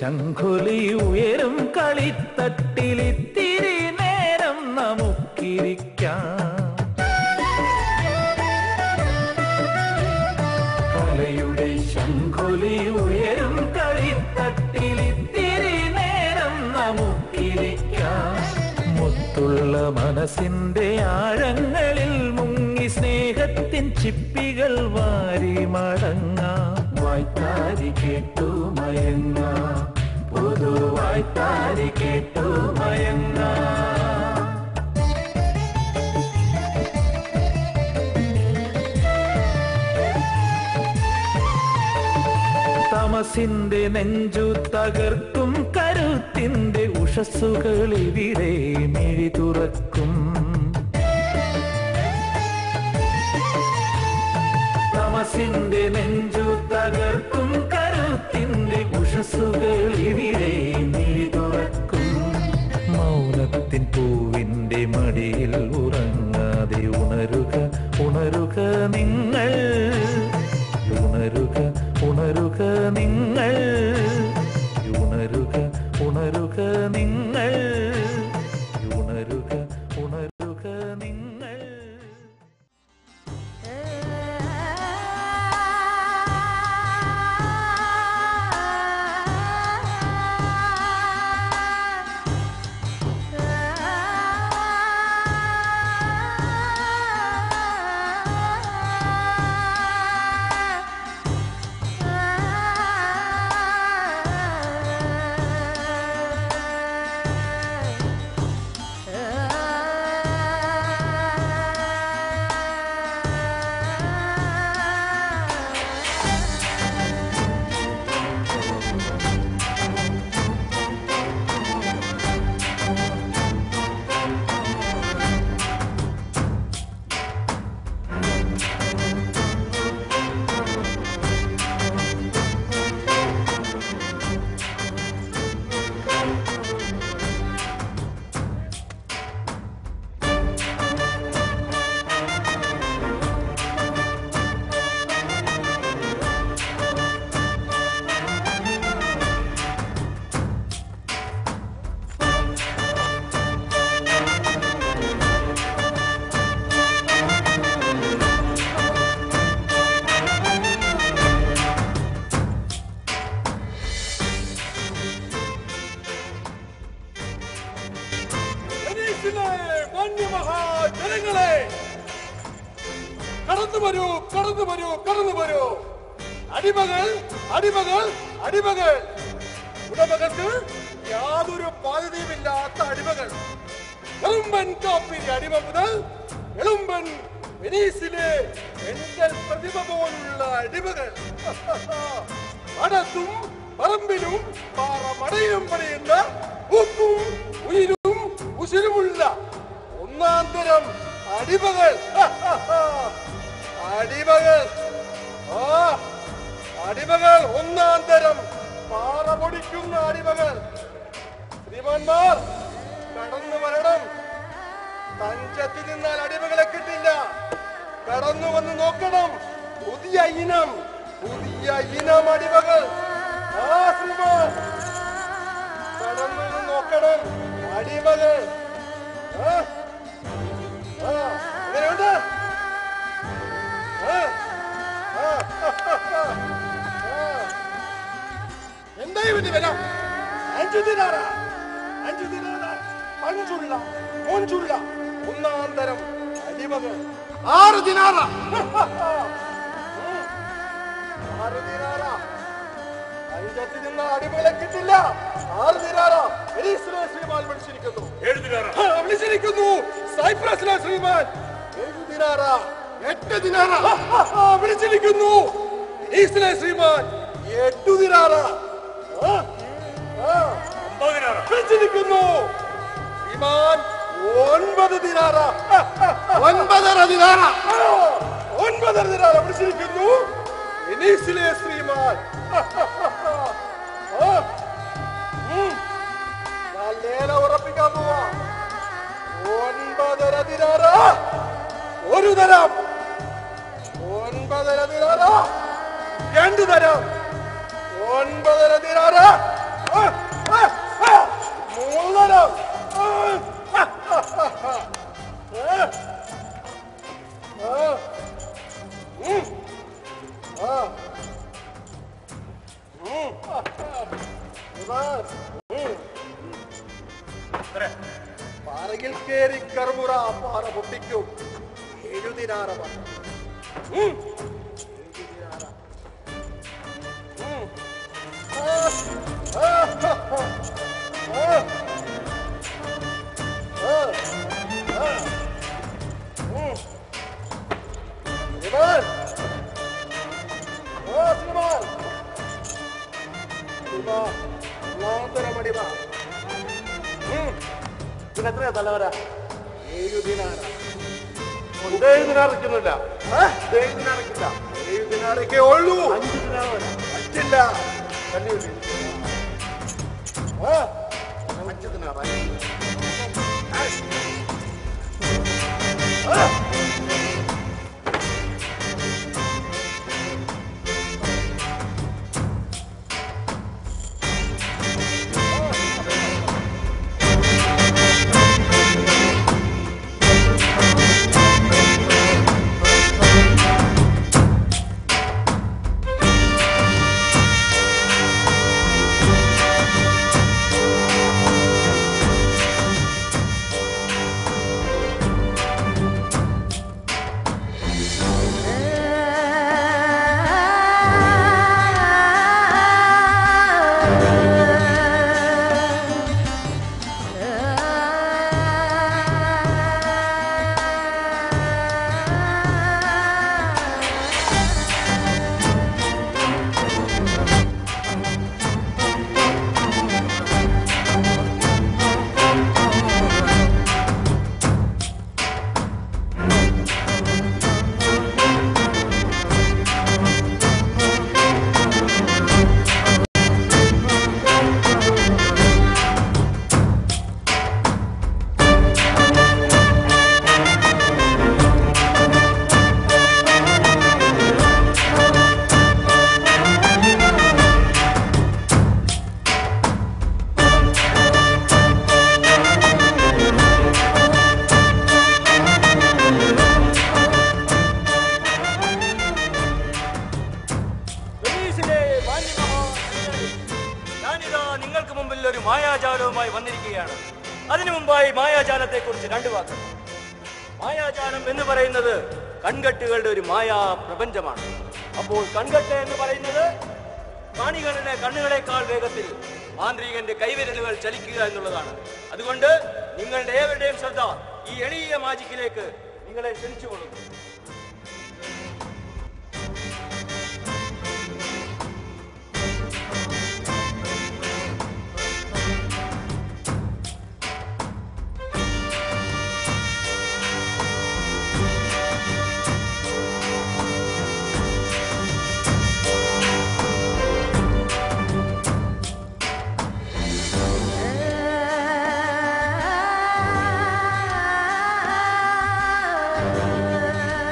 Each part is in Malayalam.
ശംഖുലി ഉയരും കളിത്തട്ടിലിത്തിരി നേരം നമുക്കിരിക്കാം കലയുടെ ശംഖുലി ഉയരും കളിത്തട്ടിലിത്തിരി നേരം നമുക്കിരിക്കാം മുത്തുള്ള മനസ്സിന്റെ ആഴങ്ങളിൽ മുങ്ങി സ്നേഹത്തിൻ ചിപ്പികൾ വാരി മടങ്ങാം വായ്ത്താരി കേട്ടു മയങ്ങാം പുതുവായ്ത്താരി കേട്ടു മയങ്ങാം തമസിന്റെ നെഞ്ചു തകർക്കും കരുത്തിന്റെ ഉഷസ്സുകൾ ഇവിടെ മിഴി തുറക്കും തമസിന്റെ നെഞ്ചു തകർക്കും കരുത്തിന്റെ ഉഷസ്സുകൾ ഇവിടെ മിഴി തുറക്കും മൗനത്തിൻ പൂവിന്റെ മടിയിൽ ഉറങ്ങാതെ ഉണരുക ഉണരുക നിങ്ങൾ ഉണരുക ഉണരുക നിങ്ങൾ ഉണരുക ഉണരുക നിങ്ങൾ ഉണരുക ഉണരുക നിങ്ങൾ വെനീസിലെ വന്യമഹാജനങ്ങളെ കടന്നു വരൂ കടന്നു വരൂ കടന്നു വരൂ അടിമകൾ അടിമകൾ അടിമകൾ ഉടമകൾക്ക് യാതൊരു ബാധ്യതയുമില്ലാത്ത അടിമകൾ എളുമ്പൻ കാപ്പിരി അടിമ മുതൽ എളുമ്പൻ വെനീസിലെ എങ്കൽ പ്രതിഭ പോലുള്ള അടിമകൾ അടത്തും പറമ്പിലും പാറമടയിലും പണിയുന്ന ഉപ്പും ഉയിരും ഉസിരുമുള്ള ഒന്നാം തരം അടിമകൾ അടിമകൾ ആ അടിമകൾ ഒന്നാം തരം പാറ പൊടിക്കുന്ന അടിമകൾ ശ്രീമാന്മാർ കടന്നു വരണം തഞ്ചത്തിൽ നിന്നാൽ അടിമകളെ കിട്ടില്ല കടന്നു വന്ന് നോക്കണം പുതിയ ഇനം പുതിയ ഇനം അടിമകൾ ആ ശ്രീമാൻ കടന്നു വന്ന് നോക്കണം അടിമകൾ ആ, ആ, എങ്ങനെയുണ്ട് ആ, ആ, ആ. എന്താ ഇവന്റെ വില അഞ്ചു ദിനാറ അഞ്ചു ദിനാറ പഞ്ചുള്ള മോഞ്ചുള്ള ഒന്നാം തരം അടിമകൾ ആറ് ദിനാറ ആറ് ദിനാറ അഞ്ചത്തിൽ നിന്ന് അടിമകളെ കിട്ടില്ല ആറ് ദിനാറ വെനീസിലെ ശ്രീമാൻ വിളിച്ചിരിക്കുന്നു ആ, വിളിച്ചിരിക്കുന്നു സൈപ്രസിലെ ശ്രീമാൻ ഏഴ് ദിനാറ എട്ട് ദിനാറ ആ, വിളിച്ചിരിക്കുന്നു വെനീസിലെ ശ്രീമാൻ എട്ടു ദിനാറ ആ, ആ, വിളിച്ചിരിക്കുന്നു ശ്രീമാൻ ഒൻപത് ദിനാറ ഒൻപതര ദിനാറ ആ, ഒൻപതര ദിനാറ വിളിച്ചിരിക്കുന്നു വെനീസിലെ ശ്രീമാൻ ആ, ഉം. ഞാൻ ലേല ഉറപ്പിക്കാൻ പോവാ ഒൻപതര ദിനാറ ഒരു തരം ഒൻപതര ദിനാറ രണ്ട് തരം ഒൻപതര ദിനാറ മൂന്നരം പാറയിൽ കേറി കർമുറ പാറ പൊട്ടിക്കും എഴുതിനാറമാണ് ശ്രീമാൻ ഓ ശ്രീമാൻ ശ്രീമാ ഒന്നാന്തരമടിമ ഇതിനെത്രയാ തലവര ഏഴു ദിനാര ഏഴ് ദിനാറിക്കുന്നില്ല ഏഴ് ദിനാറിക്കില്ല ഏഴ് ദിനാറൊക്കെ ഉള്ളൂ അഞ്ച് ദിനാറ് അഞ്ചില്ല കല്ലുള്ളി ആ അഞ്ച് ദിനാറ വെനീസിലെ മാന്യമഹാജനങ്ങളെ, ഞാനിതാ നിങ്ങൾക്ക് മുമ്പിൽ ഒരു മായാജാലവുമായി വന്നിരിക്കുകയാണ് അതിനു മുമ്പായി മായാജാലത്തെ കുറിച്ച് രണ്ടു വാക്ക് മായാജാലം എന്ന് പറയുന്നത് കൺകെട്ടുകളുടെ ഒരു മായാ പ്രപഞ്ചമാണ് അപ്പോൾ കൺകെട്ട് എന്ന് പറയുന്നത് കാണികളുടെ കണ്ണുകളെക്കാൾ വേഗത്തിൽ മാന്ത്രികന്റെ കൈവിരലുകൾ ചലിക്കുക എന്നുള്ളതാണ് അതുകൊണ്ട് നിങ്ങളുടെ ഏവരുടെയും ശ്രദ്ധ ഈ എളിയ മാജിക്കിലേക്ക് നിങ്ങളെ ക്ഷണിച്ചുകൊള്ളുന്നു ആ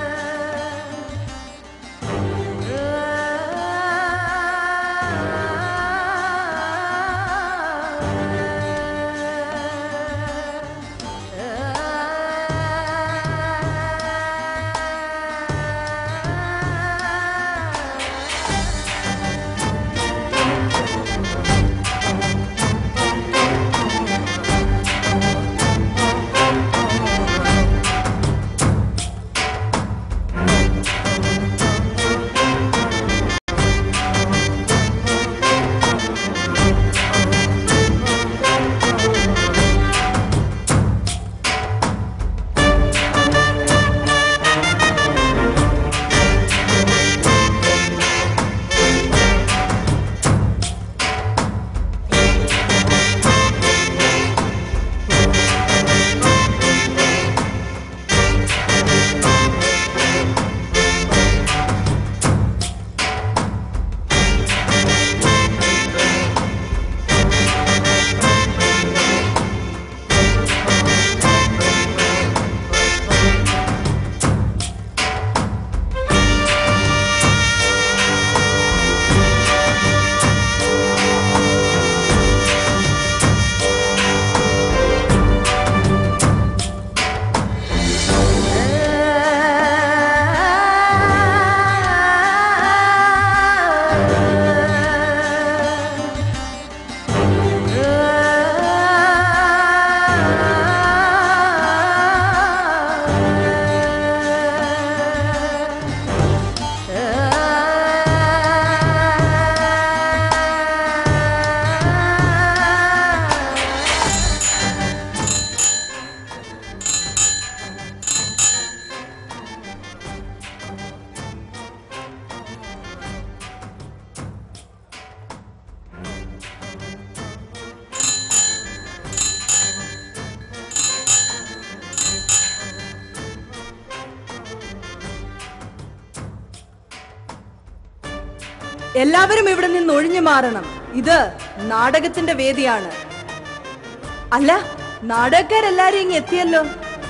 എല്ലാവരും ഇവിടെ നിന്ന് ഒഴിഞ്ഞു മാറണം ഇത് നാടകത്തിന്റെ വേദിയാണ് അല്ല നാടകക്കാരെല്ലാരും ഇങ്ങ് എത്തിയല്ലോ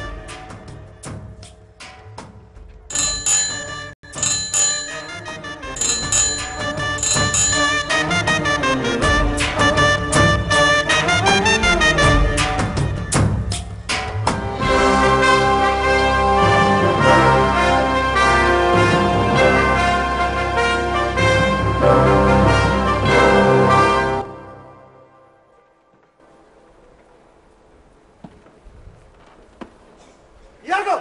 ഇയാൾക്കോ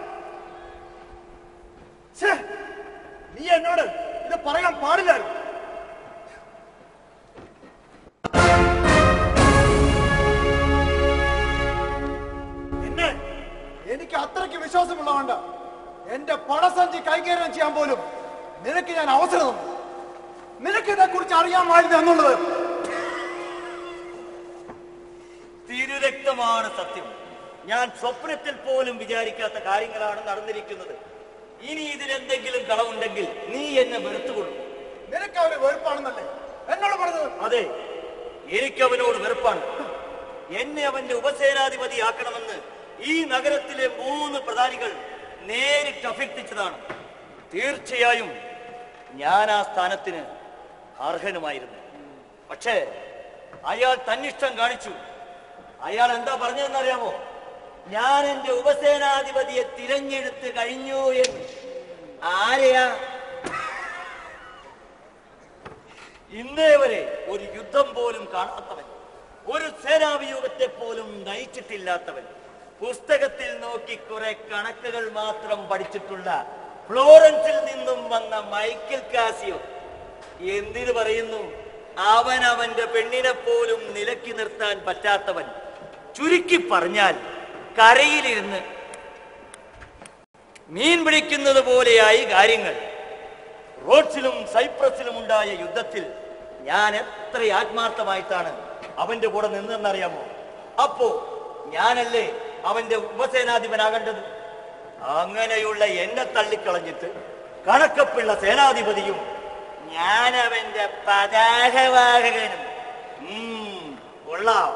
ഛേ, നീ എന്നോട് ഇത് പറയാൻ പാടില്ലായിരുന്നു എന്നെ എനിക്ക് അത്രയ്ക്ക് വിശ്വാസമുള്ളതുകൊണ്ട് എന്റെ പണസഞ്ചി കൈകാര്യം ചെയ്യാൻ പോലും നിനക്ക് ഞാൻ അവസരം തന്നു നിനക്ക് ഇതേ കുറിച്ച് അറിയാമായിരുന്നു എന്നുള്ളത് തിരുരക്തമാണ് സത്യം ഞാൻ സ്വപ്നത്തിൽ പോലും വിചാരിക്കാത്ത കാര്യങ്ങളാണ് നടന്നിരിക്കുന്നത് ഇനി ഇതിലെന്തെങ്കിലും കളവുണ്ടെങ്കിൽ നീ എന്നെ വെറുത്തുകൊള്ളും നിനക്ക് അവര് വെറുപ്പാണെന്നല്ലേ എന്നോട് പറഞ്ഞത് അതെ എനിക്ക് അവനോട് വെറുപ്പാണ് എന്നെ അവന്റെ ഉപസേനാധിപതിയാക്കണമെന്ന് ഈ നഗരത്തിലെ മൂന്ന് പ്രധാനികൾ നേരിട്ട് അഭ്യർത്ഥിച്ചതാണ് തീർച്ചയായും ഞാൻ ആ സ്ഥാനത്തിന് അർഹനുമായിരുന്നു പക്ഷേ അയാൾ തന്നിഷ്ടം കാണിച്ചു അയാൾ എന്താ പറഞ്ഞതെന്നറിയാമോ ഞാൻ എന്റെ ഉപസേനാധിപതിയെ തിരഞ്ഞെടുത്ത് കഴിഞ്ഞു എന്ന് ആരെയാ ഇന്നേ വരെ ഒരു യുദ്ധം പോലും കാണാത്തവൻ ഒരു സേനാവിയോഗത്തെ പോലും നയിച്ചിട്ടില്ലാത്തവൻ പുസ്തകത്തിൽ നോക്കി കുറെ കണക്കുകൾ മാത്രം പഠിച്ചിട്ടുള്ള ഫ്ലോറൻസിൽ നിന്നും വന്ന മൈക്കിൾ കാസിയോ എന്തിനു പറയുന്നു അവൻ അവന്റെ പെണ്ണിനെ പോലും നിലക്കി നിർത്താൻ പറ്റാത്തവൻ ചുരുക്കി പറഞ്ഞാൽ കരയിലിരുന്ന് മീൻ പിടിക്കുന്നത് പോലെയായി കാര്യങ്ങൾ റോഡ്സിലും സൈപ്രസിലും ഉണ്ടായ യുദ്ധത്തിൽ ഞാൻ എത്ര ആത്മാർത്ഥമായിട്ടാണ് അവന്റെ കൂടെ നിന്നെന്നറിയാമോ അപ്പോ ഞാനല്ലേ അവന്റെ ഉപസേനാധിപനാകേണ്ടത് അങ്ങനെയുള്ള എന്നെ തള്ളിക്കളഞ്ഞിട്ട് കണക്കപ്പിള്ള സേനാധിപതിയും ഞാൻ അവന്റെ പതാകവാഹകനും ഉം, കൊള്ളാം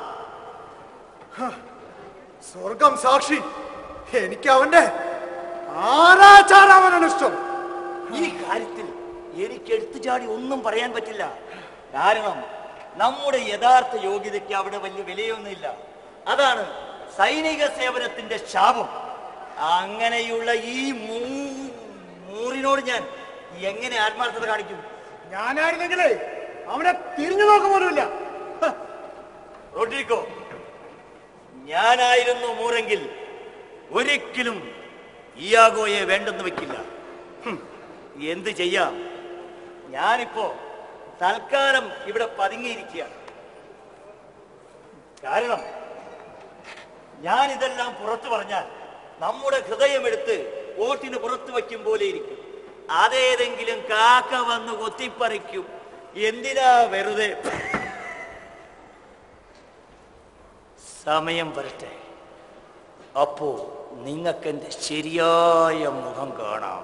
സ്വർഗം സാക്ഷി എനിക്ക് അവന്റെ ആരാചാരാവനാണ് ഇഷ്ടം ഈ കാര്യത്തിൽ എനിക്ക് എടുത്തുചാടി ഒന്നും പറയാൻ പറ്റില്ല കാരണം നമ്മുടെ യഥാർത്ഥ യോഗ്യതയ്ക്ക് അവിടെ വലിയ വിലയൊന്നുമില്ല അതാണ് സൈനിക സേവനത്തിന്റെ ശാപം അങ്ങനെയുള്ള ഈ മൂ- മൂറിനോട് ഞാൻ എങ്ങനെ ആത്മാർത്ഥത കാണിക്കും ഞാനായിരുന്നെങ്കിലേ അവനെ തിരിഞ്ഞു നോക്കുപോലുമില്ല ഹ, റോഡ്രിക്കോ ഞാനായിരുന്നു മൂരെങ്കിൽ ഒരിക്കലും ഇയാഗോയെ വേണ്ടെന്ന് വെക്കില്ല ഹും, എന്ത് ചെയ്യാം ഞാനിപ്പോ തൽക്കാലം ഇവിടെ പതുങ്ങിയിരിക്കുകയാണ് കാരണം ഞാൻ ഇതെല്ലാം പുറത്തു പറഞ്ഞാൽ നമ്മുടെ ഹൃദയമെടുത്ത് ഓട്ടിന് പുറത്തു വയ്ക്കും പോലെ ഇരിക്കും അതേതെങ്കിലും കാക്ക വന്ന് കൊത്തിപ്പറിക്കും എന്തിനാ വെറുതെ സമയം വരട്ടെ അപ്പോ നിങ്ങൾക്ക് എന്റെ ശരിയായ മുഖം കാണാം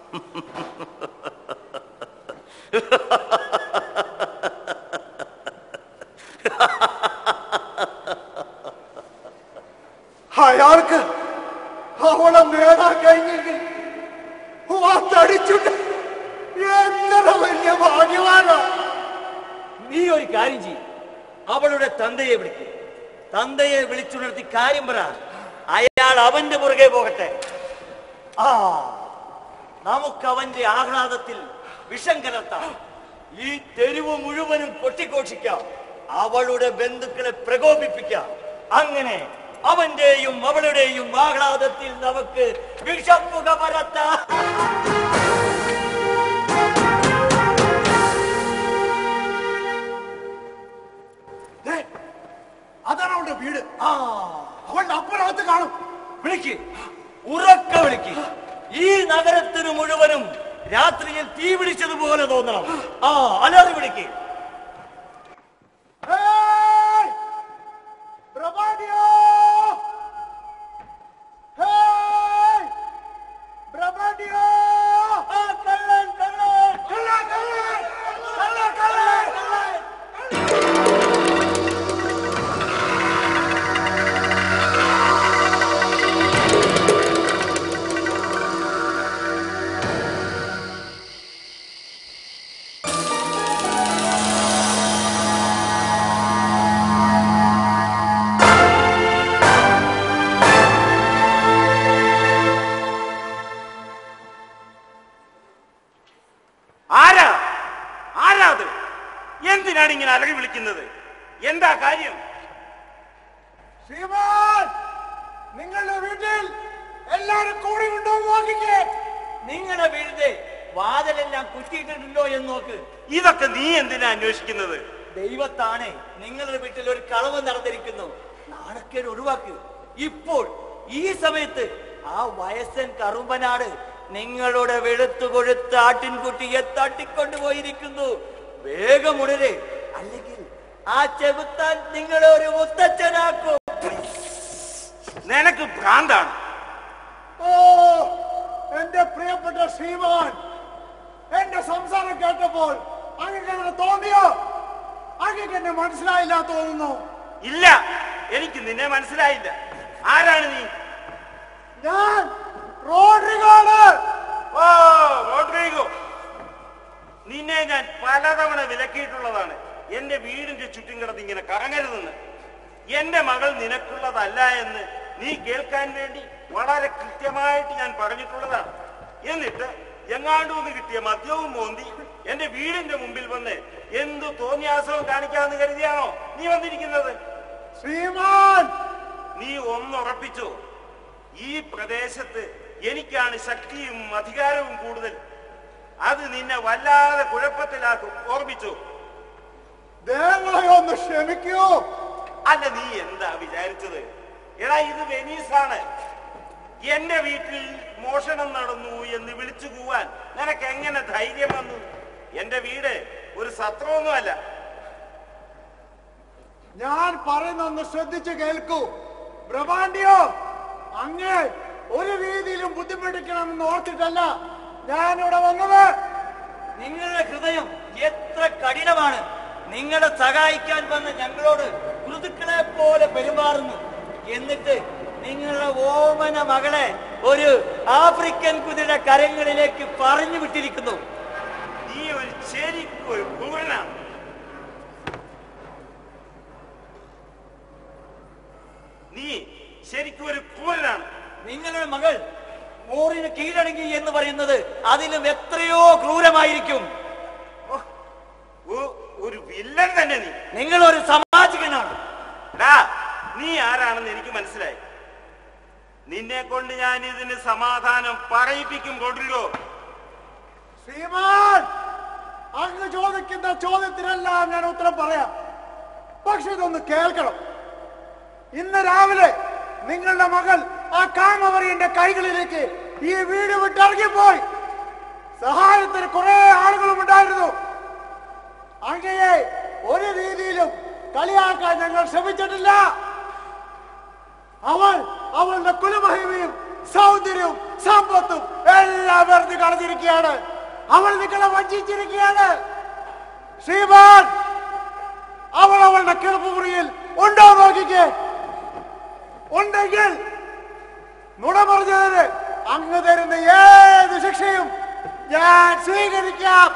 അയാൾക്ക് അവളെ നേടാൻ കഴിഞ്ഞെങ്കിൽ വാത്തടിച്ചിട്ട് എത്ര വലിയ ഭാഗ്യവാനാ നീ ഒരു കാര്യം ചെയ്യും അവളുടെ തന്തയെ വിളിക്കും തന്തയെ വിളിച്ചുണർത്തി കാര്യം പറ അയാൾ അവന്റെ പുറകെ പോകട്ടെ ആ നമുക്ക് അവന്റെ ആഹ്ലാദത്തിൽ വിഷം കലർത്താം ഈ തെരുവ് മുഴുവനും കൊട്ടിഘോഷിക്കാം അവളുടെ ബന്ധുക്കളെ പ്രകോപിപ്പിക്കാം അങ്ങനെ അവന്റെയും അവളുടെയും ആഹ്ലാദത്തിൽ നമുക്ക് വിഷപ്പുക പരത്താം ദേ, അതാണ് അവളുടെ വീട് ആ അവളുടെ അപ്പനകത്ത് കാണും വിളിക്ക് ഉറക്ക വിളിക്ക് ഈ നഗരത്തിന് മുഴുവനും രാത്രിയിൽ തീ പിടിച്ചതുപോലെ തോന്നണം ആ അലറി വിളിക്ക് ഹേയ്! പ്രഭാതിയോ! ഹേയ്! പ്രഭാതിയോ! ആ, കള്ളൻ, കള്ളൻ. കള്ളൻ, കള്ളൻ! എന്തിനാണ് ഇങ്ങനെ അലറി വിളിക്കുന്നത് എന്താ കാര്യം ശ്രീമാൻ നിങ്ങളുടെ വീട്ടിൽ എല്ലാരും കൂടി ഉണ്ടോ എന്ന് നോക്കിക്കേ നിങ്ങളുടെ വീടിന്റെ വാതിലെല്ലാം കുറ്റിയിട്ടിട്ടുണ്ടോ എന്ന് നോക്ക് ഇതൊക്കെ നീ എന്തിനാ അന്വേഷിക്കുന്നത് ദൈവത്താണ് നിങ്ങളുടെ വീട്ടിൽ ഒരു കളവ് നടന്നിരിക്കുന്നു നാണക്കേട് ഒഴിവാക്ക് ഇപ്പോൾ ഈ സമയത്ത് ആ വയസ്സൻ കറുമ്പനാട് നിങ്ങളുടെ വെളുത്തു കൊഴുത്ത ആട്ടിൻകുട്ടിയെ തട്ടിക്കൊണ്ടുപോയിരിക്കുന്നു വേഗം ഉണരെ അല്ലെങ്കിൽ ആ ചെകുത്താൻ നിങ്ങളെ ഒരു മുത്തച്ഛനാക്കും നിനക്ക് ഭ്രാന്താണ് ഓ എന്റെ പ്രിയപ്പെട്ട ശ്രീമാൻ എന്റെ സംസാരം കേട്ടപ്പോൾ അങ്ങക്ക് അങ്ങനെ തോന്നിയോ അങ്ങക്ക് എന്നെ മനസ്സിലായില്ല തോന്നുന്നു ഇല്ല എനിക്ക് നിന്നെ മനസ്സിലായില്ല ആരാണ് നീ ഞാൻ റോഡ്രിഗാണ് ഓ റോഡ്രിഗോ നിന്നെ ഞാൻ പലതവണ വിലക്കിയിട്ടുള്ളതാണ് എന്റെ വീടിന്റെ ചുറ്റും കിടന്ന് ഇങ്ങനെ കറങ്ങരുതെന്ന് എന്റെ മകൾ നിനക്കുള്ളതല്ല എന്ന് നീ കേൾക്കാൻ വേണ്ടി വളരെ കൃത്യമായിട്ട് ഞാൻ പറഞ്ഞിട്ടുള്ളതാണ് എന്നിട്ട് എങ്ങാണ്ടൂന്ന് കിട്ടിയ മദ്യവും മോന്തി എന്റെ വീടിന്റെ മുമ്പിൽ വന്ന് എന്തു തോന്നിയാസവും കാണിക്കാമെന്ന് കരുതിയാണോ നീ വന്നിരിക്കുന്നത് ശ്രീമാൻ നീ ഒന്നുറപ്പിച്ചോ ഈ പ്രദേശത്ത് എനിക്കാണ് ശക്തിയും അധികാരവും കൂടുതൽ അത് നിന്നെ വല്ലാതെ കുഴപ്പത്തിലാക്കും ഓർമ്മിച്ചോ ദയവായി ഒന്ന് ക്ഷമിക്കൂ അല്ല നീ എന്താ വിചാരിച്ചത് എടാ ഇത് വെനീസാണ് എന്റെ വീട്ടിൽ മോഷണം നടന്നു എന്ന് വിളിച്ചു കൂവാൻ നിനക്ക് എങ്ങനെ ധൈര്യം വന്നു എന്റെ വീട് ഒരു സത്രമൊന്നുമല്ല ഞാൻ പറയുന്നൊന്ന് ശ്രദ്ധിച്ചു കേൾക്കൂ ബ്രഹ്മാണ്ടിയോ അങ്ങേ ഒരു രീതിയിലും ബുദ്ധിമുട്ടിക്കണമെന്ന് ഓർത്തിട്ടല്ല ഞാനിവിടെ വന്നത് നിങ്ങളുടെ ഹൃദയം എത്ര കഠിനമാണ് നിങ്ങളെ സഹായിക്കാൻ വന്ന ഞങ്ങളോട് ഋതുക്കളെ പോലെ പെരുമാറുന്നു എന്നിട്ട് നിങ്ങളുടെ ഓമന മകളെ ഒരു ആഫ്രിക്കൻ കുതിര കരങ്ങളിലേക്ക് പറഞ്ഞു വിട്ടിരിക്കുന്നു നീ ഒരു ശരിക്കും ഒരു ക്രൂരനാണ് നീ ശരിക്കും ഒരു ക്രൂരനാണ് നിങ്ങളുടെ മകൾ മോറിന് കീഴടങ്ങി എന്ന് പറയുന്നത് അതിലും എത്രയോ ക്രൂരമായിരിക്കും ഒ- ഒരു വില്ലൻ തന്നെ നീ നിങ്ങൾ ഒരു സാമാജികനാണ് ഡാ നീ ആരാണെന്ന് എനിക്ക് മനസ്സിലായി നിന്നെ കൊണ്ട് ഞാൻ ഇതിന് സമാധാനം പറയിപ്പിക്കും റോഡ്രിഗോ ശ്രീമാൻ അങ്ങ് ചോദിക്കുന്ന ചോദ്യത്തിനെല്ലാം ഞാൻ ഉത്തരം പറയാം പക്ഷെ ഇതൊന്ന് കേൾക്കണം ഇന്ന് രാവിലെ നിങ്ങളുടെ മകൾ ആ കാമവറിയന്റെ കൈകളിലേക്ക് ഈ വീട് വിട്ടിറങ്ങിപ്പോയി സഹായത്തിന് കുറെ ആളുകളും ഉണ്ടായിരുന്നു അങ്ങയെ ഒരു രീതിയിലും കളിയാക്കാൻ ഞങ്ങൾ ശ്രമിച്ചിട്ടില്ല അവൾ അവളുടെ കുലമഹിമയും സൗന്ദര്യവും സമ്പത്തും എല്ലാം വെറുതെ കളഞ്ഞിരിക്കുകയാണ് അവൾ നിങ്ങളെ വഞ്ചിച്ചിരിക്കുകയാണ് ശ്രീമാൻ അവൾ അവളുടെ കിടപ്പുമുറിയിൽ ഉണ്ടോ നോക്കിക്കേ ഉണ്ടെങ്കിൽ നുണ പറഞ്ഞതിന് അങ്ങ് തരുന്ന ഏത് ശിക്ഷയും ഞാൻ സ്വീകരിക്കാം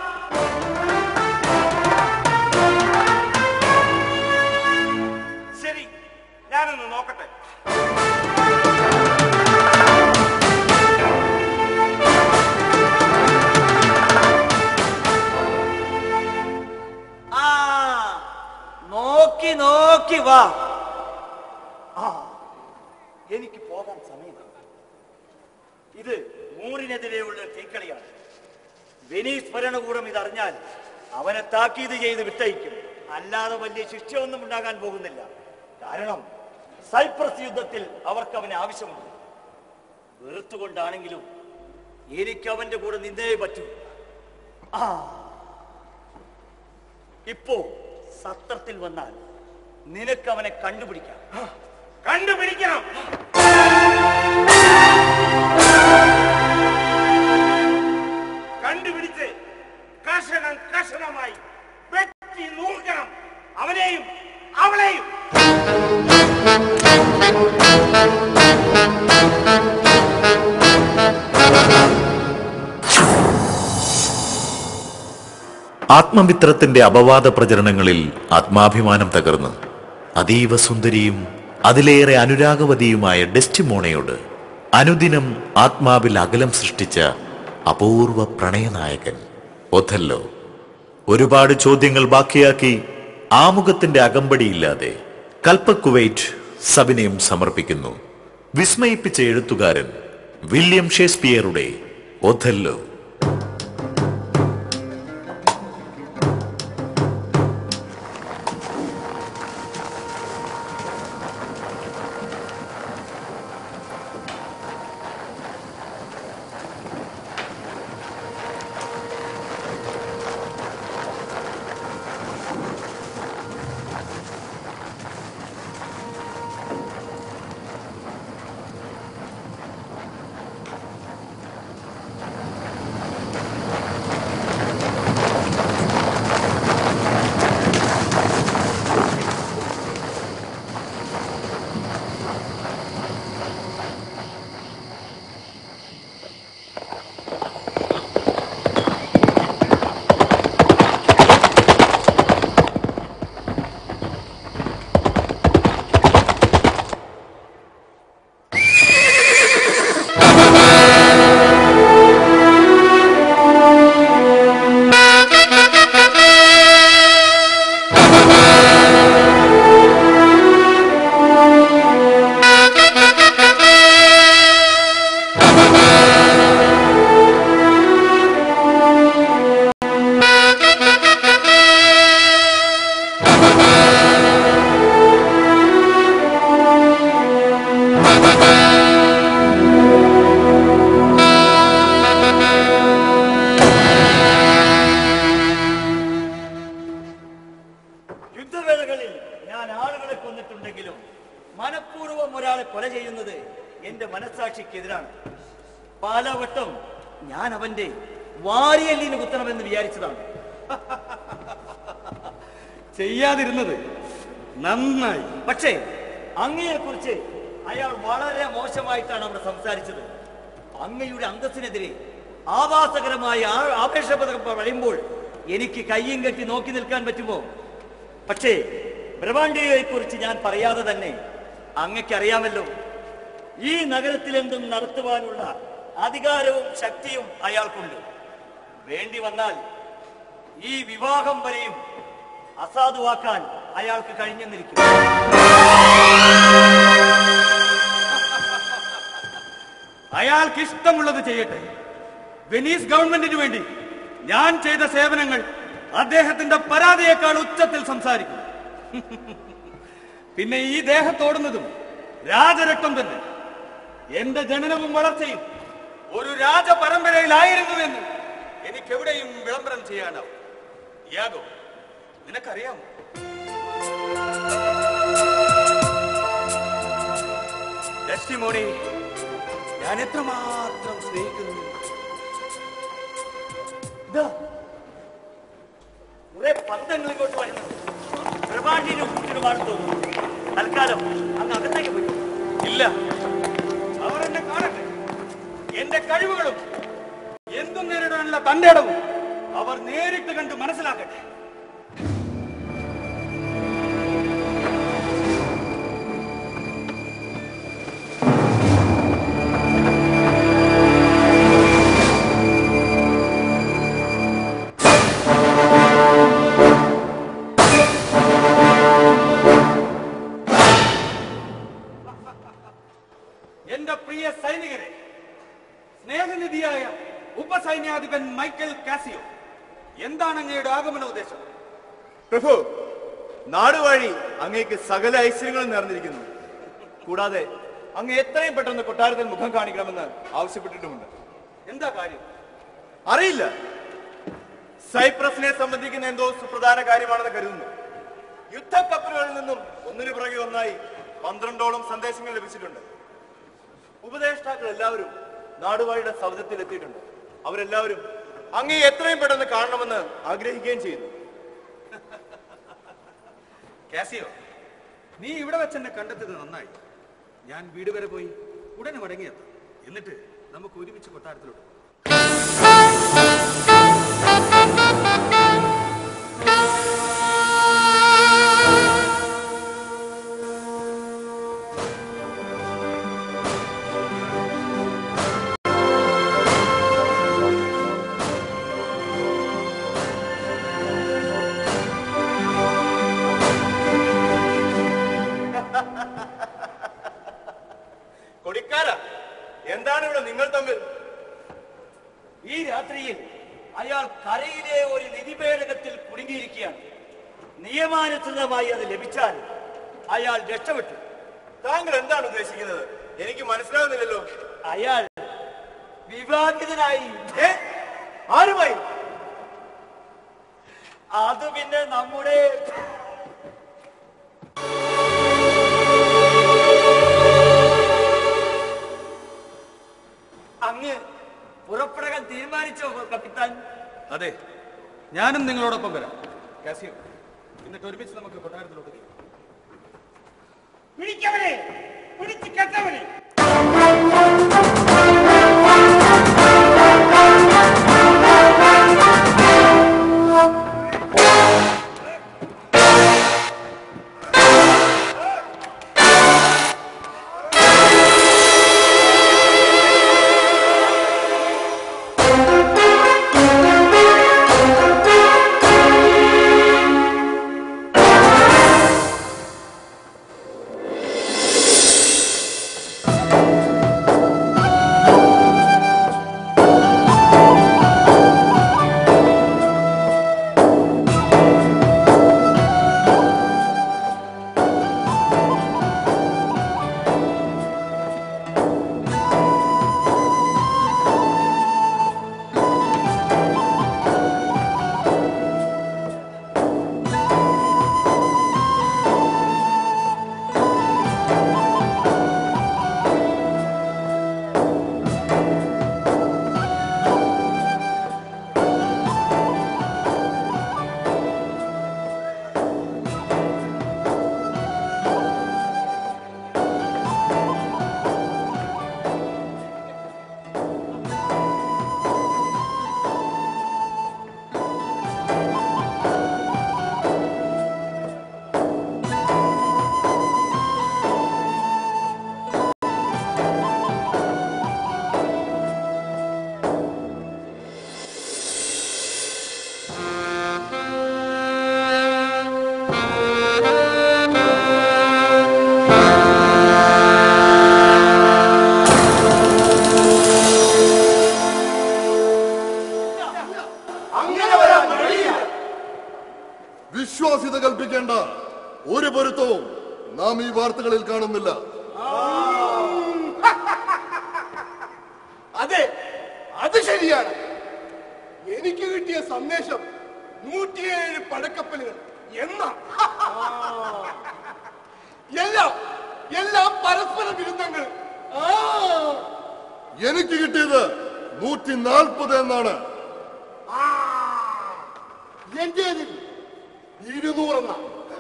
ശരി ഞാനൊന്ന് നോക്കട്ടെ ആ നോക്കി നോക്കി വാ ആ എനിക്ക് പോകാൻ സമയമായി ഇത് മൂറിനെതിരെയുള്ള തീക്കളിയാണ് വെനീസ് ഭരണകൂടം ഇതറിഞ്ഞാൽ അവനെ താക്കീത് ചെയ്ത് വിട്ടയക്കും അല്ലാതെ വലിയ ശിക്ഷയൊന്നും ഉണ്ടാകാൻ പോകുന്നില്ല കാരണം സൈപ്രസ് യുദ്ധത്തിൽ അവർക്ക് അവനെ ആവശ്യമുണ്ട് വെറുത്തുകൊണ്ടാണെങ്കിലും എനിക്ക് അവന്റെ കൂടെ നിന്നേ പറ്റൂ ആ ഇപ്പോ സത്രത്തിൽ വന്നാൽ നിനക്ക് അവനെ കണ്ടുപിടിക്കാം കണ്ടുപിടിക്കണം കണ്ടുപിടിച്ച് കഷണം കഷണമായി വെട്ടി നൂർക്കണം അവനെയും അവളെയും ആത്മമിത്രത്തിന്റെ അപവാദ പ്രചരണങ്ങളിൽ ആത്മാഭിമാനം തകർന്ന് അതീവ സുന്ദരിയും അതിലേറെ അനുരാഗവതിയുമായ ഡെസ്റ്റിമോണയോട് അനുദിനം ആത്മാവിൽ അകലം സൃഷ്ടിച്ച അപൂർവ പ്രണയനായകൻ ഒഥല്ലോ ഒരുപാട് ചോദ്യങ്ങൾ ബാക്കിയാക്കി ആമുഖത്തിന്റെ അകമ്പടിയില്ലാതെ കൽപ്പക്കുവൈറ്റ് സവിനയം സമർപ്പിക്കുന്നു വിസ്മയിപ്പിച്ച എഴുത്തുകാരൻ വില്യം ഷേക്സ്പിയറുടെ ഒഥല്ലോ യുദ്ധവേളകളിൽ ഞാൻ ആളുകളെ കൊന്നിട്ടുണ്ടെങ്കിലും മനഃപൂർവ്വം ഒരാളെ കൊല ചെയ്യുന്നത് എന്റെ മനസ്സാക്ഷിക്കെതിരാണ് പലവട്ടം ഞാൻ അവന്റെ വാരിയല്ലിന് കുത്തണമെന്ന് വിചാരിച്ചതാണ് ചെയ്യാതിരുന്നത് നന്നായി പക്ഷേ അങ്ങയെ കുറിച്ച് അയാൾ വളരെ മോശമായിട്ടാണ് അവിടെ സംസാരിച്ചത് അങ്ങയുടെ അന്തസ്സിനെതിരെ ആവാസകരമായ ആ- ആവേശപഥകം പറയുമ്പോൾ എനിക്ക് കയ്യും കെട്ടി നോക്കി നിൽക്കാൻ പറ്റുമോ പക്ഷേ ബ്രഹ്മാണ്ഡയെ കുറിച്ച് ഞാൻ പറയാതെ തന്നെ അങ്ങയ്ക്ക് അറിയാമല്ലോ ഈ നഗരത്തിൽ എന്തും നടത്തുവാനുള്ള അധികാരവും ശക്തിയും അയാൾക്കുണ്ട് വേണ്ടി വന്നാൽ ഈ വിവാഹം വരെയും അസാധുവാക്കാൻ അയാൾക്ക് കഴിഞ്ഞെന്നിരിക്കും അയാൾക്ക് ഇഷ്ടമുള്ളത് ചെയ്യട്ടെ വെനീസ് ഗവൺമെന്റിന് വേണ്ടി ഞാൻ ചെയ്ത സേവനങ്ങൾ അദ്ദേഹത്തിന്റെ പരാതിയേക്കാൾ ഉച്ചത്തിൽ സംസാരിക്കും പിന്നെ ഈ ദേഹത്തോടുന്നതും രാജരക്തം തന്നെ എന്റെ ജനനവും വളർച്ചയും ഒരു രാജപരമ്പരയിലായിരുന്നുവെന്ന് എനിക്കെവിടെയും വിളംബരം ചെയ്യാനാവും യാഗോ നിനക്കറിയാമോ ടെസ്റ്റിമോണി ഞാൻ എത്രമാത്രം സ്നേഹിക്കുന്നു ഇതാ, കുറെ പന്തങ്ങൾ ഇങ്ങോട്ട് വരുന്നത് ബ്രഹ്മാണ്ടിനും കുട്ടിനുമാണെന്ന് തോന്നുന്നു തൽക്കാലം അങ്ങ് അകത്തേക്ക് പോയി ഇല്ല അവർ എന്നെ കാണട്ടെ എന്റെ കഴിവുകളും എന്തും നേരിടാനുള്ള തന്റെ ഇടവും അവർ നേരിട്ട് കണ്ട് മനസ്സിലാക്കട്ടെ എന്റെ പ്രിയ സൈനികരെ സ്നേഹനിധിയായ ഉപസൈന്യാധിപൻ മൈക്കൽ കാസിയോ എന്താണ് അങ്ങയുടെ ആഗമന ഉദ്ദേശം പ്രഭു നാടുവഴി അങ്ങേക്ക് സകല ഐശ്വര്യങ്ങളും നേർന്നിരിക്കുന്നു കൂടാതെ അങ്ങ് എത്രയും പെട്ടെന്ന് കൊട്ടാരത്തിൽ മുഖം കാണിക്കണമെന്ന് ആവശ്യപ്പെട്ടിട്ടുമുണ്ട് എന്താ കാര്യം അറിയില്ല സൈപ്രസിനെ സംബന്ധിക്കുന്ന എന്തോ സുപ്രധാന കാര്യമാണെന്ന് കരുതുന്നു യുദ്ധക്കപ്പലുകളിൽ നിന്നും ഒന്നിനു പുറകെ ഒന്നായി പന്ത്രണ്ടോളം സന്ദേശങ്ങൾ ലഭിച്ചിട്ടുണ്ട് ഉപദേഷ്ടാക്കൾ എല്ലാവരും നാടുവാഴിയുടെ സൗദത്തിൽ എത്തിയിട്ടുണ്ട് അവരെല്ലാവരും അങ്ങേ എത്രയും പെട്ടെന്ന് കാണണമെന്ന് ആഗ്രഹിക്കുകയും ചെയ്യുന്നു കാസിയോ നീ ഇവിടെ വെച്ച് എന്നെ കണ്ടെത്തിയത് നന്നായി ഞാൻ വീട് വരെ പോയി ഉടനെ മടങ്ങിയെത്താം എന്നിട്ട് നമുക്ക് ഒരുമിച്ച് കൊട്ടാരത്തിലോട്ട് പോകാം ഈ രാത്രിയിൽ അയാൾ കരയിലെ ഒരു നിധിപേടകത്തിൽ കുടുങ്ങിയിരിക്കുകയാണ് നിയമാനുസൃതമായി അത് ലഭിച്ചാൽ അയാൾ രക്ഷപ്പെട്ടു താങ്കൾ എന്താണ് ഉദ്ദേശിക്കുന്നത് എനിക്ക് മനസ്സിലാകുന്നില്ലല്ലോ അയാൾ വിവാഹിതനായി ഏ? ആരുമായി അത് പിന്നെ നമ്മുടെ അങ്ങ് പുറപ്പെടാൻ തീരുമാനിച്ചോ കപ്പിത്താൻ അതെ ഞാനും നിങ്ങളോടൊപ്പം വരാം കാസിയോ എന്നിട്ട് ഒരുമിച്ച് നമുക്ക് കൊട്ടാരത്തിലോട്ട് പോകാം. പിടിക്കവനെ പിടിച്ചു കെട്ടവനെ വിശ്വാസ്യത കൽപ്പിക്കേണ്ട ഒരു പൊരുത്തവും നാം ഈ വാർത്തകളിൽ കാണുന്നില്ല അതെ അത് ശരിയാണ് എനിക്ക് കിട്ടിയ സന്ദേശം നൂറ്റിയേഴ് പടക്കപ്പലുകൾ എന്ന എല്ലാം എല്ലാം പരസ്പര വിരുദ്ധങ്ങൾ ആ എനിക്ക് കിട്ടിയത് നൂറ്റി നാൽപ്പത് എന്നാണ് എന്റേതിൽ ഇരുന്നൂറെന്ന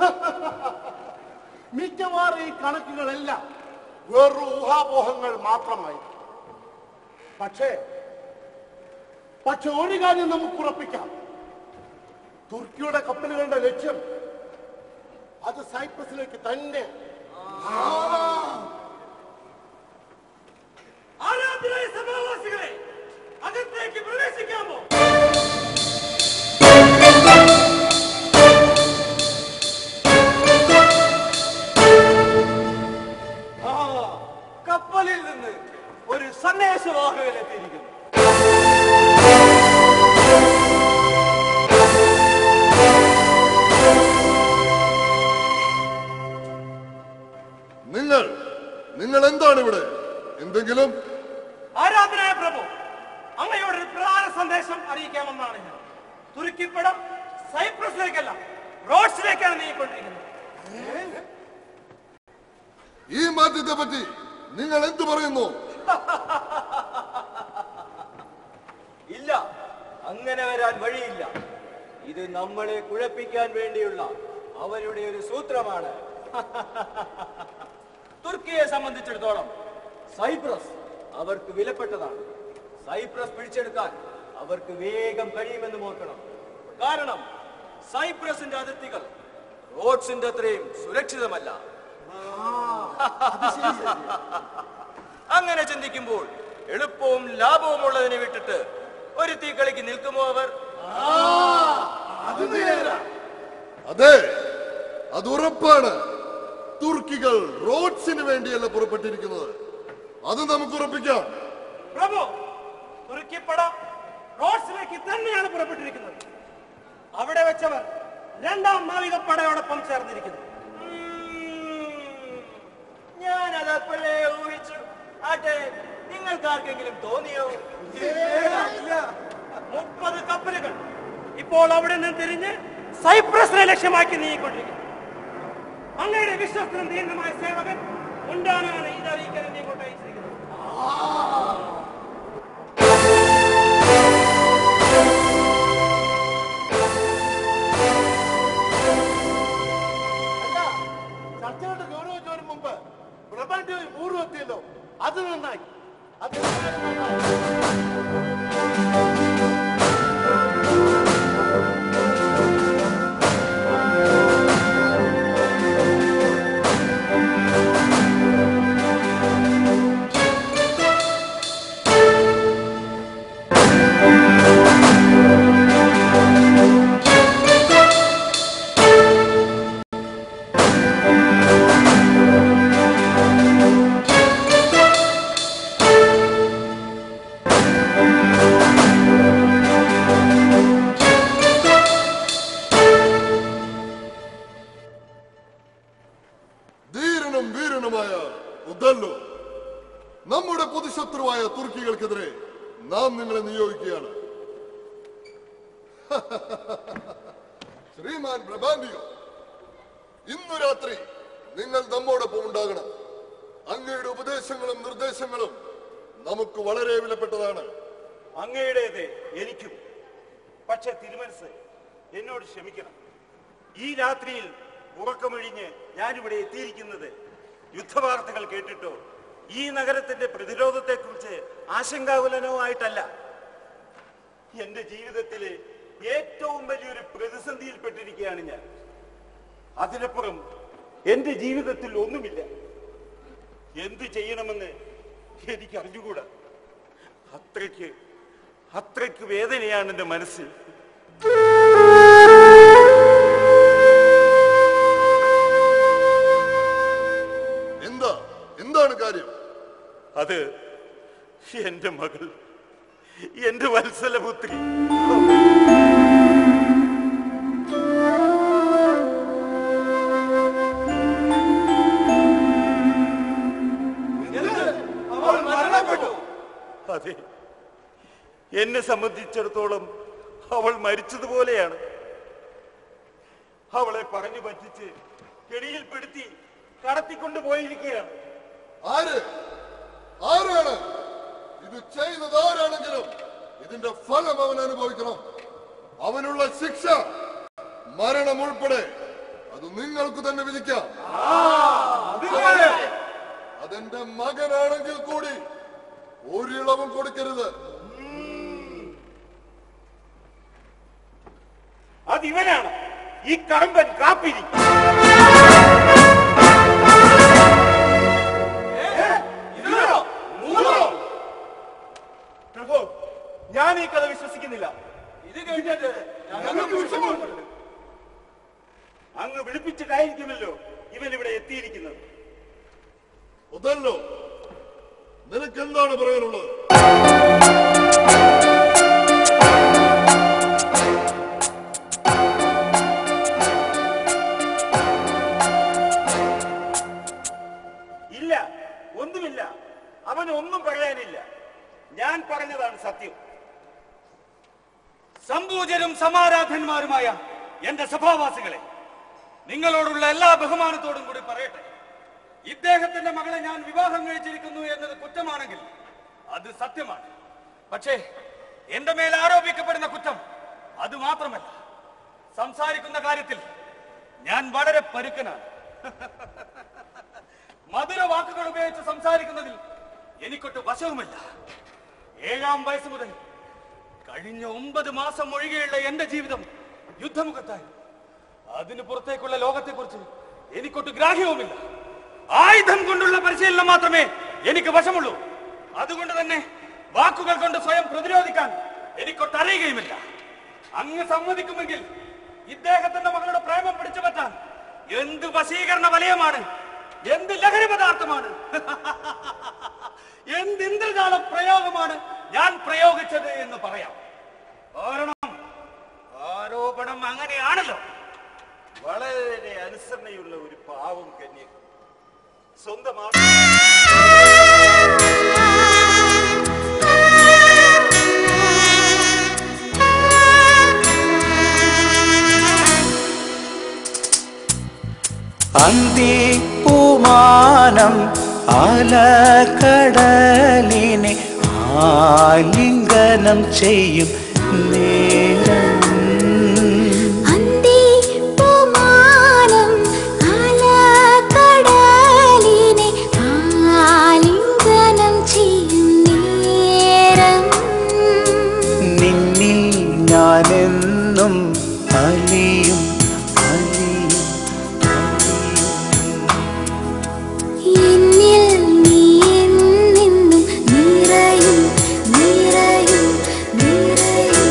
മിക്കവാറും ഈ കണക്കുകളെല്ലാം വെറും ഊഹാപോഹങ്ങൾ മാത്രമായി പക്ഷേ പക്ഷെ ഒരു കാര്യം നമുക്ക് ഉറപ്പിക്കാം തുർക്കിയുടെ കപ്പലുകളുടെ ലക്ഷ്യം അത് സൈപ്രസിലേക്ക് തന്നെ ആരാധനായ സഭാവാസികളെ അകത്തേക്ക് പ്രവേശിക്കാമോ ആ, കപ്പലിൽ നിന്ന് ഒരു സന്ദേശവാഹകൻ എത്തിയിരിക്കുന്നു നിങ്ങൾ നിങ്ങൾ എന്താണ് ഇവിടെ എന്തെങ്കിലും ആരാധനായ പ്രഭു അങ്ങയോട് ഒരു പ്രധാന സന്ദേശം അറിയിക്കാമെന്നാണ് ഞാൻ തുരുക്കിപ്പടം സൈപ്രസിലേക്കല്ല റോഡ്സിലേക്കാണ് നീങ്ങിക്കൊണ്ടിരിക്കുന്നത് ഈ മാറ്റത്തെ പറ്റി നിങ്ങൾ എന്തു പറയുന്നു ഇല്ല അങ്ങനെ വരാൻ വഴിയില്ല ഇത് നമ്മളെ കുഴപ്പിക്കാൻ വേണ്ടിയുള്ള അവരുടെ ഒരു സൂത്രമാണ് തുർക്കിയെ സംബന്ധിച്ചിടത്തോളം സൈപ്രസ് അവർക്ക് വിലപ്പെട്ടതാണ് സൈപ്രസ് പിടിച്ചെടുക്കാൻ അവർക്ക് വേഗം കഴിയുമെന്ന് ഓർക്കണം കാരണം സൈപ്രസിന്റെ അതിർത്തികൾ റോഡ്സിന്റെ അത്രയും സുരക്ഷിതമല്ല അങ്ങനെ ചിന്തിക്കുമ്പോൾ എളുപ്പവും ലാഭവും ഉള്ളതിനെ വിട്ടിട്ട് ഒരു തീക്കളിക്ക് നിൽക്കുമോ അവർ അതെ അത് ഉറപ്പാണ് തുർക്കികൾ റോഡ്സിന് വേണ്ടിയല്ല പുറപ്പെട്ടിരിക്കുന്നത് അത് നമുക്ക് ഉറപ്പിക്കാം പ്രഭു തുർക്കിപ്പട വേണ്ടി തന്നെയാണ് പുറപ്പെട്ടിരിക്കുന്നത് അവിടെ വെച്ചവർ രണ്ടാം നാവികപ്പടയോടൊപ്പം ചേർന്നിരിക്കുന്നു ഞാൻ അതപ്പോഴേ ഊഹിച്ചു ആട്ടെ നിങ്ങൾക്ക് ആർക്കെങ്കിലും തോന്നിയോ മുപ്പത് കപ്പലുകൾ ഇപ്പോൾ അവിടെ നിന്ന് തിരിഞ്ഞ് സൈപ്രസിനെ ലക്ഷ്യമാക്കി നീങ്ങിക്കൊണ്ടിരിക്കുന്നു അങ്ങയുടെ വിശ്വസ്തനും ദീർഘമായ സേവകൻ ഉണ്ടാനാണ് ഇത് അറിയിക്കാൻ എന്നെ ഇങ്ങോട്ട് അയച്ചിരിക്കുന്നത് അല്ല ചർച്ചകളുടെ ഗൗരവിച്ചതിന് മുമ്പ് പ്രപഞ്ച പൂർവ്വം എത്തിയല്ലോ അത് നന്നായി അത് ധീരനും വീരനുമായ ഉദല്ലോ നമ്മുടെ പൊതുശത്രുവായ തുർക്കികൾക്കെതിരെ നാം നിങ്ങളെ നിയോഗിക്കുകയാണ് ശ്രീമാൻ പ്രഭാന്തിയോ ഇന്നു രാത്രി നിങ്ങൾ നമ്മോടൊപ്പം ഉണ്ടാകണം അങ്ങയുടെ ഉപദേശങ്ങളും നിർദ്ദേശങ്ങളും നമുക്ക് വളരെ വിലപ്പെട്ടതാണ് അങ്ങയുടേത് എനിക്കും പക്ഷെ തിരുമനസ് എന്നോട് ക്ഷമിക്കണം ഈ രാത്രിയിൽ ഉറക്കമൊഴിഞ്ഞ് ഞാനിവിടെ എത്തിയിരിക്കുന്നത് യുദ്ധവാർത്തകൾ കേട്ടിട്ടോ ഈ നഗരത്തിന്റെ പ്രതിരോധത്തെക്കുറിച്ച് ആശങ്കാകുലനോ ആയിട്ടല്ല എന്റെ ജീവിതത്തിലെ ഏറ്റവും വലിയൊരു പ്രതിസന്ധിയിൽപ്പെട്ടിരിക്കുകയാണ് ഞാൻ അതിനപ്പുറം എന്റെ ജീവിതത്തിൽ ഒന്നുമില്ല എന്തു ചെയ്യണമെന്ന് എനിക്ക് അറിഞ്ഞുകൂടാ അത്രയ്ക്ക് അത്രയ്ക്ക് വേദനയാണ് എന്റെ മനസ്സിൽ എന്താ എന്താണ് കാര്യം അത് എന്റെ മകൾ എന്റെ വത്സലപുത്രി അതെ എന്നെ സംബന്ധിച്ചിടത്തോളം അവൾ മരിച്ചതുപോലെയാണ് അവളെ പറഞ്ഞു പറ്റിച്ച് കെണിയിൽപ്പെടുത്തി കടത്തിക്കൊണ്ട് പോയിരിക്കുകയാണ് ആര് ആരാണ് ഇത് ചെയ്തത് ആരാണെങ്കിലും ഇതിന്റെ ഫലം അവൻ അനുഭവിക്കണം അവനുള്ള ശിക്ഷ മരണം ഉൾപ്പെടെ അത് നിങ്ങൾക്ക് തന്നെ വിധിക്കാം അതെന്റെ മകനാണെങ്കിൽ കൂടി ഒരിളവും കൊടുക്കരുത് അതിവനാണ് ഈ കറമ്പൻ കാപ്പിരി പ്രഭു ഞാൻ ഈ കഥ വിശ്വസിക്കുന്നില്ല ഇത് കേട്ടിട്ട് ഞങ്ങൾക്ക് വിഷമമുണ്ട് അങ്ങ് വിളിപ്പിച്ചിട്ടായിരിക്കുമല്ലോ ഇവൻ ഇവിടെ എത്തിയിരിക്കുന്നത് അതല്ലോ നിനക്ക് എന്താണ് പറയാനുള്ളത് ഇല്ല ഒന്നുമില്ല അവൻ ഒന്നും പറയാനില്ല ഞാൻ പറഞ്ഞതാണ് സത്യം സംപൂജരും സമാരാധന്മാരുമായ എന്റെ സഭാവാസികളെ നിങ്ങളോടുള്ള എല്ലാ ബഹുമാനത്തോടും കൂടി പറയട്ടെ ഇദ്ദേഹത്തിന്റെ മകളെ ഞാൻ വിവാഹം കഴിച്ചിരിക്കുന്നു എന്നത് കുറ്റമാണെങ്കിൽ അത് സത്യമാണ് പക്ഷേ എന്റെ മേൽ ആരോപിക്കപ്പെടുന്ന കുറ്റം അത് മാത്രമല്ല സംസാരിക്കുന്ന കാര്യത്തിൽ ഞാൻ വളരെ പരുക്കനാണ് മധുര വാക്കുകൾ ഉപയോഗിച്ച് സംസാരിക്കുന്നതിൽ എനിക്കൊട്ട് വശവുമില്ല ഏഴാം വയസ്സ് മുതൽ കഴിഞ്ഞ ഒമ്പത് മാസം ഒഴികെയുള്ള എന്റെ ജീവിതം യുദ്ധമുഖത്തായി അതിന് പുറത്തേക്കുള്ള ലോകത്തെക്കുറിച്ച് എനിക്കൊട്ട് ഗ്രാഹ്യവുമില്ല ആയുധം കൊണ്ടുള്ള പരിശീലനം മാത്രമേ എനിക്ക് വശമുള്ളൂ അതുകൊണ്ട് തന്നെ വാക്കുകൾ കൊണ്ട് സ്വയം പ്രതിരോധിക്കാൻ എനിക്കൊട്ട് അറിയുകയുമില്ല അങ്ങ് സമ്മതിക്കുമെങ്കിൽ ഇദ്ദേഹത്തിന്റെ മകളുടെ പ്രേമം പിടിച്ചു പറ്റാൻ എന്ത് വശീകരണ വലയമാണ് എന്ത് ലഹരി പദാർത്ഥമാണ് എന്ത് ഇന്ദ്രജാല പ്രയോഗമാണ് ഞാൻ പ്രയോഗിച്ചത് എന്ന് പറയാം കാരണം ആരോപണം അങ്ങനെയാണല്ലോ വളരെ അനുസരണയുള്ള ഒരു പാവം കന്യ സ്വന്തമാണ് അന്തിപ്പൂമാനം ആലക്കടലിനെ ആലിംഗനം ചെയ്യും നേരം അന്തിപ്പൂമാനം ആലക്കടലിനെ ആലിംഗനം ചെയ്യും നേരം നിന്നിൽ ഞാനെന്നും അലിയും അലിയും എന്നിൽ നീ എന്നെന്നും നിറയും നിറയും നിറയും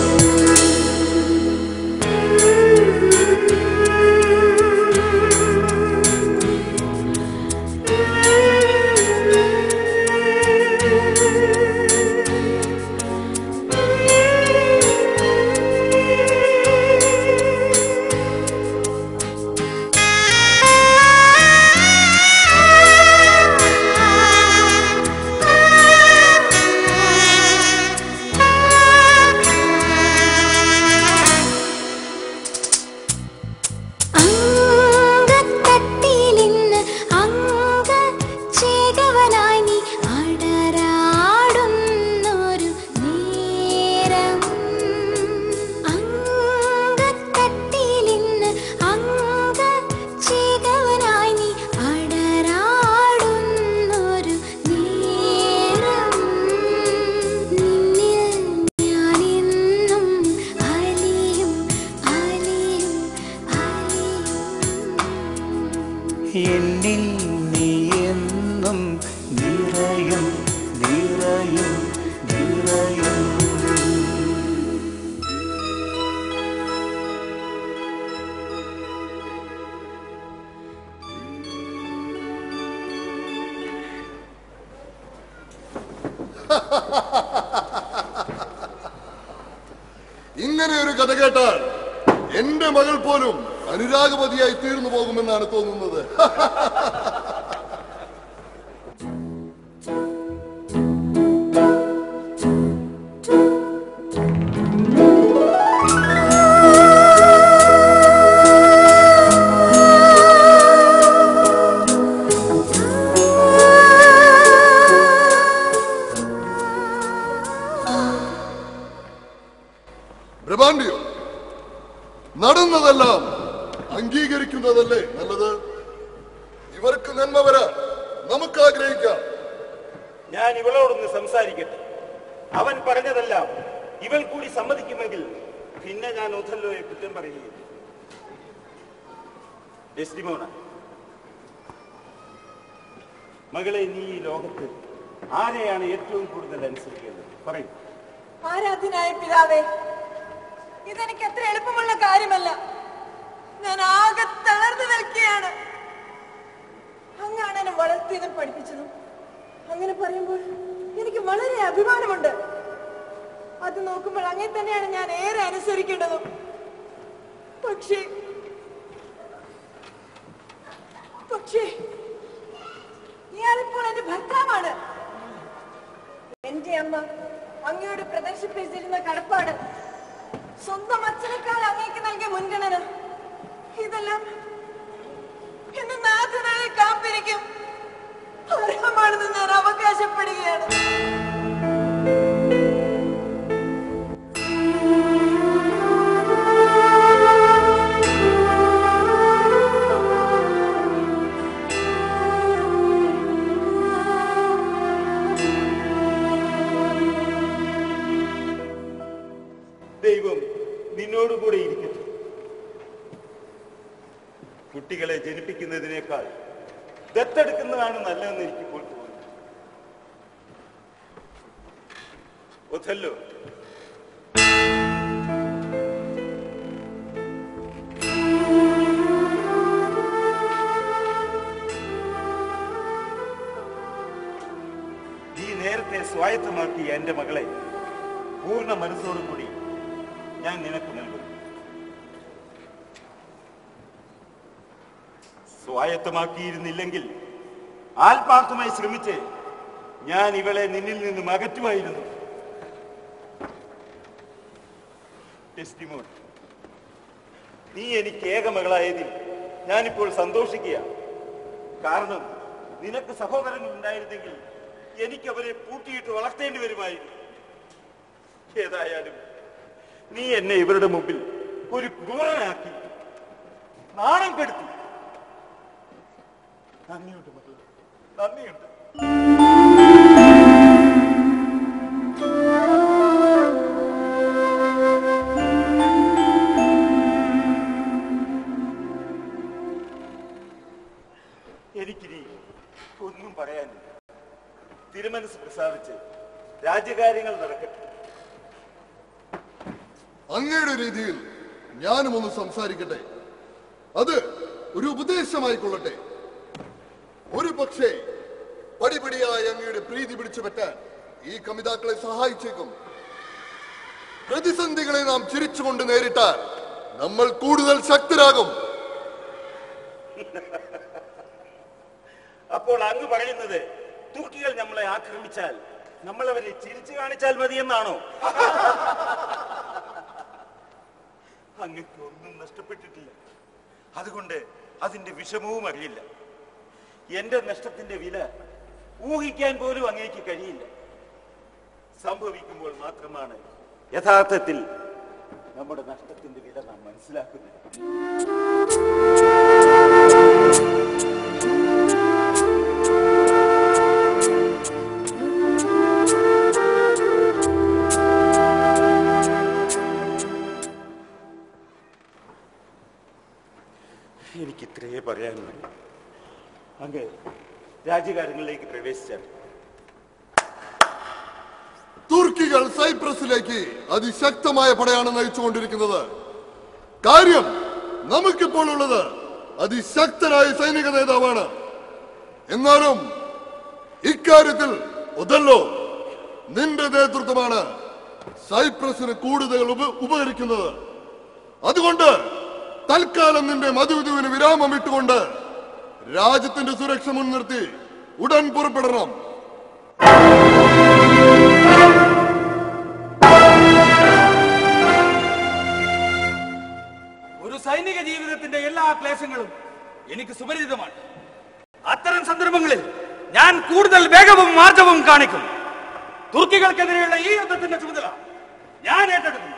അങ്കത്തട്ടിലിന്ന് അങ്ക ചേകവനായി നീ അടരാടുന്നൊരു നേരം അങ്കത്തട്ടിലിന്ന് അങ്ക ചേകവനായി നീ അടരാടുന്നൊരു നേരം നിന്നിൽ ഞാനെന്നും അലിയും അലിയും അലിയും എന്നിൽ നീ എന്നും നിറയും നിറയും നിറയും ഇങ്ങനെ ഒരു കഥ കേട്ടാൽ എന്റെ മകൾ പോലും അനുരാഗവതിയായി തീർന്നു പോകുമെന്നാണ് തോന്നുന്നത് ബ്രഹ്മാണ്ടിയോ നടന്നതെല്ലാം അംഗീകരിക്കുന്നതല്ലേ നല്ലത് ഇവർക്ക് നന്മ വരാൻ നമുക്ക് ആഗ്രഹിക്കാം ഞാൻ ഇവളോടൊന്ന് സംസാരിക്കട്ടെ അവൻ പറഞ്ഞതെല്ലാം ഇവൾ കൂടി സമ്മതിക്കുമെങ്കിൽ പിന്നെ ഞാൻ ഒഥല്ലോയെ കുറ്റം പറയുകയില്ല ഡെസ്റ്റിമോണ മകളെ നീ ഈ ലോകത്ത് ആരെയാണ് ഏറ്റവും കൂടുതൽ അനുസരിക്കേണ്ടത് പറയൂ ആരാധ്യനായ പിതാവേ ഇതെനിക്ക് അത്ര എളുപ്പമുള്ള കാര്യമല്ല ഞാൻ ആകെ തളർന്നു നിൽക്കുകയാണ് അങ്ങാണ് എന്നെ വളർത്തിയതും പഠിപ്പിച്ചതും അങ്ങനെ പറയുമ്പോൾ എനിക്ക് വളരെ അഭിമാനമുണ്ട് അത് നോക്കുമ്പോൾ അങ്ങനെ തന്നെയാണ് ഞാൻ ഏറെ അനുസരിക്കേണ്ടതും പക്ഷേ പക്ഷേ ഇയാളിപ്പോൾ എന്റെ ഭർത്താവാണ് എന്റെ അമ്മ അങ്ങയോട് പ്രദർശിപ്പിച്ചിരുന്ന കടപ്പാട് സ്വന്തം അച്ഛനേക്കാൾ അങ്ങേക്ക് നൽകിയ മുൻഗണന ഇതെല്ലാം എന്നെ നാഥനായി കാത്തിരിക്കും അർഹമാണെന്ന് ഞാൻ അവകാശപ്പെടുകയാണ് ദൈവം നിന്നോടുകൂടെ ഇരിക്കട്ടെ കുട്ടികളെ ജനിപ്പിക്കുന്നതിനേക്കാൾ ദത്തെടുക്കുന്നതാണ് നല്ലതെന്ന് എനിക്കിപ്പോൾ തോന്നുന്നു ഒഥല്ലോ ഈ നേരത്തെ സ്വായത്തമാക്കിയ എന്റെ മകളെ പൂർണ്ണ മനസ്സോടുകൂടി ഞാൻ നിനക്ക് നൽകും സ്വായത്തമാക്കിയിരുന്നില്ലെങ്കിൽ ആത്മാർത്ഥമായി ശ്രമിച്ച് ഞാൻ ഇവളെ നിന്നിൽ നിന്നും അകറ്റുമായിരുന്നു ടെസ്റ്റിമോൻ നീ എനിക്ക് ഏകമകളായതിൽ ഞാനിപ്പോൾ സന്തോഷിക്കുക കാരണം നിനക്ക് സഹോദരങ്ങൾ ഉണ്ടായിരുന്നെങ്കിൽ എനിക്ക് അവരെ പൂട്ടിയിട്ട് വളർത്തേണ്ടി വരുമായിരുന്നു ഏതായാലും നീ എന്നെ ഇവരുടെ മുമ്പിൽ ഒരു ക്രൂരനാക്കി നാണം കെടുത്തി നന്ദിയുണ്ട് മക്കളെ നന്ദിയുണ്ട് എനിക്കിനി ഒന്നും പറയാനില്ല തിരുമനസ് പ്രസാദിച്ച് രാജ്യകാര്യങ്ങൾ നടക്കട്ടെ അങ്ങയുടെ രീതിയിൽ ഞാനും ഒന്ന് സംസാരിക്കട്ടെ അത് ഒരു ഉപദേശമായിക്കൊള്ളട്ടെ ഒരു പക്ഷേ പടിപടിയായി അങ്ങയുടെ പ്രീതി പിടിച്ചു പറ്റാൻ ഈ കമിതാക്കളെ സഹായിച്ചേക്കും പ്രതിസന്ധികളെ നാം ചിരിച്ചുകൊണ്ട് നേരിട്ടാൽ നമ്മൾ കൂടുതൽ ശക്തരാകും അപ്പോൾ അങ്ങ് പറയുന്നത് തുർക്കികൾ നമ്മളെ ആക്രമിച്ചാൽ നമ്മൾ അവരെ ചിരിച്ചു കാണിച്ചാൽ മതിയെന്നാണോ അങ്ങക്ക് ഒന്നും നഷ്ടപ്പെട്ടിട്ടില്ല അതുകൊണ്ട് അതിന്റെ വിഷമവും അറിയില്ല എന്റെ നഷ്ടത്തിന്റെ വില ഊഹിക്കാൻ പോലും അങ്ങേക്ക് കഴിയില്ല സംഭവിക്കുമ്പോൾ മാത്രമാണ് യഥാർത്ഥത്തിൽ നമ്മുടെ നഷ്ടത്തിന്റെ വില നാം മനസ്സിലാക്കുന്നത് എനിക്ക് ഇത്രയേ പറയാനുള്ളൂ അങ്ങ് രാജ്യകാര്യങ്ങളിലേക്ക് പ്രവേശിച്ചാൽ തുർക്കികൾ സൈപ്രസിലേക്ക് അതിശക്തമായ പടയാണ് നയിച്ചുകൊണ്ടിരിക്കുന്നത് കാര്യം നമുക്കിപ്പോൾ ഉള്ളത് അതിശക്തനായ സൈനിക നേതാവാണ് എന്നാലും ഇക്കാര്യത്തിൽ ഒതല്ലോ നിന്റെ നേതൃത്വമാണ് സൈപ്രസിന് കൂടുതൽ ഉപ- ഉപകരിക്കുന്നത് അതുകൊണ്ട് തൽക്കാലം നിന്റെ മധുവിധുവിന് വിരാമം ഇട്ടുകൊണ്ട് രാജ്യത്തിന്റെ സുരക്ഷ മുൻനിർത്തി ഉടൻ പുറപ്പെടണം ഒരു സൈനിക ജീവിതത്തിന്റെ എല്ലാ ക്ലേശങ്ങളും എനിക്ക് സുപരിചിതമാണ് അത്തരം സന്ദർഭങ്ങളിൽ ഞാൻ കൂടുതൽ വേഗവും മാർഗവും കാണിക്കും തുർക്കികൾക്കെതിരെയുള്ള ഈ യുദ്ധത്തിന്റെ ചുമതല ഞാൻ ഏറ്റെടുക്കുന്നു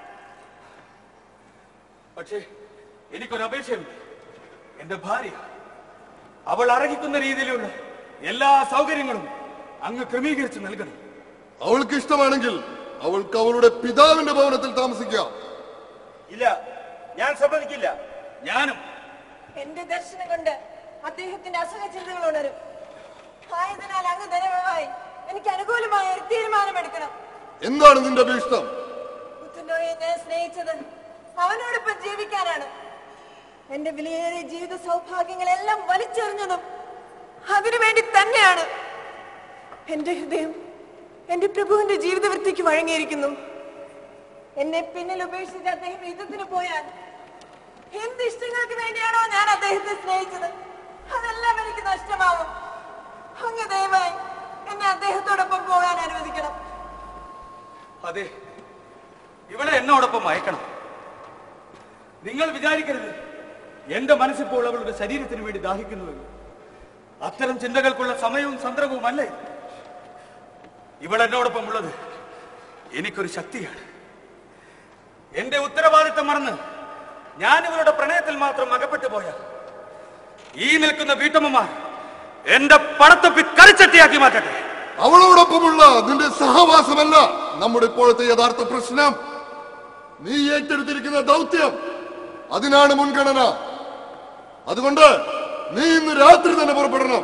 പക്ഷേ എനിക്കൊരു അപേക്ഷയുണ്ട് എന്റെ ഭാര്യ അവൾ അർഹിക്കുന്ന രീതിയിലുള്ള എല്ലാ സൗകര്യങ്ങളും അങ്ങ് ക്രമീകരിച്ച് നൽകണം അവൾക്ക് ഇഷ്ടമാണെങ്കിൽ അവൾക്ക് അവളുടെ പിതാവിന്റെ ഭവനത്തിൽ താമസിക്കാം ഇല്ല ഞാൻ സമ്മതിക്കില്ല ഞാനും എന്റെ ദർശനം കൊണ്ട് അദ്ദേഹത്തിന്റെ അസുഖ ചിന്തകൾ ഉണരും ആയതിനാൽ അങ്ങ് ധനവായി എനിക്ക് അനുകൂലമായ ഒരു തീരുമാനമെടുക്കണം എന്താണ് നിന്റെ ഭീഷ്ടം പുത്തുണ്ടോയെ ഞാൻ സ്നേഹിച്ചത് അവനോടൊപ്പം ജീവിക്കാനാണ് എന്റെ വിലയേറിയ ജീവിത സൗഭാഗ്യങ്ങളെല്ലാം വലിച്ചെറിഞ്ഞതും അതിനുവേണ്ടി തന്നെയാണ് എന്റെ ഹൃദയം എന്റെ പ്രഭുവിന്റെ ജീവിതവൃത്തിക്ക് വഴങ്ങിയിരിക്കുന്നു എന്നെ പിന്നിൽ ഉപേക്ഷിച്ച് അദ്ദേഹം യുദ്ധത്തിന് പോയാൽ എന്ത് ഇഷ്ടങ്ങൾക്ക് വേണ്ടിയാണോ ഞാൻ അദ്ദേഹത്തെ സ്നേഹിച്ചത് അതെല്ലാം എനിക്ക് നഷ്ടമാവും അങ്ങ് ദയവായി എന്നെ അദ്ദേഹത്തോടൊപ്പം പോകാൻ അനുവദിക്കണം അതെ ഇവളെ എന്നോടൊപ്പം അയക്കണം നിങ്ങൾ വിചാരിക്കരുത് എന്റെ മനസ്സിപ്പോൾ അവളുടെ ശരീരത്തിന് വേണ്ടി ദാഹിക്കുന്നുവെന്ന് അത്തരം ചിന്തകൾക്കുള്ള സമയവും സന്ദർഭവും അല്ല ഇത്. ഇവൾ എന്നോടൊപ്പം ഉള്ളത് എനിക്കൊരു ശക്തിയാണ് എന്റെ ഉത്തരവാദിത്തം മറന്ന് ഞാൻ ഇവളുടെ പ്രണയത്തിൽ മാത്രം അകപ്പെട്ടു പോയാൽ ഈ നിൽക്കുന്ന വീട്ടമ്മമാർ എന്റെ പടത്തൊപ്പി കരിച്ചട്ടിയാക്കി മാറ്റട്ടെ അവളോടൊപ്പമുള്ള നിന്റെ സഹവാസമല്ല നമ്മുടെ ഇപ്പോഴത്തെ യഥാർത്ഥ പ്രശ്നം നീ ഏറ്റെടുത്തിരിക്കുന്ന ദൗത്യം അതിനാണ് മുൻഗണന അതുകൊണ്ട് നീ ഇന്ന് രാത്രി തന്നെ പുറപ്പെടണം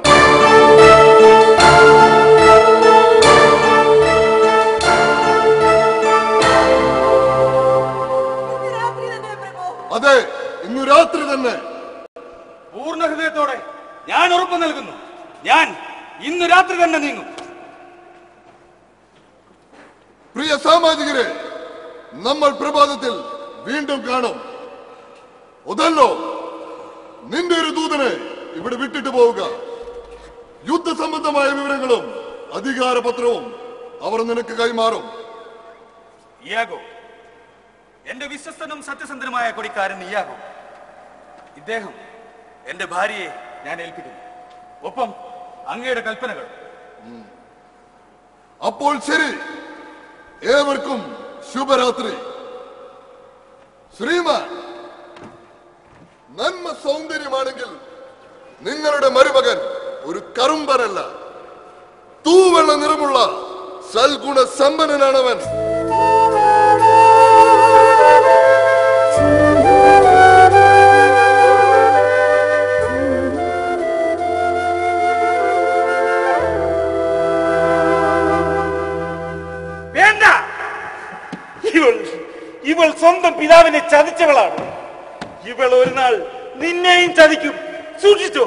ഇന്ന് രാത്രി തന്നെ പ്രഭു അതെ ഇന്ന് രാത്രി തന്നെ പൂർണ്ണ ഹൃദയത്തോടെ ഞാൻ ഉറപ്പ് നൽകുന്നു ഞാൻ ഇന്ന് രാത്രി തന്നെ നീങ്ങും പ്രിയ സാമാജികരെ നമ്മൾ പ്രഭാതത്തിൽ വീണ്ടും കാണും ഒതല്ലോ നിന്റെ ഒരു ദൂതനെ ഇവിടെ വിട്ടിട്ട് പോവുക യുദ്ധ സംബന്ധമായ വിവരങ്ങളും അധികാരപത്രവും അവർ നിനക്ക് കൈമാറും ഇയാഗോ എന്റെ വിശ്വസ്തനും സത്യസന്ധനുമായ കൊടിക്കാരൻ ഇയാഗോ ഇദ്ദേഹം എന്റെ ഭാര്യയെ ഞാൻ ഏൽപ്പിക്കുന്നു ഒപ്പം അങ്ങയുടെ കൽപ്പനകൾ അപ്പോൾ ശരി ഏവർക്കും ശുഭരാത്രി ശ്രീമാൻ നന്മ സൗന്ദര്യമാണെങ്കിൽ നിങ്ങളുടെ മരുമകൻ ഒരു കറുമ്പനല്ല തൂവെള്ള നിറമുള്ള സൽഗുണ സമ്പന്നനാണവൻ വേണ്ട ഇവൾ ഇവൾ സ്വന്തം പിതാവിനെ ചതിച്ചവളാണ് ഇവൾ ഒരു നാൾ നിന്നെയും ചതിക്കും സൂക്ഷിച്ചോ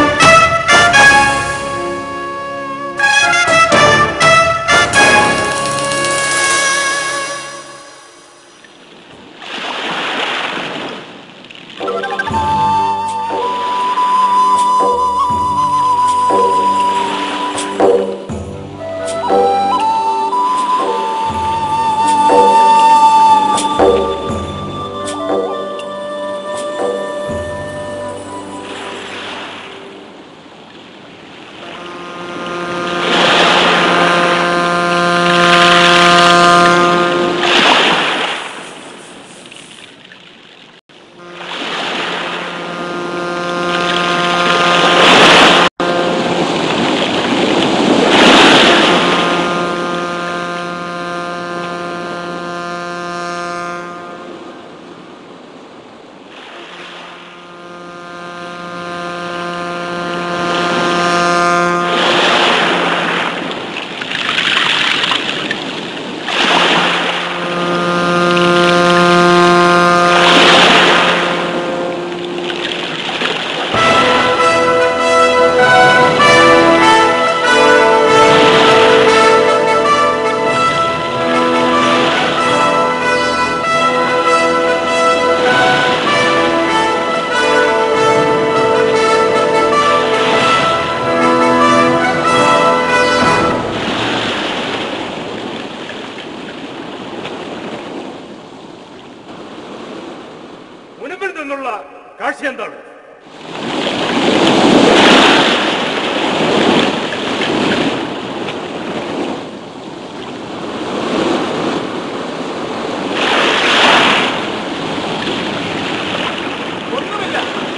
മുൻപിൽ നിന്നുള്ള കാഴ്ച എന്താണ് ഒന്നുമില്ല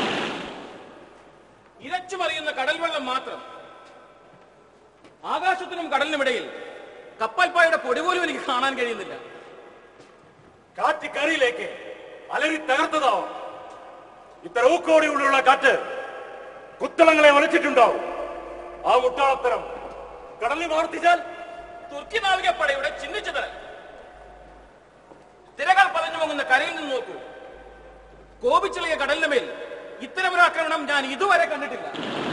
ഇരച്ചു മറിയുന്ന കടൽ വെള്ളം മാത്രം ആകാശത്തിനും കടലിനുമിടയിൽ കപ്പൽപ്പായുടെ പൊടി പോലും എനിക്ക് കാണാൻ കഴിയുന്നില്ല കാറ്റ് കരയിലേക്ക് അലറി തകർത്തതാവും ഇത്ര ഊക്കോടിയുള്ള കാറ്റ് കുത്തളങ്ങളെ ഒലച്ചിട്ടുണ്ടാവും ആ മുട്ടാളത്തരം കടലിൽ പ്രവർത്തിച്ചാൽ തുർക്കി നാവികപ്പടയുടെ ചിഹ്നിച്ചത് തിരകൾ പതഞ്ഞു പോകുന്ന കരയിൽ നിന്ന് നോക്കൂ കോപിച്ചെളിയ കടലിന് മേൽ ഇത്തരമൊരു ആക്രമണം ഞാൻ ഇതുവരെ കണ്ടിട്ടില്ല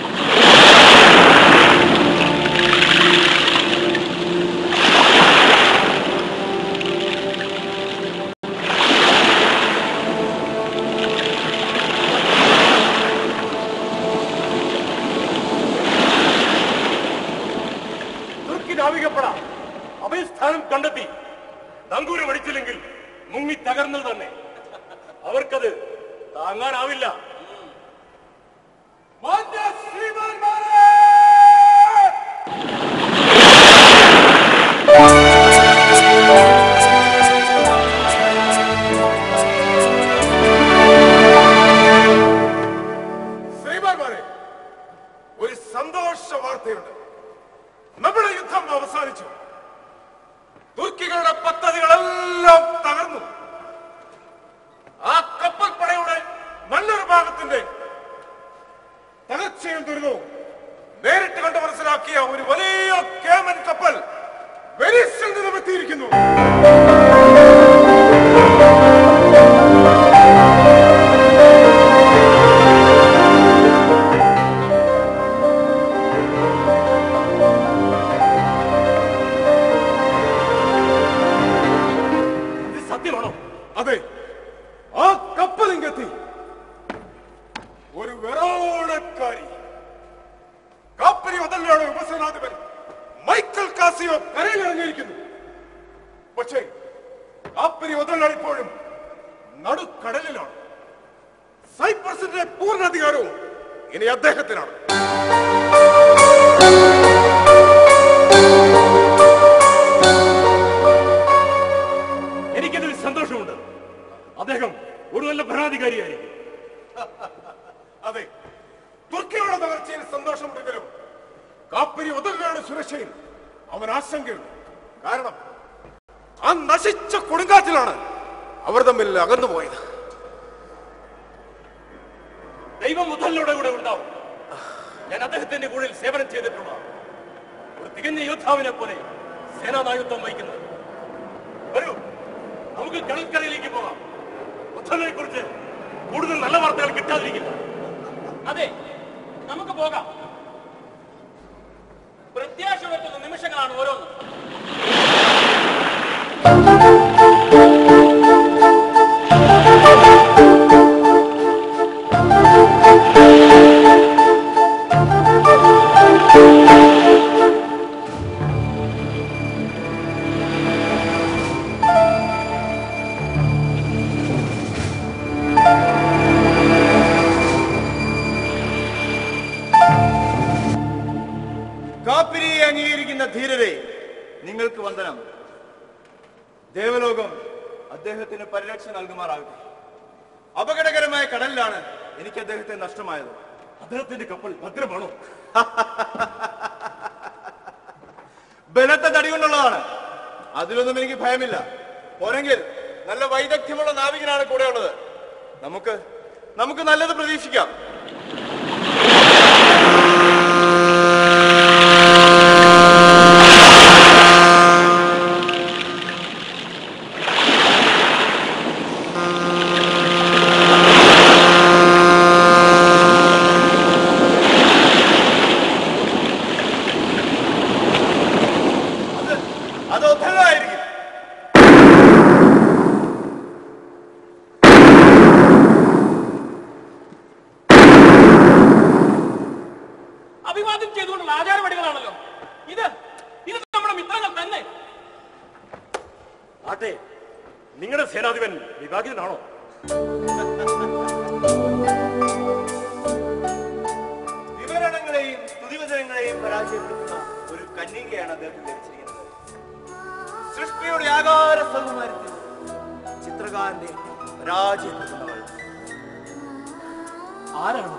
തുർക്കി നാവികപ്പട അഭയസ്ഥാനം കണ്ടെത്തി നങ്കൂരം അടിച്ചില്ലെങ്കിൽ മുങ്ങി തകർന്നത് തന്നെ അവർക്കത് താങ്ങാനാവില്ല മാന്യ ശ്രീമാന്മാരെ! ശ്രീമാന്മാരെ ഒരു സന്തോഷ വാർത്തയുണ്ട് നമ്മുടെ യുദ്ധം അവസാനിച്ചു തുർക്കികളുടെ പദ്ധതികളെല്ലാം തകർന്നു ആ കപ്പൽ പടയുടെ നല്ലൊരു ഭാഗത്തിന്റെ തകർച്ചയും ദുരിതവും നേരിട്ട് കണ്ട് മനസ്സിലാക്കിയ ഒരു വലിയ അതെ ആ കപ്പലിങ്കെത്തി ഒരു വെറോണക്കാരി കാപ്പരി മുതലാണ് ഉപസേനാധിപൻ മൈക്കൽ കാസിയോ കരയിലിറങ്ങിയിരിക്കുന്നു പക്ഷേ കാപ്പരി മുതലാണ് ഇപ്പോഴും നടുക്കടലിലാണ് സൈപ്രസിന്റെ പൂർണ്ണാധികാരവും ഇനി അദ്ദേഹത്തിനാണ് എനിക്കതിൽ സന്തോഷമുണ്ട് അദ്ദേഹം ഒരു നല്ല ഭരണാധികാരിയായിരിക്കും അതെ തുർക്കിയുടെ തകർച്ചയിൽ സന്തോഷമുണ്ടെങ്കിലും കാപ്പരി ഒതല്ലയുടെ സുരക്ഷയിൽ അവൻ ആശങ്കയുണ്ട് കാരണം ആ നശിച്ച കൊടുങ്കാറ്റിലാണ് അവർ തമ്മിൽ അകന്നു പോയത് ദൈവം മുതലിലൂടെ കൂടെ ഉണ്ടാവും ഞാൻ അദ്ദേഹത്തിന്റെ കൂടെ സേവനം ചെയ്തിട്ടുള്ള ഒരു തികഞ്ഞ യോദ്ധാവിനെ പോലെ സേനാ നായകത്വം വഹിക്കുന്നത് വരൂ നമുക്ക് കടൽക്കരയിലേക്ക് പോകാം ബുദ്ധനെ കുറിച്ച് കൂടുതൽ നല്ല വാർത്തകൾ കിട്ടാതിരിക്കില്ല അതെ നമുക്ക് പോകാം പ്രത്യാശ ഉയർത്തുന്ന നിമിഷങ്ങളാണ് ഓരോന്നും കാപ്പിരിയെ അംഗീകരിക്കുന്ന ധീരരെ നിങ്ങൾക്ക് വന്ദനം ദേവലോകം അദ്ദേഹത്തിന് പരിരക്ഷ നൽകുമാറാകട്ടെ അപകടകരമായ കടലിലാണ് എനിക്ക് അദ്ദേഹത്തെ നഷ്ടമായത് അദ്ദേഹത്തിന്റെ കപ്പൽ ഭദ്രമാണോ ബലത്തെ തടികൊണ്ടുള്ളതാണ് അതിലൊന്നും എനിക്ക് ഭയമില്ല പോരെങ്കിൽ നല്ല വൈദഗ്ധ്യമുള്ള നാവികനാണ് കൂടെ ഉള്ളത് നമുക്ക് നമുക്ക് നല്ലത് പ്രതീക്ഷിക്കാം അത് അത് ഒത്തല്ലോ ആയിരിക്കും അഭിവാദ്യം ചെയ്തുകൊണ്ടുള്ള ആചാരപടികളാണല്ലോ ഇത് ഇത് നമ്മുടെ മിത്രങ്ങൾ തന്നെ ആട്ടെ നിങ്ങളുടെ സേനാധിപൻ വിഭാഗിതനാണോ വിവരണങ്ങളെയും സ്തുതിവചനങ്ങളെയും പരാജയപ്പെടുത്തുന്ന ഒരു കന്യകയാണ് അദ്ദേഹം ധരിച്ചിരിക്കുന്നത് സൃഷ്ടിയുടെ ആകാര സൗകുമാരത്തിൽ ചിത്രകാരന്റെ പരാജയപ്പെടുന്നവൾ ആരാണ്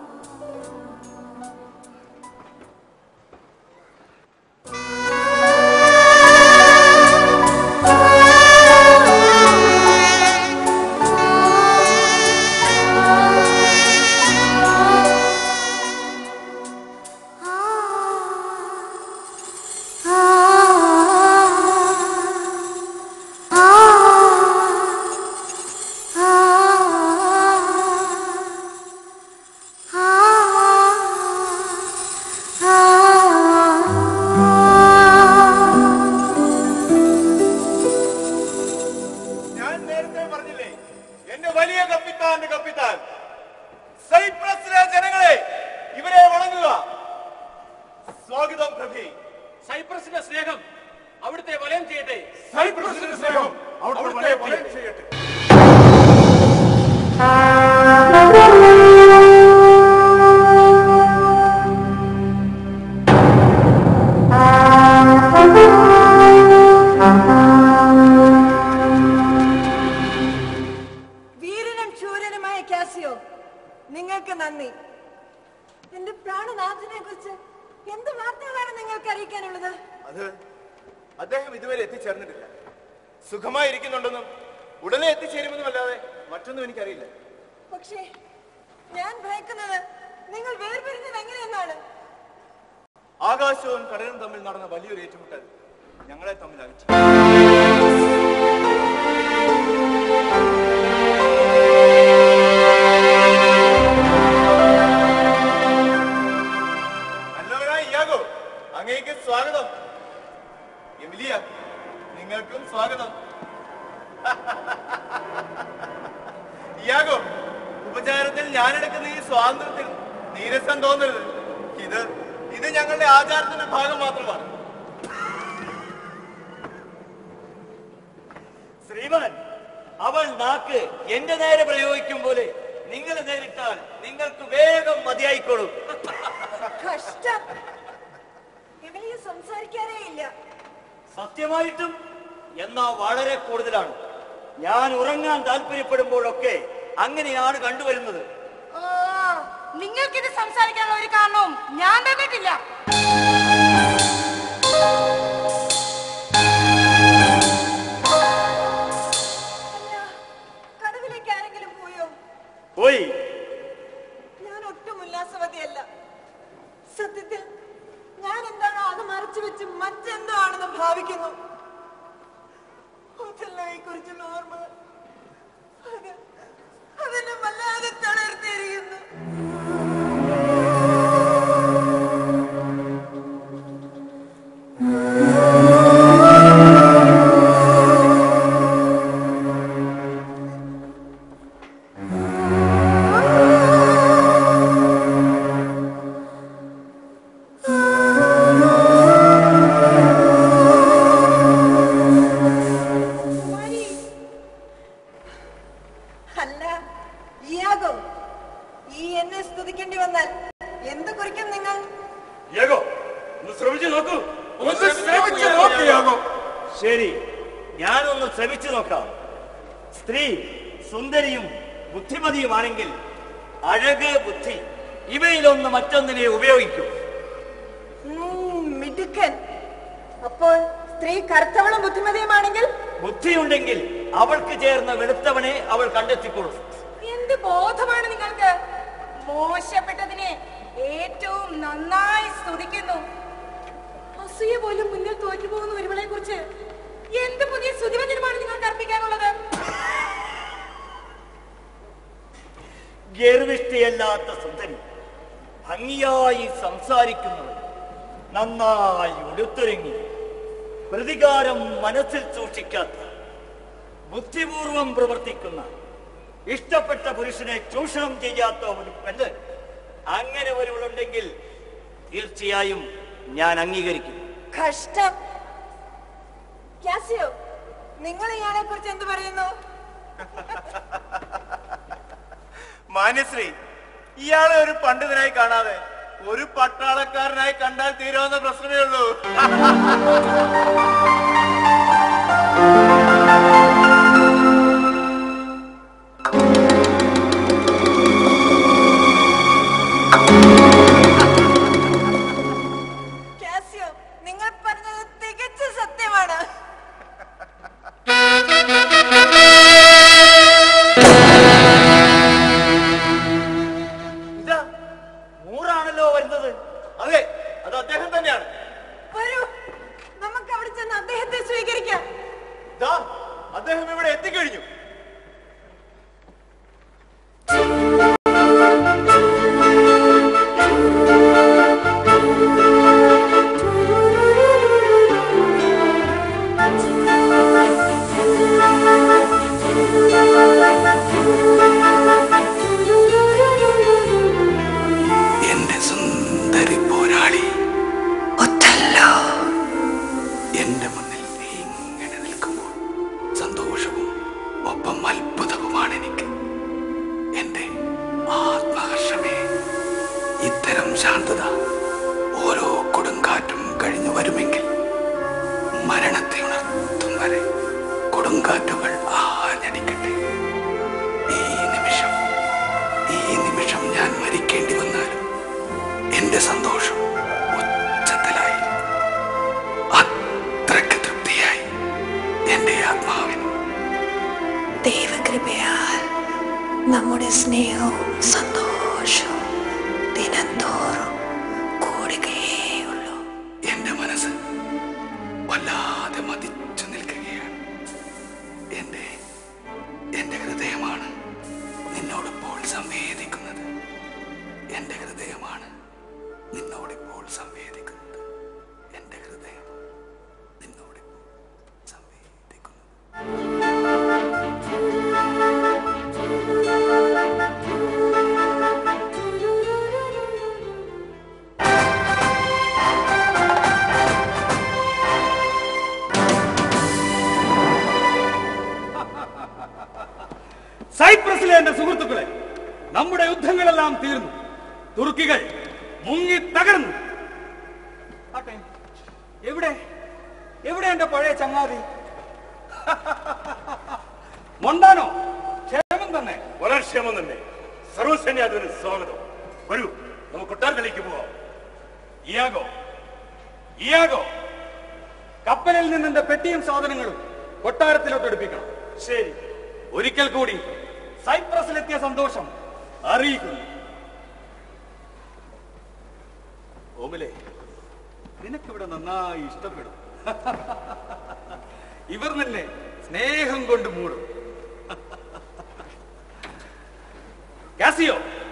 ഞാൻ നേരത്തെ പറഞ്ഞില്ലേ എന്റെ വലിയ കപ്പിത്താന്റെ കപ്പിത്താൻ സൈപ്രസിലെ ജനങ്ങളെ ഇവരെ വണങ്ങുക സ്വാഗതം പ്രഭി സൈപ്രസിന്റെ സ്നേഹം അവിടുത്തെ വലയം ചെയ്യട്ടെ സൈപ്രസിന്റെ സ്നേഹം അവിടുത്തെ വലയം ചെയ്യട്ടെ വീരനും ശൂരനുമായ കാസിയോ നിങ്ങൾക്ക് നന്ദി എന്റെ പ്രാണനാഥനെ കുറിച്ച് എന്ത് വാർത്തകളാണ് നിങ്ങൾക്ക് അറിയിക്കാനുള്ളത് അത് അദ്ദേഹം ഇതുവരെ എത്തിച്ചേർന്നിട്ടില്ല സുഖമായിരിക്കുന്നുണ്ടെന്നും ഉടനെ എത്തിച്ചേരുമെന്നുമല്ലാതെ മറ്റൊന്നും എനിക്കറിയില്ല പക്ഷേ ഞാൻ ഭയക്കുന്നത് നിങ്ങൾ വേർപിരിഞ്ഞത് എങ്ങനെയെന്നാണ് ആകാശവും കടലും തമ്മിൽ നടന്ന വലിയൊരു ഏറ്റുമുട്ടൽ ഞങ്ങളെ തമ്മിൽ അകറ്റി നല്ലവനായ ഇയാഗോ അങ്ങേക്ക് സ്വാഗതം എമിലിയ നിങ്ങൾക്കും സ്വാഗതം ഞാനെടുക്കുന്ന ഈ സ്വാതന്ത്ര്യത്തിൽ നീരസം തോന്നരുത് ഇത് ഇത് ഞങ്ങളുടെ ആചാരത്തിന്റെ ഭാഗം മാത്രമാണ് ശ്രീമാൻ അവൾ നാക്ക് എന്റെ നേരെ പ്രയോഗിക്കും പോലെ നിങ്ങൾ നേരിട്ടാൽ നിങ്ങൾക്ക് വേഗം മതിയായിക്കോളും കഷ്ടം ഇവളീ സംസാരിക്കാനേ ഇല്ല സത്യമായിട്ടും എന്നാ വളരെ കൂടുതലാണ് ഞാൻ ഉറങ്ങാൻ താല്പര്യപ്പെടുമ്പോഴൊക്കെ അങ്ങനെയാണ് കണ്ടുവരുന്നത് ഓ നിങ്ങൾക്കിത് സംസാരിക്കാനുള്ള ഒരു കാരണവും ഞാൻ തന്നിട്ടില്ല അല്ല കടവിലേക്ക് ആരെങ്കിലും പോയോ പോയി ഞാൻ ഒട്ടും ഉല്ലാസവതിയല്ല സത്യത്തിൽ ഞാൻ എന്താണോ അത് മറച്ചു വെച്ച് മറ്റെന്തോ ആണെന്ന് ഭാവിക്കുന്നു ഒത്തല്ലയെ കുറിച്ചുള്ള ഓർമ്മകൾ അത് അതെന്നെ വല്ലാതെ തളർത്തിയിരിക്കുന്നു കുമാരി അല്ല ഇയാകോ ഈ എന്നെ സ്തുതിക്കേണ്ടി വന്നാൽ എന്ത് കുറിക്കും നിങ്ങൾ യാഗോ ഒന്ന് ശ്രമിച്ചു നോക്കൂ ഒന്ന് ശ്രമിച്ചു നോക്കിയാകോ ശരി ഞാനൊന്ന് ശ്രമിച്ചു നോക്കാം സ്ത്രീ സുന്ദരിയും ബുദ്ധിമതിയുമാണെങ്കിൽ അഴക് ബുദ്ധി ഇവയിലൊന്ന് മറ്റൊന്നിനെ ഉപയോഗിക്കും ഉം, മിടുക്കൻ അപ്പോൾ സ്ത്രീ കറുത്തവളും ബുദ്ധിമതിയുമാണെങ്കിൽ ബുദ്ധിയുണ്ടെങ്കിൽ അവൾക്ക് ചേർന്ന വെളുത്തവനെ അവൾ കണ്ടെത്തിക്കൊള്ളും എന്ത് ബോധമാണ് നിങ്ങൾക്ക് മോശപ്പെട്ടതിനെ ഏറ്റവും നന്നായി സ്തുതിക്കുന്നു അസൂയ പോലും മുന്നിൽ തോറ്റുപോകുന്ന ഒരുവളെ കുറിച്ച് എന്ത് പുതിയ സ്തുതിവചനമാണ് നിങ്ങൾക്ക് അർപ്പിക്കാനുള്ളത് ഗർവിഷ്ഠയല്ലാത്ത സുന്ദരി ഭംഗിയായി സംസാരിക്കുന്നത് നന്നായി ഉടുത്തൊരുങ്ങി പ്രതികാരം മനസ്സിൽ സൂക്ഷിക്കാത്ത ബുദ്ധിപൂർവം പ്രവർത്തിക്കുന്ന ഇഷ്ടപ്പെട്ട പുരുഷനെ ചൂഷണം ചെയ്യാത്ത ഒരു പെണ്ണ് അങ്ങനെ ഒരുവളുണ്ടെങ്കിൽ തീർച്ചയായും ഞാൻ അംഗീകരിക്കും കഷ്ടം കാസിയോ നിങ്ങൾ ഇയാളെ കുറിച്ച് എന്ത് പറയുന്നു മാന്യശ്രീ ഇയാളെ ഒരു പണ്ഡിതനായി കാണാതെ ഒരു പട്ടാളക്കാരനായി കണ്ടാൽ തീരാവുന്ന പ്രശ്നമേ ഉള്ളൂ കാസിയോ നിങ്ങൾ പറഞ്ഞത് തികച്ച സത്യമാണ് ഇതാ മൂറാണല്ലോ വരുന്നത് അതെ അത് അദ്ദേഹം തന്നെയാണ് വരൂ നമുക്ക് അവിടെ ചെന്ന് അദ്ദേഹത്തെ സ്വീകരിക്കാം ദാ അദ്ദേഹം ഇവിടെ എത്തിക്കഴിഞ്ഞു എന്റെ സുന്ദരി പോരാളി എന്റെ മുന്നിൽ നീ ഇങ്ങനെ നിൽക്കുമ്പോൾ സന്തോഷവും ഒപ്പം അത്ഭുതവുമാണ് എനിക്ക് എന്റെ ആത്മഹർഷമേ ഇത്തരം ശാന്തത ഓരോ കൊടുങ്കാറ്റും കഴിഞ്ഞു വരുമെങ്കിൽ മരണത്തെ ഉണർത്തും വരെ കൊടുങ്കാറ്റുകൾ ആഞ്ഞടിക്കട്ടെ ഈ നിമിഷം ഈ നിമിഷം ഞാൻ മരിക്കേണ്ടി വന്നാലും എന്റെ സന്തോഷം ഉച്ചത്തിലായി അത്രയ്ക്ക് തൃപ്തിയായി എന്റെ ആത്മാവിന് ദൈവകൃപയാൽ നമ്മുടെ സ്നേഹവും സന്തോഷവും ദിനംതോറും കൂടുകയുള്ളൂ എന്റെ മനസ്സ് വല്ലാതെ മതിച്ചു നിൽക്കുകയാണ് എന്റെ എന്റെ ഹൃദയമാണ് നിന്നോടിപ്പോൾ സംവേദിക്കുന്നത് എന്റെ ഹൃദയമാണ് നിന്നോടിപ്പോൾ സംവേദിക്കുന്നത് എന്റെ ഹൃദയം നിന്നോടിപ്പോൾ സംവേദിക്കുന്നു സൈപ്രസിലെ എന്റെ സുഹൃത്തുക്കളെ നമ്മുടെ യുദ്ധങ്ങളെല്ലാം തീർന്നു തുർക്കികൾ മുങ്ങി തകർന്നു ആട്ടെ എവിടെ എവിടെ എന്റെ പഴയ ചങ്ങാതി മൊണ്ടാനോ ക്ഷേമം തന്നെ വളരെ ക്ഷേമം തന്നെ സർവസൈന്യാധിപന് സ്വാഗതം വരൂ നമുക്ക് കൊട്ടാരത്തിലേക്ക് പോവാം ഇയാഗോ ഇയാഗോ കപ്പലിൽ നിന്ന് എന്റെ പെട്ടിയും സാധനങ്ങളും കൊട്ടാരത്തിലോട്ട് എടുപ്പിക്കണം ശരി ഒരിക്കൽ കൂടി സൈപ്രസിലെത്തിയ സന്തോഷം അറിയിക്കുന്നു ഓമലെ നിനക്കിവിടെ നന്നായി ഇഷ്ടപ്പെടും ഇവർ നിന്നെ സ്നേഹം കൊണ്ട് മൂടും കാസിയോ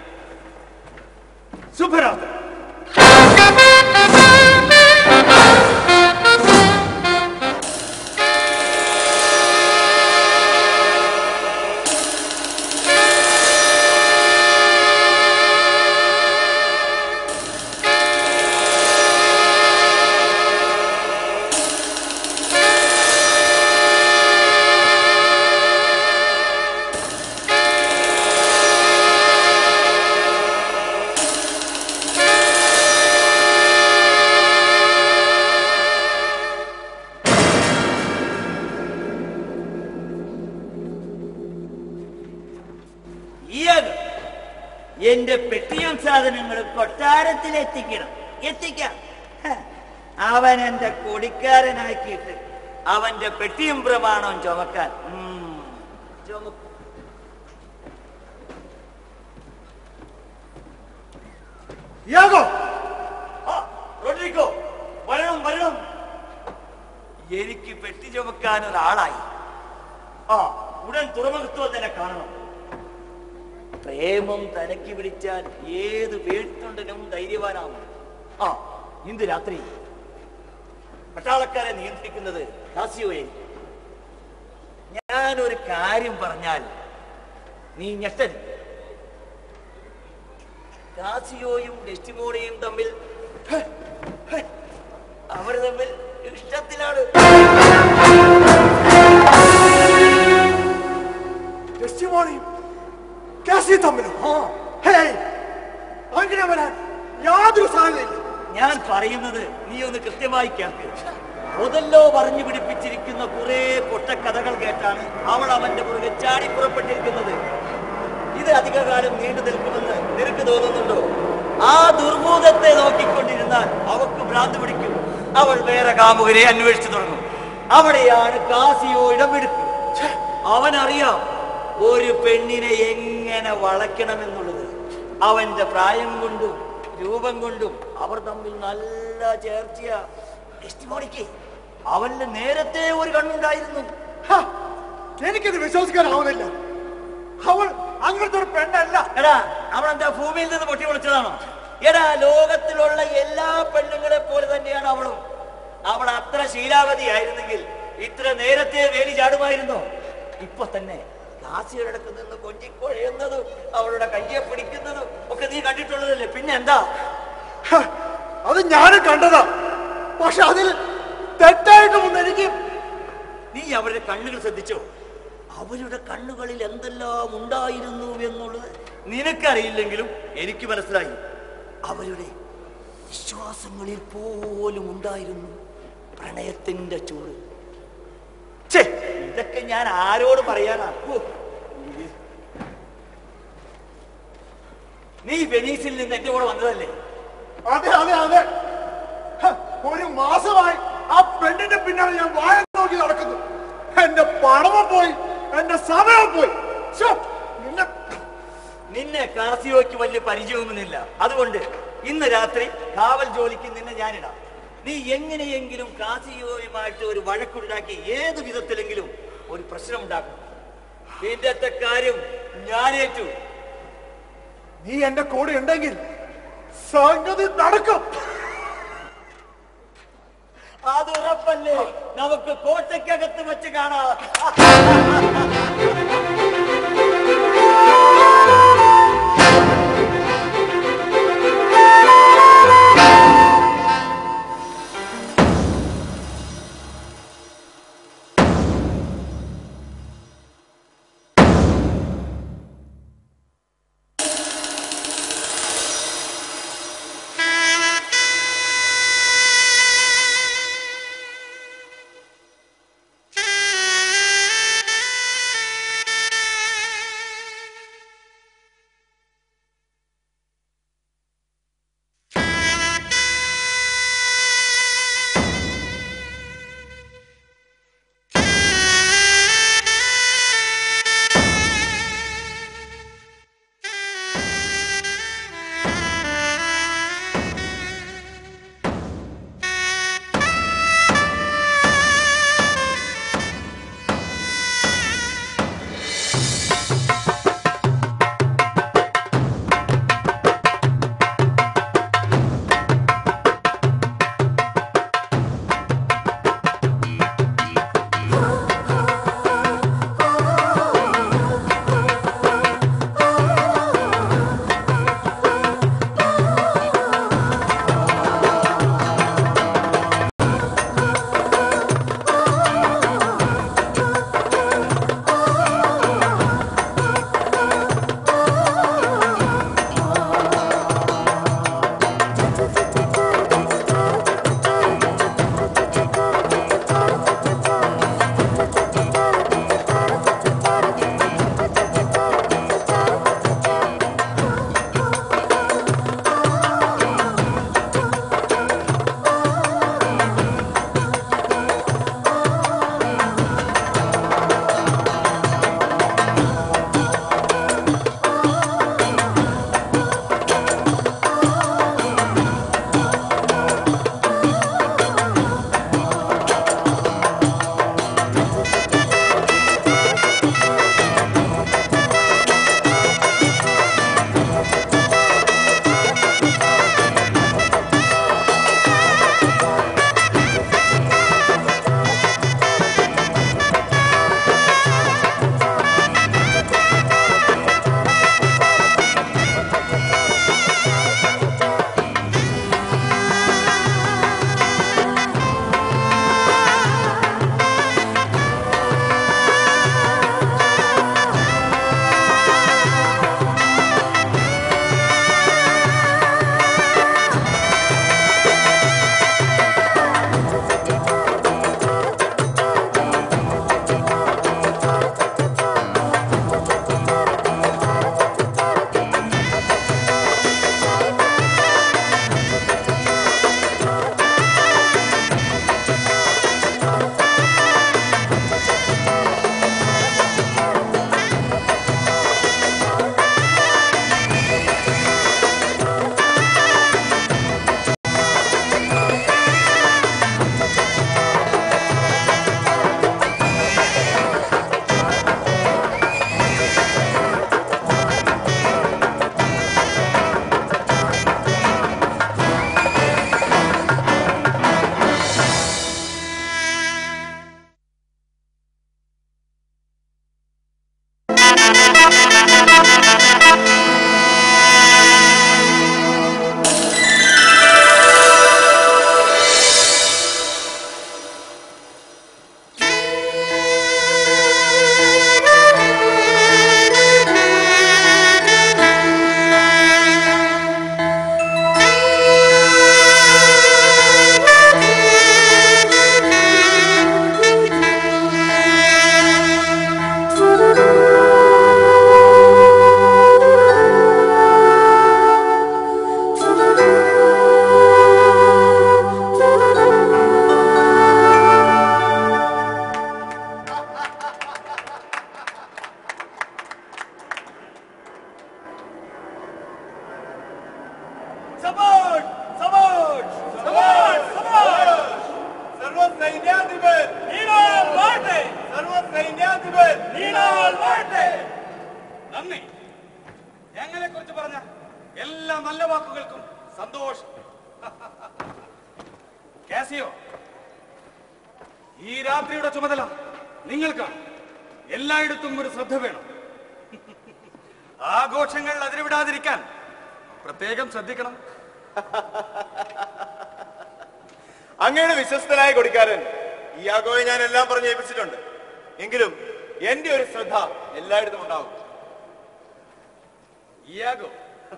ശുഭരാത്രി ഇയാൾ എന്റെ പെട്ടിയും സാധനങ്ങൾ കൊട്ടാരത്തിൽ എത്തിക്കണം എത്തിക്കാം ഹ, അവൻ എന്റെ കുടിക്കാരനാക്കിയിട്ട് അവന്റെ പെട്ടിയും പ്രമാണവും ചുമക്കാൻ ഉം, ചുമക്കും യാഗോ റോഡ്രിഗോ വരണം വരണം എനിക്ക് പെട്ടി ചുമക്കാൻ ഒരാളായി ആ ഉടൻ തുറമുഖത്ത് വന്ന് എന്നെ കാണണം പ്രേമം തലക്കി പിടിച്ചാൽ ഏത് വീഴ്ത്തുണ്ടനും ധൈര്യവാനാവും ആ ഇന്ന് രാത്രി പട്ടാളക്കാരെ നിയന്ത്രിക്കുന്നത് കാസിയോയെ ഞാനൊരു കാര്യം പറഞ്ഞാൽ നീ ഞെട്ടൻ കാസിയോയും ഡെസ്റ്റിമോണിയും തമ്മിൽ ഹ്, ഹ്, അവർ തമ്മിൽ ഇഷ്ടത്തിലാണ് ടെസ്റ്റിമോണിയും കാസി തമ്മിലും ഹേയ്, അങ്ങനെ വരാൻ യാതൊരു സാധ്യതയില്ല ഞാൻ പറയുന്നത് നീ ഒന്ന് കൃത്യമായി കേൾക്ക് മുതല്ലോ പറഞ്ഞു പിടിപ്പിച്ചിരിക്കുന്ന കുറെ പൊട്ടക്കഥകൾ കേട്ടാണ് അവൾ അവന്റെ പുറകെ ചാടി പുറപ്പെട്ടിരിക്കുന്നത് ഇത് അധികകാലം നീണ്ടു നിൽക്കുമെന്ന് നിനക്ക് തോന്നുന്നുണ്ടോ ആ ദുർഭൂതത്തെ നോക്കിക്കൊണ്ടിരുന്നാൽ അവക്ക് ഭ്രാന്ത് പിടിക്കും അവൾ വേറെ കാമുകനെ അന്വേഷിച്ചു തുടങ്ങും അവിടെയാണ് കാസിയോ ഇടമെടുക്കും അവനറിയാം ഒരു പെണ്ണിനെ എങ്ങനെ വളയ്ക്കണമെന്നുള്ളത് അവന്റെ പ്രായം കൊണ്ടും രൂപം കൊണ്ടും അവർ തമ്മിൽ നല്ല ചേർച്ചയാ ടെസ്റ്റിമോണിക്ക് അവന് നേരത്തെ ഒരു കണ്ണുണ്ടായിരുന്നു ഹ, എനിക്കിത് വിശ്വസിക്കാനാവുന്നില്ല അവൾ അങ്ങനത്തെ ഒരു പെണ്ണല്ല എടാ അവൾ എന്താ ഭൂമിയിൽ നിന്ന് പൊട്ടി വിളിച്ചതാണോ എടാ ലോകത്തിലുള്ള എല്ലാ പെണ്ണുങ്ങളെ പോലെ തന്നെയാണ് അവളും അവൾ അത്ര ശീലാവതിയായിരുന്നെങ്കിൽ ഇത്ര നേരത്തെ വേലി ചാടുമായിരുന്നോ ഇപ്പൊ തന്നെ കാശിയടക്ക് നിന്ന് കൊഞ്ചിക്കൊഴയുന്നതും അവളുടെ കയ്യെ പിടിക്കുന്നതും ഒക്കെ നീ കണ്ടിട്ടുള്ളതല്ലേ പിന്നെ എന്താ ഹ, അത് ഞാനും കണ്ടതാ പക്ഷെ അതിൽ തെറ്റായിട്ടുമൊന്നും എനിക്ക് നീ അവരുടെ കണ്ണുകൾ ശ്രദ്ധിച്ചോ അവരുടെ കണ്ണുകളിൽ എന്തെല്ലാം ഉണ്ടായിരുന്നു എന്നുള്ളത് നിനക്കറിയില്ലെങ്കിലും എനിക്ക് മനസ്സിലായി അവരുടെ വിശ്വാസങ്ങളിൽ പോലും ഉണ്ടായിരുന്നു പ്രണയത്തിന്റെ ചൂട് ഛേ, ഇതൊക്കെ ഞാൻ ആരോട് പറയാനാ ഹോ. നീ വെനീസിൽ നിന്ന് എന്റെ കൂടെ വന്നതല്ലേ അതെ അതെ അതെ ഹ, ഒരു മാസമായി ആ പെണ്ണിന്റെ പിന്നാലെ ഞാൻ വായ നോക്കി നടക്കുന്നു എന്റെ പണവും പോയി എന്റെ സമയവും പോയി ശ്ശോ, നിന്നെ നിന്നെ കാസിയോയ്ക്ക് വലിയ പരിചയമൊന്നുമില്ല അതുകൊണ്ട് ഇന്ന് രാത്രി കാവൽ ജോലിക്ക് നിന്നെ ഞാനിടാം നീ എങ്ങനെയെങ്കിലും കാസിയോയുമായിട്ട് ഒരു വഴക്കുണ്ടാക്കി ഏത് വിധത്തിലെങ്കിലും ഒരു പ്രശ്നം ഉണ്ടാക്കണം പിന്നത്തെ കാര്യം ഞാനേറ്റു നീ എന്റെ കൂടെ ഉണ്ടെങ്കിൽ സംഗതി നടക്കും അത് ഉറപ്പല്ലേ നമുക്ക് കോട്ടയ്ക്കകത്ത് വെച്ച് കാണാം നന്ദി ഞങ്ങളെ കുറിച്ച് പറഞ്ഞ എല്ലാ നല്ല വാക്കുകൾക്കും സന്തോഷം കാസിയോ ഈ രാത്രിയുടെ ചുമതല നിങ്ങൾക്കാണ് എല്ലായിടത്തും ഒരു ശ്രദ്ധ വേണം ആഘോഷങ്ങൾ അതിരുവിടാതിരിക്കാൻ പ്രത്യേകം ശ്രദ്ധിക്കണം അങ്ങയുടെ വിശ്വസ്തനായ കൊടിക്കാരൻ ഈ ആഗോയെ ഞാൻ എല്ലാം പറഞ്ഞ് ഏൽപ്പിച്ചിട്ടുണ്ട് എങ്കിലും എന്റെ ഒരു ശ്രദ്ധ എല്ലായിടത്തും ഉണ്ടാവും ഇയാഗോ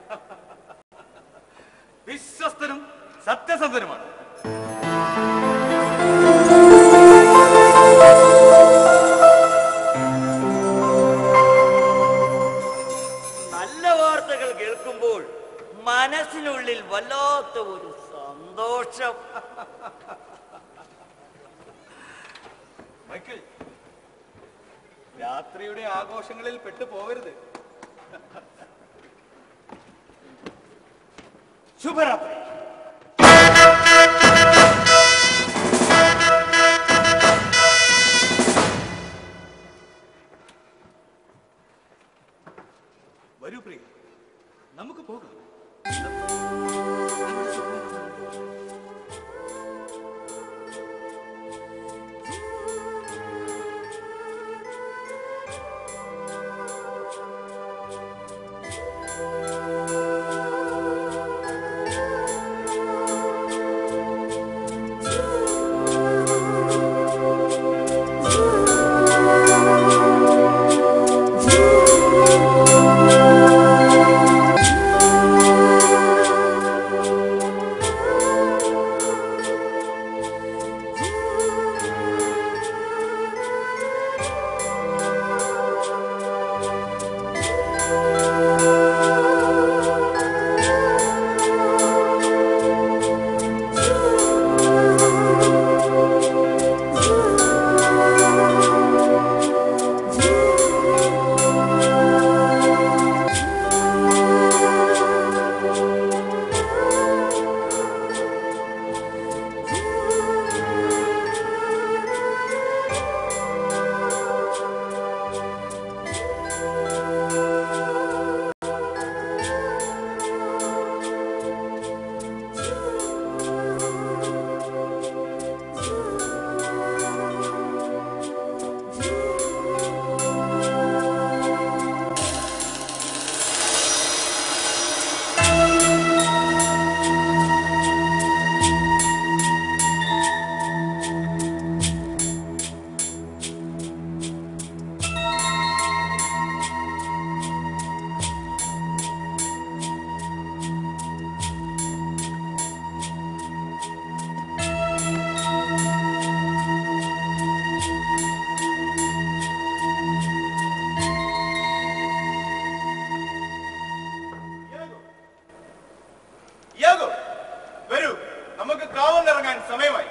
വിശ്വസ്തനും സത്യസന്ധനുമാണ് നല്ല വാർത്തകൾ കേൾക്കുമ്പോൾ മനസ്സിനുള്ളിൽ വല്ലാത്ത ഒരു സന്തോഷം മൈക്കിൾ രാത്രിയുടെ ആഘോഷങ്ങളിൽ പെട്ടു പോകരുത് ശുഭരാത്രി വരൂ പ്രിയ നമുക്ക് പോകാം യാഗോ വരൂ നമുക്ക് കാവലിറങ്ങാൻ സമയമായി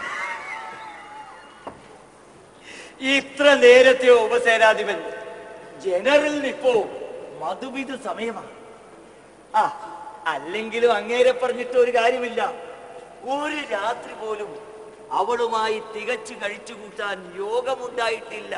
ഇത്ര നേരത്തെ ഉപസേനാധിപൻ ജനറലിന് ഇപ്പോ മധുവിധ സമയമാണ് ആ അല്ലെങ്കിലും അങ്ങേരെ പറഞ്ഞിട്ട് ഒരു കാര്യമില്ല ഒരു രാത്രി പോലും അവളുമായി തികച്ചു കഴിച്ചു കൂട്ടാൻ യോഗമുണ്ടായിട്ടില്ല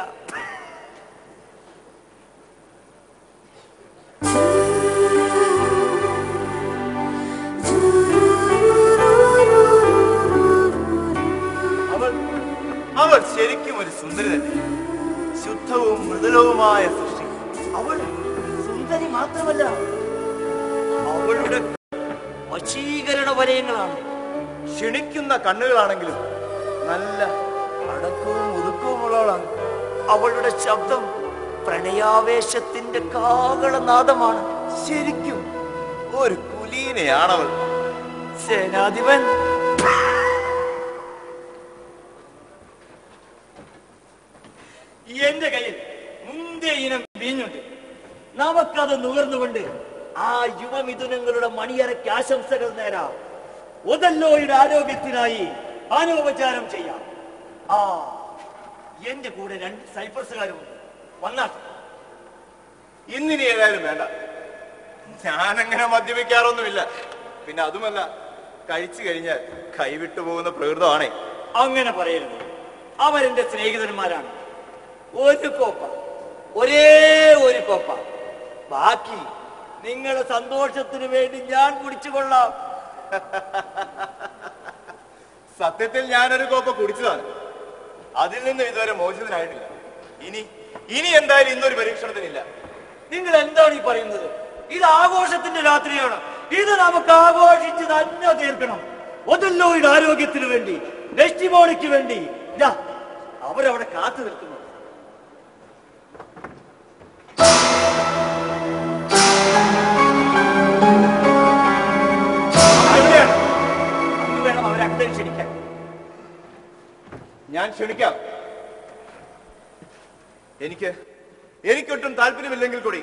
അവൾ അവൾ ശരിക്കും ഒരു സുന്ദരി തന്നെ ശുദ്ധവും മൃദുലവുമായ സൃഷ്ടി അവൾ സുന്ദരി മാത്രമല്ല അവളുടെ വശീകരണ വലയങ്ങളാണ് ക്ഷണിക്കുന്ന കണ്ണുകളാണെങ്കിലും നല്ല അടക്കവും ഒതുക്കവുമുള്ളവളാണ് അവളുടെ ശബ്ദം പ്രണയാവേശത്തിന്റെ കാകളനാദമാണ് ശരിക്കും ഒരു കുലീനയാണവൾ സേനാധിപൻ എന്റെ കയ്യിൽ മുന്തിയ ഇനം വീഞ്ഞുണ്ട് നമുക്കത് നുകർന്നുകൊണ്ട് ആ യുവമിഥുനങ്ങളുടെ മണിയറയ്ക്ക് ആശംസകൾ നേരാം ഒതല്ലോയുടെ ആരോഗ്യത്തിനായി ആനോപചാരം ചെയ്യാം ആ എന്റെ കൂടെ രണ്ട് സൈപ്രസുകാരുമുണ്ട് വന്നാട്ടെ ഇന്നിനി ഏതായാലും വേണ്ട ഞാനങ്ങനെ മദ്യപിക്കാറൊന്നുമില്ല പിന്നെ അതുമല്ല കഴിച്ചു കഴിഞ്ഞാൽ കൈവിട്ടു പോകുന്ന പ്രകൃതമാണേ അങ്ങനെ പറയരുത് അവരെന്റെ സ്നേഹിതന്മാരാണ് ഒരു കോപ്പ ഒരേ ഒരു കോപ്പ ബാക്കി നിങ്ങളുടെ സന്തോഷത്തിന് വേണ്ടി ഞാൻ കുടിച്ചു കൊള്ളാം സത്യത്തിൽ ഞാനൊരു കോപ്പ കുടിച്ചതാണ് അതിൽ നിന്ന് ഇതുവരെ മോചിതനായിട്ടില്ല ഇനി ഇനി എന്തായാലും ഇന്നൊരു പരീക്ഷണത്തിനില്ല നിങ്ങൾ എന്താണ് ഈ പറയുന്നത് ഇത് ആഘോഷത്തിന്റെ രാത്രിയാണ് ഇത് നമുക്ക് ആഘോഷിച്ച് തന്നെ തീർക്കണം ഒതല്ലോയുടെ ആരോഗ്യത്തിന് വേണ്ടി നെസ്റ്റിമോണിക്ക് വേണ്ടി ദാ, അവരവിടെ കാത്തു നിൽക്കുന്നു എവിടെയാണ് അന്ന് വേണം അവരെ അങ്ങോട്ട് ക്ഷണിക്കാൻ ഞാൻ ക്ഷണിക്കാം എനിക്ക് എനിക്കൊട്ടും താല്പര്യമില്ലെങ്കിൽ കൂടി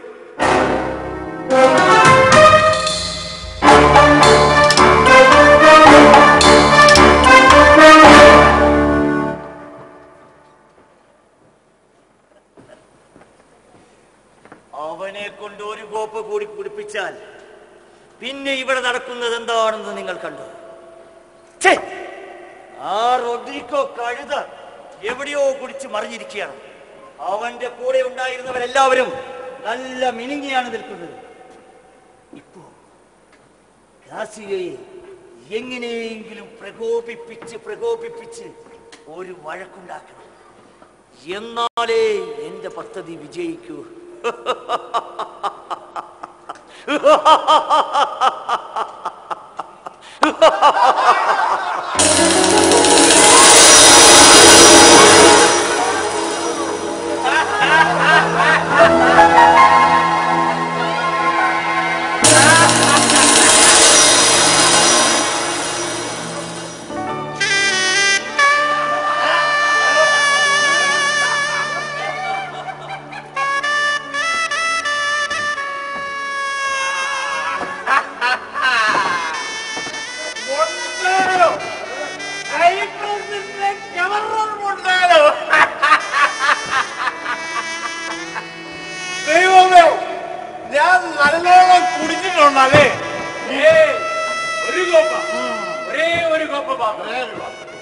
അവനെ കൊണ്ട് ഒരു കോപ്പ് കൂടി കുടിപ്പിച്ചാൽ പിന്നെ ഇവിടെ നടക്കുന്നത് എന്താണെന്ന് നിങ്ങൾ കണ്ടു ഛേ! ആ റൊഡ്രിക്കോ കഴുത എവിടെയോ കുടിച്ച് മറിഞ്ഞിരിക്കുകയാണ് അവന്റെ കൂടെ ഉണ്ടായിരുന്നവരെല്ലാവരും നല്ല മിനുങ്ങിയാണ് നിൽക്കുന്നത് ഇപ്പോ കാസികയെ എങ്ങനെയെങ്കിലും പ്രകോപിപ്പിച്ച് പ്രകോപിപ്പിച്ച് ഒരു വഴക്കുണ്ടാക്കണം എന്നാലേ എന്റെ പദ്ധതി വിജയിക്കൂ ദൈവമേ ഞാൻ നല്ലോണം കുടിച്ചിട്ടുണ്ടല്ലേ ഒരു കോപ്പ ഒരേ ഒരു കോപ്പ മാത്രം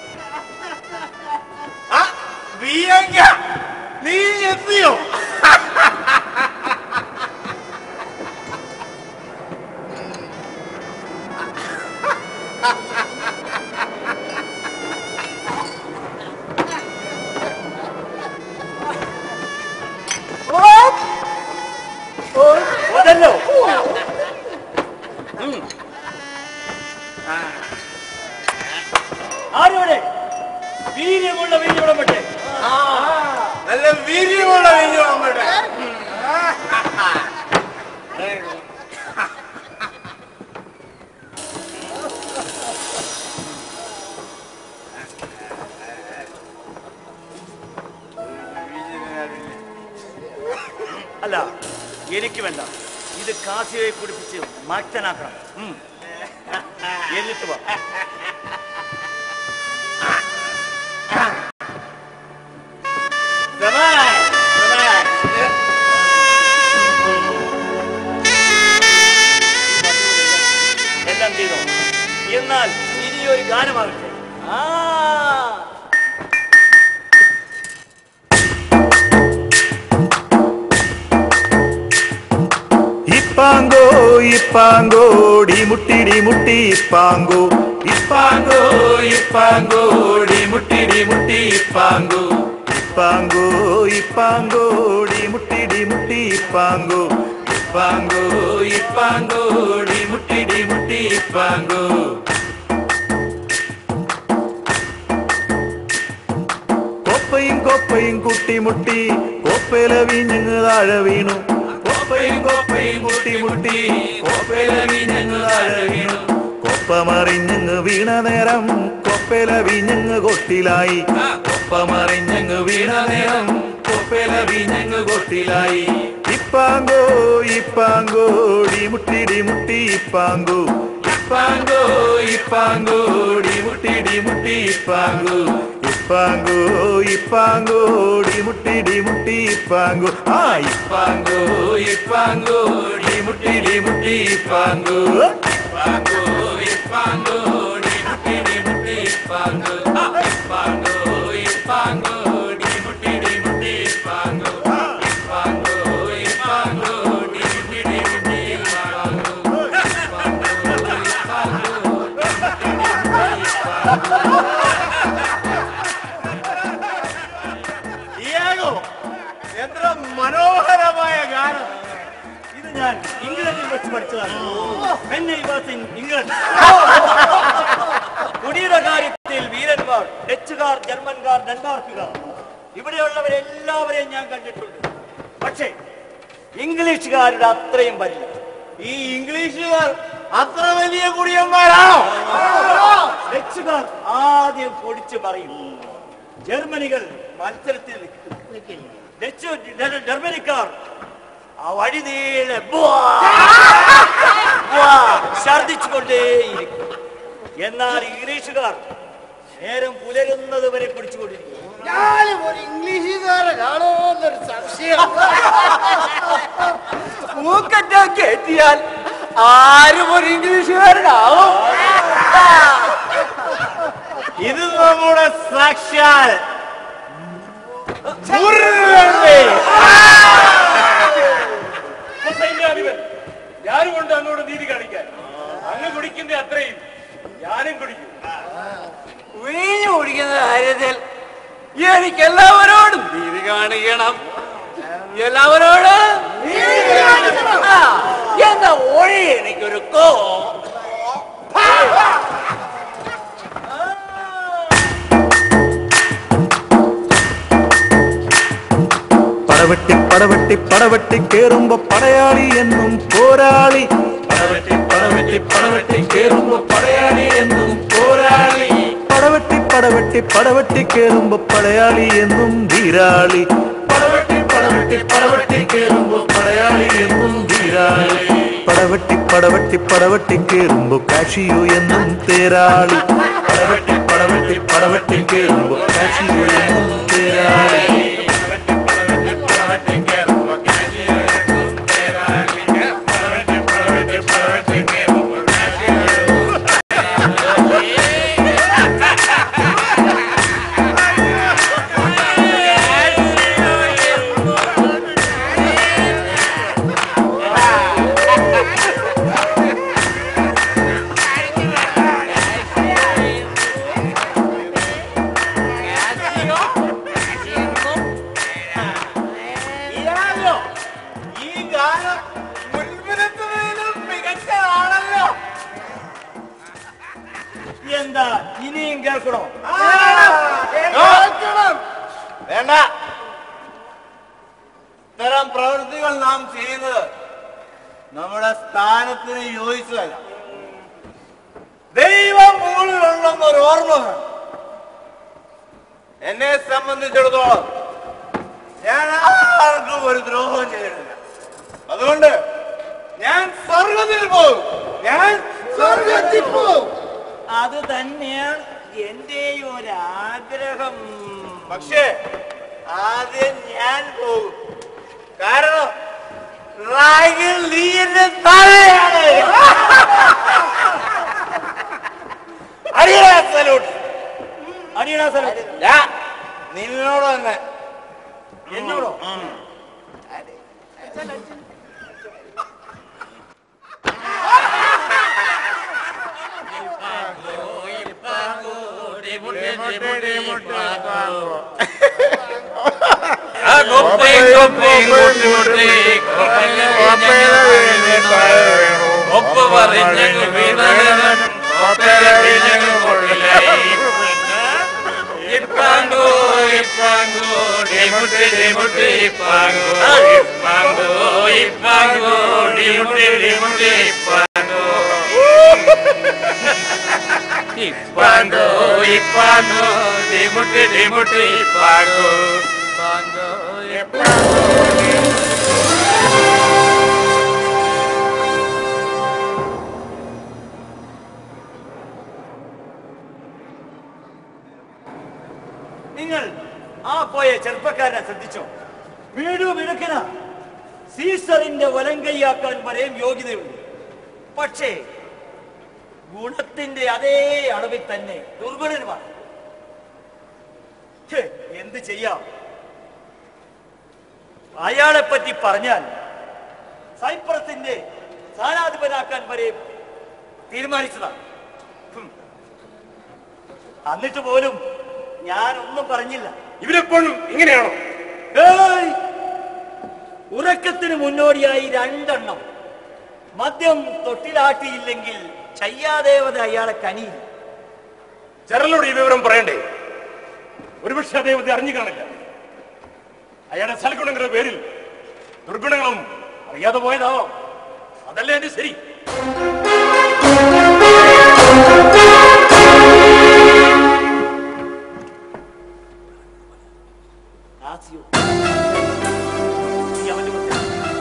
ആ, ബിയങ്ക, നീ എത്തിയോ അതല്ലോ ആരോടെ വീര്യമുള്ള വീര്യമുള്ള മറ്റേ നല്ല വീര്യമുള്ള വീര്യം അങ്ങോട്ട് അല്ല എനിക്ക് വേണ്ട ഇത് കാസിയെ കുടിപ്പിച്ച് മാറ്റനാക്കണം ഉം. എന്നിട്ട് വാ എല്ലാം ചെയ്തോ എന്നാൽ ഇനിയൊരു ഗാനമാകട്ടെ ആ ഇപ്പാങ്കോ ഇപ്പാങ്കോ ഡിമുട്ടി ഡിമുട്ടി ഇപ്പാങ്കോ ഇപ്പാങ്കോ ഇപ്പാങ്കോ ഡിമുട്ടി ഡിമുട്ടി ഇപ്പാങ്കോ ഇപ്പാങ്കോ ഇപ്പാങ്കോ ഡിമുട്ടി ഡിമുട്ടി ഇപ്പാങ്കോ ഇപ്പാങ്കോ ഇപ്പാങ്കോ ഡിമുട്ടി ഡിമുട്ടി ഇപ്പാങ്കോ കൊപ്പയും കൊപ്പയും കുട്ടിമുട്ടി കൊപ്പയില വീഞ്ഞങ്ങ് താഴെ വീണു കൊപ്പയും കൊപ്പയും കുട്ടിമുട്ടി കൊപ്പയില വീഞ്ഞങ്ങ് താഴെ വീണു കൊപ്പമറിഞ്ഞങ്ങ് വീണ നേരം കൊപ്പയില വീഞ്ഞങ്ങ് കൊട്ടിലായി കൊപ്പമറിഞ്ഞങ്ങ് വീണ നേരം കൊപ്പയില വീഞ്ഞങ്ങ് കൊട്ടിലായി ഇപ്പാങ്കോ ഇപ്പാങ്കോ ഡിമുട്ടി ഡിമുട്ടി ഇപ്പാങ്കോ ഇപ്പാങ്കോ ഇപ്പാങ്കോ ഡിമുട്ടി ഡിമുട്ടി ഇപ്പാങ്കോ ഇപ്പാങ്കോ ഇപ്പാങ്കോ ഡിമുട്ടി ഡിമുട്ടി ഇപ്പാങ്കോ ആ ഇപ്പാങ്കോ ഇപ്പാങ്കോ ഡിമുട്ടി ഡിമുട്ടി ഇപ്പാങ്കോ ഇപ്പാങ്കോ ഇപ്പാങ്കോ ഡിമുട്ടി ഡിമുട്ടി ഇപ്പാങ്കോ ആ, ഇപ്പാങ്കോ ഇപ്പാങ്കോ ഡിമുട്ടി ഡിമുട്ടി ഇപ്പാങ്കോ ആ, ഇപ്പാങ്കോ ഇപ്പാങ്കോ ഡിമുട്ടി ഞാൻ ഇംഗ്ലണ്ടിൽ വെച്ച് പഠിച്ചതാണ് When I was in England കുടിയുടെ കാര്യത്തിൽ വീരന്മാർ ഡച്ചുകാർ ജർമ്മൻകാർ ഡെൻമാർക്കുകാർ ഇവിടെയുള്ളവരെല്ലാവരെയും ഞാൻ കണ്ടിട്ടുണ്ട് പക്ഷേ ഇംഗ്ലീഷുകാരുടെ അത്രയും വരില്ല ഈ ഇംഗ്ലീഷുകാർ അത്ര വലിയ കുടിയന്മാരാണോ ഡച്ചുകാർ ആദ്യം പൊടിച്ചു പറയും ജർമ്മനികൾ മത്സരത്തിൽ നിൽക്കും. ഡച്ച് ജർ- ജർമ്മനിക്കാർ ആ വഴി നീളെ ഛർദിച്ചുകൊണ്ടേയിരിക്കും എന്നാൽ ഇംഗ്ലീഷുകാർ നേരം പുലരുന്നത് വരെ കുടിച്ചുകൊണ്ടിരിക്കും ഞാനും ഒരു ഇംഗ്ലീഷുകാരെ കാണുമെന്നൊരു സംശയം മൂക്കറ്റ കയറ്റിയാൽ ആരും ഒരു ഇംഗ്ലീഷുകാരനാവും ഇത് നമ്മുടെ സാക്ഷാൽ മുരുകന്റെ. സൈന്യാധിപൻ ഞാനും കൊണ്ട് അങ്ങോട്ട് നീതി കാണിക്കാൻ അങ്ങ് കുടിക്കുന്ന അത്രയും ഞാനും കുടിക്കും വീഞ്ഞു കുടിക്കുന്ന കാര്യത്തിൽ എനിക്ക് എല്ലാവരോടും നീതി കാണിക്കണം എല്ലാവരോട് ആ, എന്ന ഒഴി എനിക്കൊരു കോ പടവെട്ടി പടവെട്ടി പടവെട്ടി കേറുമ്പോ പടയാളി എന്നും പോരാളി പടവെട്ടി പടവെട്ടി പടവെട്ടി കേറുമ്പോ പടയാളി എന്നും പോരാളി പടവെട്ടി പടവെട്ടി പടവെട്ടി കേറുമ്പോ പടയാളി എന്നും വീരാളി പടവെട്ടി പടവെട്ടി പടവെട്ടി കേറുമ്പോ പടയാളി എന്നും വീരാളി പടവെട്ടി പടവെട്ടി പടവെട്ടി കേറുമ്പോ കാശിയോ എന്നും തേരാളി പടവെട്ടി പടവെട്ടി പടവെട്ടി കേറുമ്പോ കാശിയോ എന്നും തേരാളി ഇയാളോ ഈ ഗാനം മുൻപിലെത്തുന്നതിലും മികച്ചതാണല്ലോ എന്താ ഇനിയും കേൾക്കണോ കേൾക്കണം. വേണ്ട ഇത്തരം പ്രവൃത്തികൾ നാം ചെയ്യുന്നത് നമ്മുടെ സ്ഥാനത്തിന് യോജിച്ചതല്ല ദൈവം മുകളിലുണ്ടെന്നൊരു ഓർമ്മ വേണം. എന്നെ സംബന്ധിച്ചിടത്തോളം ഞാൻ ആർക്കും ഒരു ദ്രോഹം ചെയ്തിട്ടില്ല അതുകൊണ്ട് ഞാൻ സ്വർഗത്തിൽ പോകും ഞാൻ സ്വർഗത്തിൽ പോകും അത് തന്നെയാണ് എന്റെ ഒരാഗ്രഹം പക്ഷേ ആദ്യം ഞാൻ പോകും കാരണം റാഗിൽ നീ എന്റെ താഴെയാണ് അടിയടാ സലൂട്ട് അടിയടാ സലൂട്ട് നിന്നോട് തന്നെ എന്നോടോ ഒപ്പ് പറഞ്ഞങ്ങ് വീണവൻ ഒപ്പരവിഞ്ഞങ്ങ് കൊള്ളിലായി ഇപ്പാങ്കോ ഇപ്പാങ്കോ ഡിമുട്ടി ഡിമുട്ടി ഇപ്പാങ്കോ ഇപ്പാങ്കോ ഇപ്പാങ്കോ ഡിമുട്ടി ഡിമുട്ടി ഇപ്പാങ്കോ ഇപ്പാങ്കോ ഇപ്പാങ്കോ ഡിമുട്ടി ഡിമുട്ടി ഇപ്പാങ്കോ ഇപ്പാങ്കോ ഇപ്പാങ്കോ നിങ്ങൾ ആ പോയ ചെറുപ്പക്കാരനെ ശ്രദ്ധിച്ചോ വീടു വിടുക്കന സീസറിന്റെ വലങ്കയ്യാക്കാൻ വരെയും യോഗ്യതയുണ്ട് പക്ഷേ ഗുണത്തിന്റെ അതേ അളവിൽ തന്നെ ദുർബലനുമാണ് ഛെ, എന്ത് ചെയ്യാം അയാളെ പറ്റി പറഞ്ഞാൽ സൈപ്രസിന്റെ സ്ഥാനാധിപനാക്കാൻ വരെ തീരുമാനിച്ചതാണ് ഹും. എന്നിട്ട് പോലും ഞാൻ ഒന്നും പറഞ്ഞില്ല ഇവരെപ്പോഴും ഇങ്ങനെയാണോ ഏയ്! ഉറക്കത്തിന് മുന്നോടിയായി രണ്ടെണ്ണം മദ്യം തൊട്ടിലാട്ടിയില്ലെങ്കിൽ ചയ്യാദേവത അയാളെ കനിയില്ല ചരലോട് ഈ വിവരം പറയണ്ടേ ഒരുപക്ഷെ അദ്ദേഹത്തെ അറിഞ്ഞു കാണില്ല അയാളുടെ സൽഗുണങ്ങളുടെ പേരിൽ ദുർഗുണങ്ങളും അറിയാതെ പോയതാവാം അതല്ലേ എന്റെ ശരി നാസിയോ നീ അവന്റെ മുന്നിൽ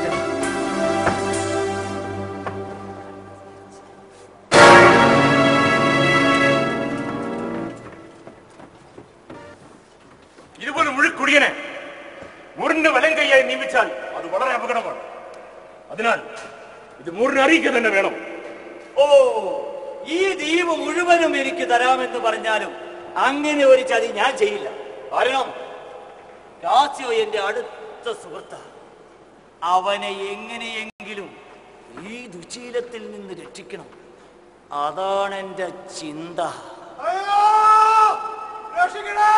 ഇതുപോലെ മുഴുക്കുടിയനെ മൂറിന്റെ വലം കൈയായി നിയമിച്ചാൽ അത് വളരെ അപകടമാണ് അതിനാൽ ഇത് മൂറിനെ അറിയിക്കുക തന്നെ വേണം ഓ ഈ ദ്വീപ് മുഴുവനും എനിക്ക് തരാമെന്ന് പറഞ്ഞാലും അങ്ങനെ ഒരു ചതി ഞാൻ ചെയ്യില്ല കാരണം രാസ്യോ എന്റെ അടുത്ത സുഹൃത്താണ് അവനെ എങ്ങനെയെങ്കിലും ഈ ദുശീലത്തിൽ നിന്ന് രക്ഷിക്കണം അതാണ് എന്റെ ചിന്ത അയ്യോ രക്ഷിക്കണേ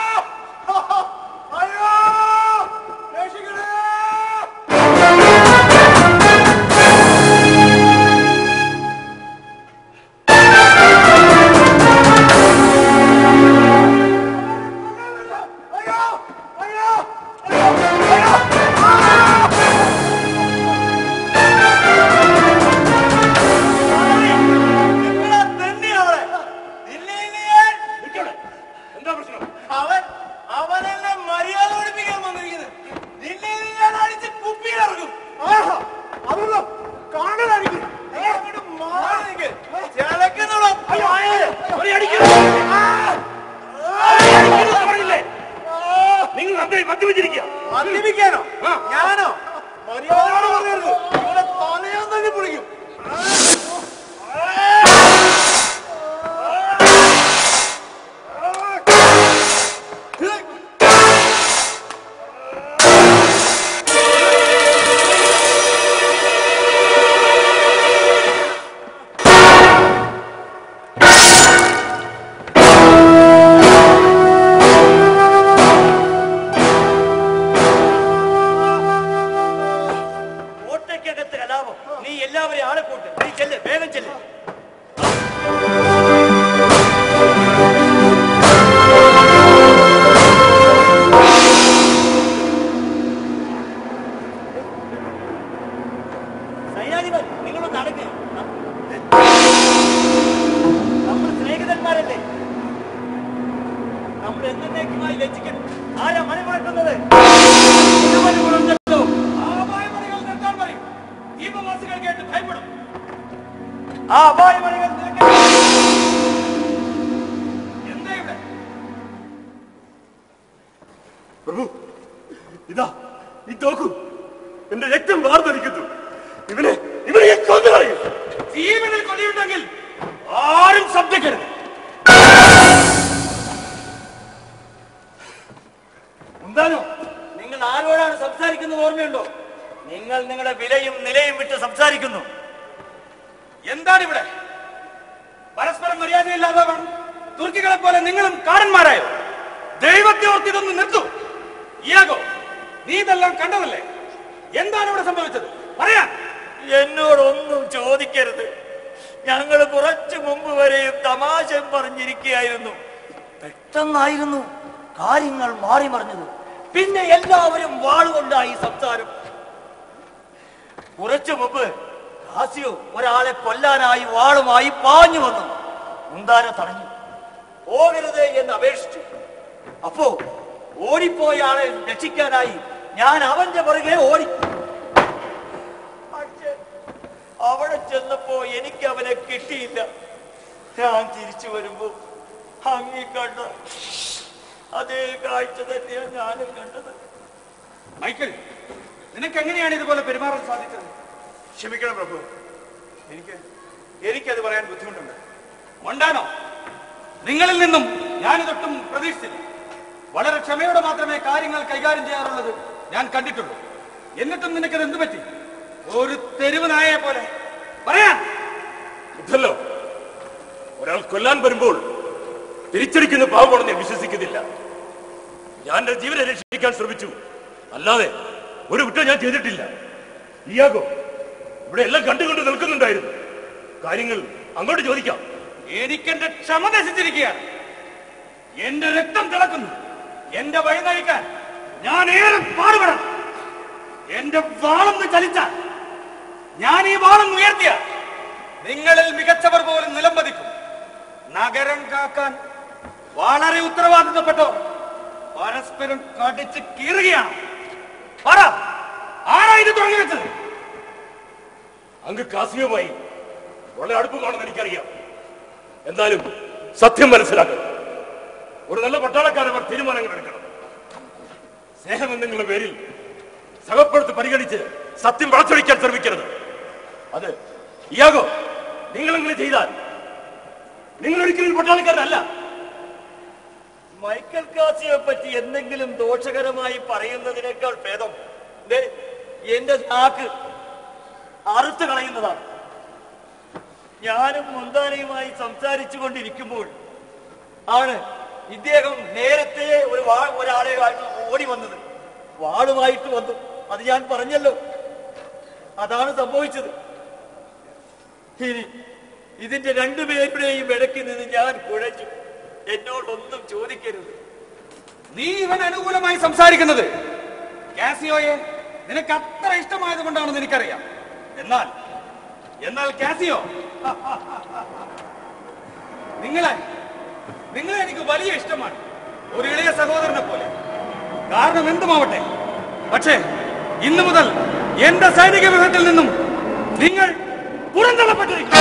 അയ്യോ രക്ഷിക്കണേ എന്താ പ്രശ്നം അവൻ അവനെന്നെ മര്യാദ പഠിപ്പിക്കാൻ വന്നിരിക്കുന്നത് നിന്നെ ഇനി ഞാൻ അടിച്ച് കുപ്പിയിലിറക്കും അതൊന്നും കാണലായിരിക്കും നിങ്ങൾ നന്നായി മദ്യപിച്ചിരിക്കുക മദ്യപിക്കാനോ ഞാനോ മര്യാദയോട് പറയരുത് ഇവിടെ തലയാൻ തന്നെ പൊളിക്കും കോട്ടയ്ക്കകത്ത് കലാപം നീ എല്ലാവരെയും ആളെ കൂട്ട് നീ ചെല്ല് വേഗം ചെല്ല് സൈനാധിപൻ നിങ്ങളൊന്ന് അടങ്ങ് നമ്മൾ സ്നേഹിതന്മാരല്ലേ നമ്മൾ എന്നേക്കുമായി ലജ്ജിക്കണം ആരാ മണി മുഴക്കുന്നത് മുഴുവനുമുണ്ടല്ലോ ദീപവാസികൾ കേട്ട് ഭയപ്പെടും ആ അപായമണികൾ നിനക്ക് എന്താ ഇവിടെ പ്രഭു ഇതാ ഈ തോക്കു എന്റെ രക്തം വാർന്നടിക്കുന്നു ഇവനെ ഇവനെ ഞാൻ കൊന്നു കളയും ജീവനിൽ കൊലയുണ്ടെങ്കിൽ ആരും ശബ്ദിക്കരുത് എന്താണോ നിങ്ങൾ ആരോടാണ് സംസാരിക്കുന്നത് ഓർമ്മയുണ്ടോ നിങ്ങൾ നിങ്ങളുടെ വിലയും നിലയും വിട്ട് സംസാരിക്കുന്നു എന്താണ് ഇവിടെ പരസ്പരം മര്യാദയില്ലാതെ തുർക്കികളെ പോലെ നിങ്ങളും കാരന്മാരായോ ദൈവത്തെ ഓർത്ത് ഇതൊന്ന് നിർത്തൂ ഇയാകോ നീ ഇതെല്ലാം കണ്ടതല്ലേ എന്താണ് ഇവിടെ സംഭവിച്ചത് പറയാ എന്നോടൊന്നും ചോദിക്കരുത് ഞങ്ങൾ കുറച്ചു മുമ്പ് വരെയും തമാശം പറഞ്ഞിരിക്കുകയായിരുന്നു പെട്ടെന്നായിരുന്നു കാര്യങ്ങൾ മാറി മറിഞ്ഞത് പിന്നെ എല്ലാവരും വാളുകൊണ്ടായി സംസാരം കുറച്ചു മുമ്പ് കാസിയോ ഒരാളെ കൊല്ലാനായി വാളുമായി പാഞ്ഞു വന്നു മുന്താര തടഞ്ഞു പോകരുത് എന്ന് അപേക്ഷിച്ചു അപ്പോ ഓടിപ്പോയ ആളെ രക്ഷിക്കാനായി ഞാൻ അവന്റെ പുറകെ ഓടി പക്ഷേ അവിടെ ചെന്നപ്പോ എനിക്ക് അവനെ കിട്ടിയില്ല ഞാൻ തിരിച്ചു വരുമ്പോ അങ്ങി കണ്ട അതേ കാഴ്ച തന്നെയാണ് ഞാനും കണ്ടത് മൈക്കിൾ നിനക്ക് എങ്ങനെയാണ് ഇതുപോലെ പെരുമാറാൻ സാധിച്ചത് ക്ഷമിക്കണം പ്രഭു എനിക്ക് എനിക്കത് പറയാൻ ബുദ്ധിമുട്ടുണ്ട് ഉണ്ടാണോ നിങ്ങളിൽ നിന്നും ഞാനിതൊട്ടും പ്രതീക്ഷിച്ചില്ല വളരെ ക്ഷമയോടെ മാത്രമേ കാര്യങ്ങൾ കൈകാര്യം ചെയ്യാറുള്ളത് ഞാൻ കണ്ടിട്ടുള്ളൂ എന്നിട്ടും നിനക്കത് എന്ത് പറ്റി ഒരു തെരുവ് നായയെ പോലെ പറയാൻ ഇതല്ലോ ഒരാൾ കൊല്ലാൻ വരുമ്പോൾ തിരിച്ചടിക്കുന്ന പാവമാണെന്ന് ഞാൻ വിശ്വസിക്കുന്നില്ല ഞാൻ എന്റെ ജീവനെ രക്ഷിക്കാൻ ശ്രമിച്ചു അല്ലാതെ ഒരു കുറ്റം ഞാൻ ചെയ്തിട്ടില്ല ഇയാകോ ഇവിടെ എല്ലാം കണ്ടുകൊണ്ട് നിൽക്കുന്നുണ്ടായിരുന്നു കാര്യങ്ങൾ അങ്ങോട്ട് ചോദിക്കാം എനിക്കെന്റെ ക്ഷമ നശിച്ചിരിക്കുകയാണ് എന്റെ രക്തം തിളക്കുന്നു എന്റെ വഴി നയിക്കാൻ ഞാൻ ഏറെ പാടുപെടണം എന്റെ വാളൊന്ന് ചലിച്ചാൽ ഞാൻ ഈ വാളൊന്ന് ഉയർത്തിയ നിങ്ങളിൽ മികച്ചവർ പോലും നിലംപതിക്കും നഗരം കാക്കാൻ വളരെ ഉത്തരവാദിത്തപ്പെട്ടവർ പരസ്പരം കടിച്ച് കീറുകയാണ് പറ ആരാ ഇത് തുടങ്ങി വെച്ചത് അങ്ങ് കാസിയുമായി വളരെ അടുപ്പമാണെന്ന് എനിക്കറിയാം എന്നാലും സത്യം മനസ്സിലാക്കണം ഒരു നല്ല പട്ടാളക്കാരവർ തീരുമാനങ്ങൾ എടുക്കണം സ്നേഹം എന്നുള്ള പേരിൽ സഹപ്പെടുത്ത് പരിഗണിച്ച് സത്യം വളച്ചൊടിക്കാൻ ശ്രമിക്കരുത് അത് ഇയാകോ നിങ്ങൾ അങ്ങനെ ചെയ്താൽ നിങ്ങൾ ഒരിക്കലും പട്ടാളക്കാരനല്ല മൈക്കൽ കാസിയെ പറ്റി എന്തെങ്കിലും ദോഷകരമായി പറയുന്നതിനേക്കാൾ ഭേദം ദേ, എന്റെ നാക്ക് അറുത്ത് കളയുന്നതാണ് ഞാനും മുന്താനയുമായി സംസാരിച്ചു കൊണ്ടിരിക്കുമ്പോൾ ആണ് ഇദ്ദേഹം നേരത്തെ ഒരു വാ ഒരാളെ ആയിട്ട് ഓടി വന്നത് വാളുമായിട്ട് വന്നു അത് ഞാൻ പറഞ്ഞല്ലോ അതാണ് സംഭവിച്ചത് ഇനി ഇതിന്റെ രണ്ടുപേരുടെയും ഇടയ്ക്ക് നിന്ന് ഞാൻ കുഴച്ചു എന്നോടൊന്നും ചോദിക്കരുത് നീ ഇവൻ അനുകൂലമായി സംസാരിക്കുന്നത് കാസിയോയെ നിനക്ക് അത്ര ഇഷ്ടമായത് കൊണ്ടാണെന്ന് എനിക്കറിയാം എന്നാൽ എന്നാൽ കാസിയോ നിങ്ങളെ നിങ്ങളെ എനിക്ക് വലിയ ഇഷ്ടമാണ് ഒരു ഇളയ സഹോദരനെ പോലെ കാരണം എന്തുമാവട്ടെ പക്ഷേ ഇന്നു മുതൽ എന്റെ സൈനിക വിഭവത്തിൽ നിന്നും നിങ്ങൾ പുറന്തള്ളപ്പെട്ടിരിക്കും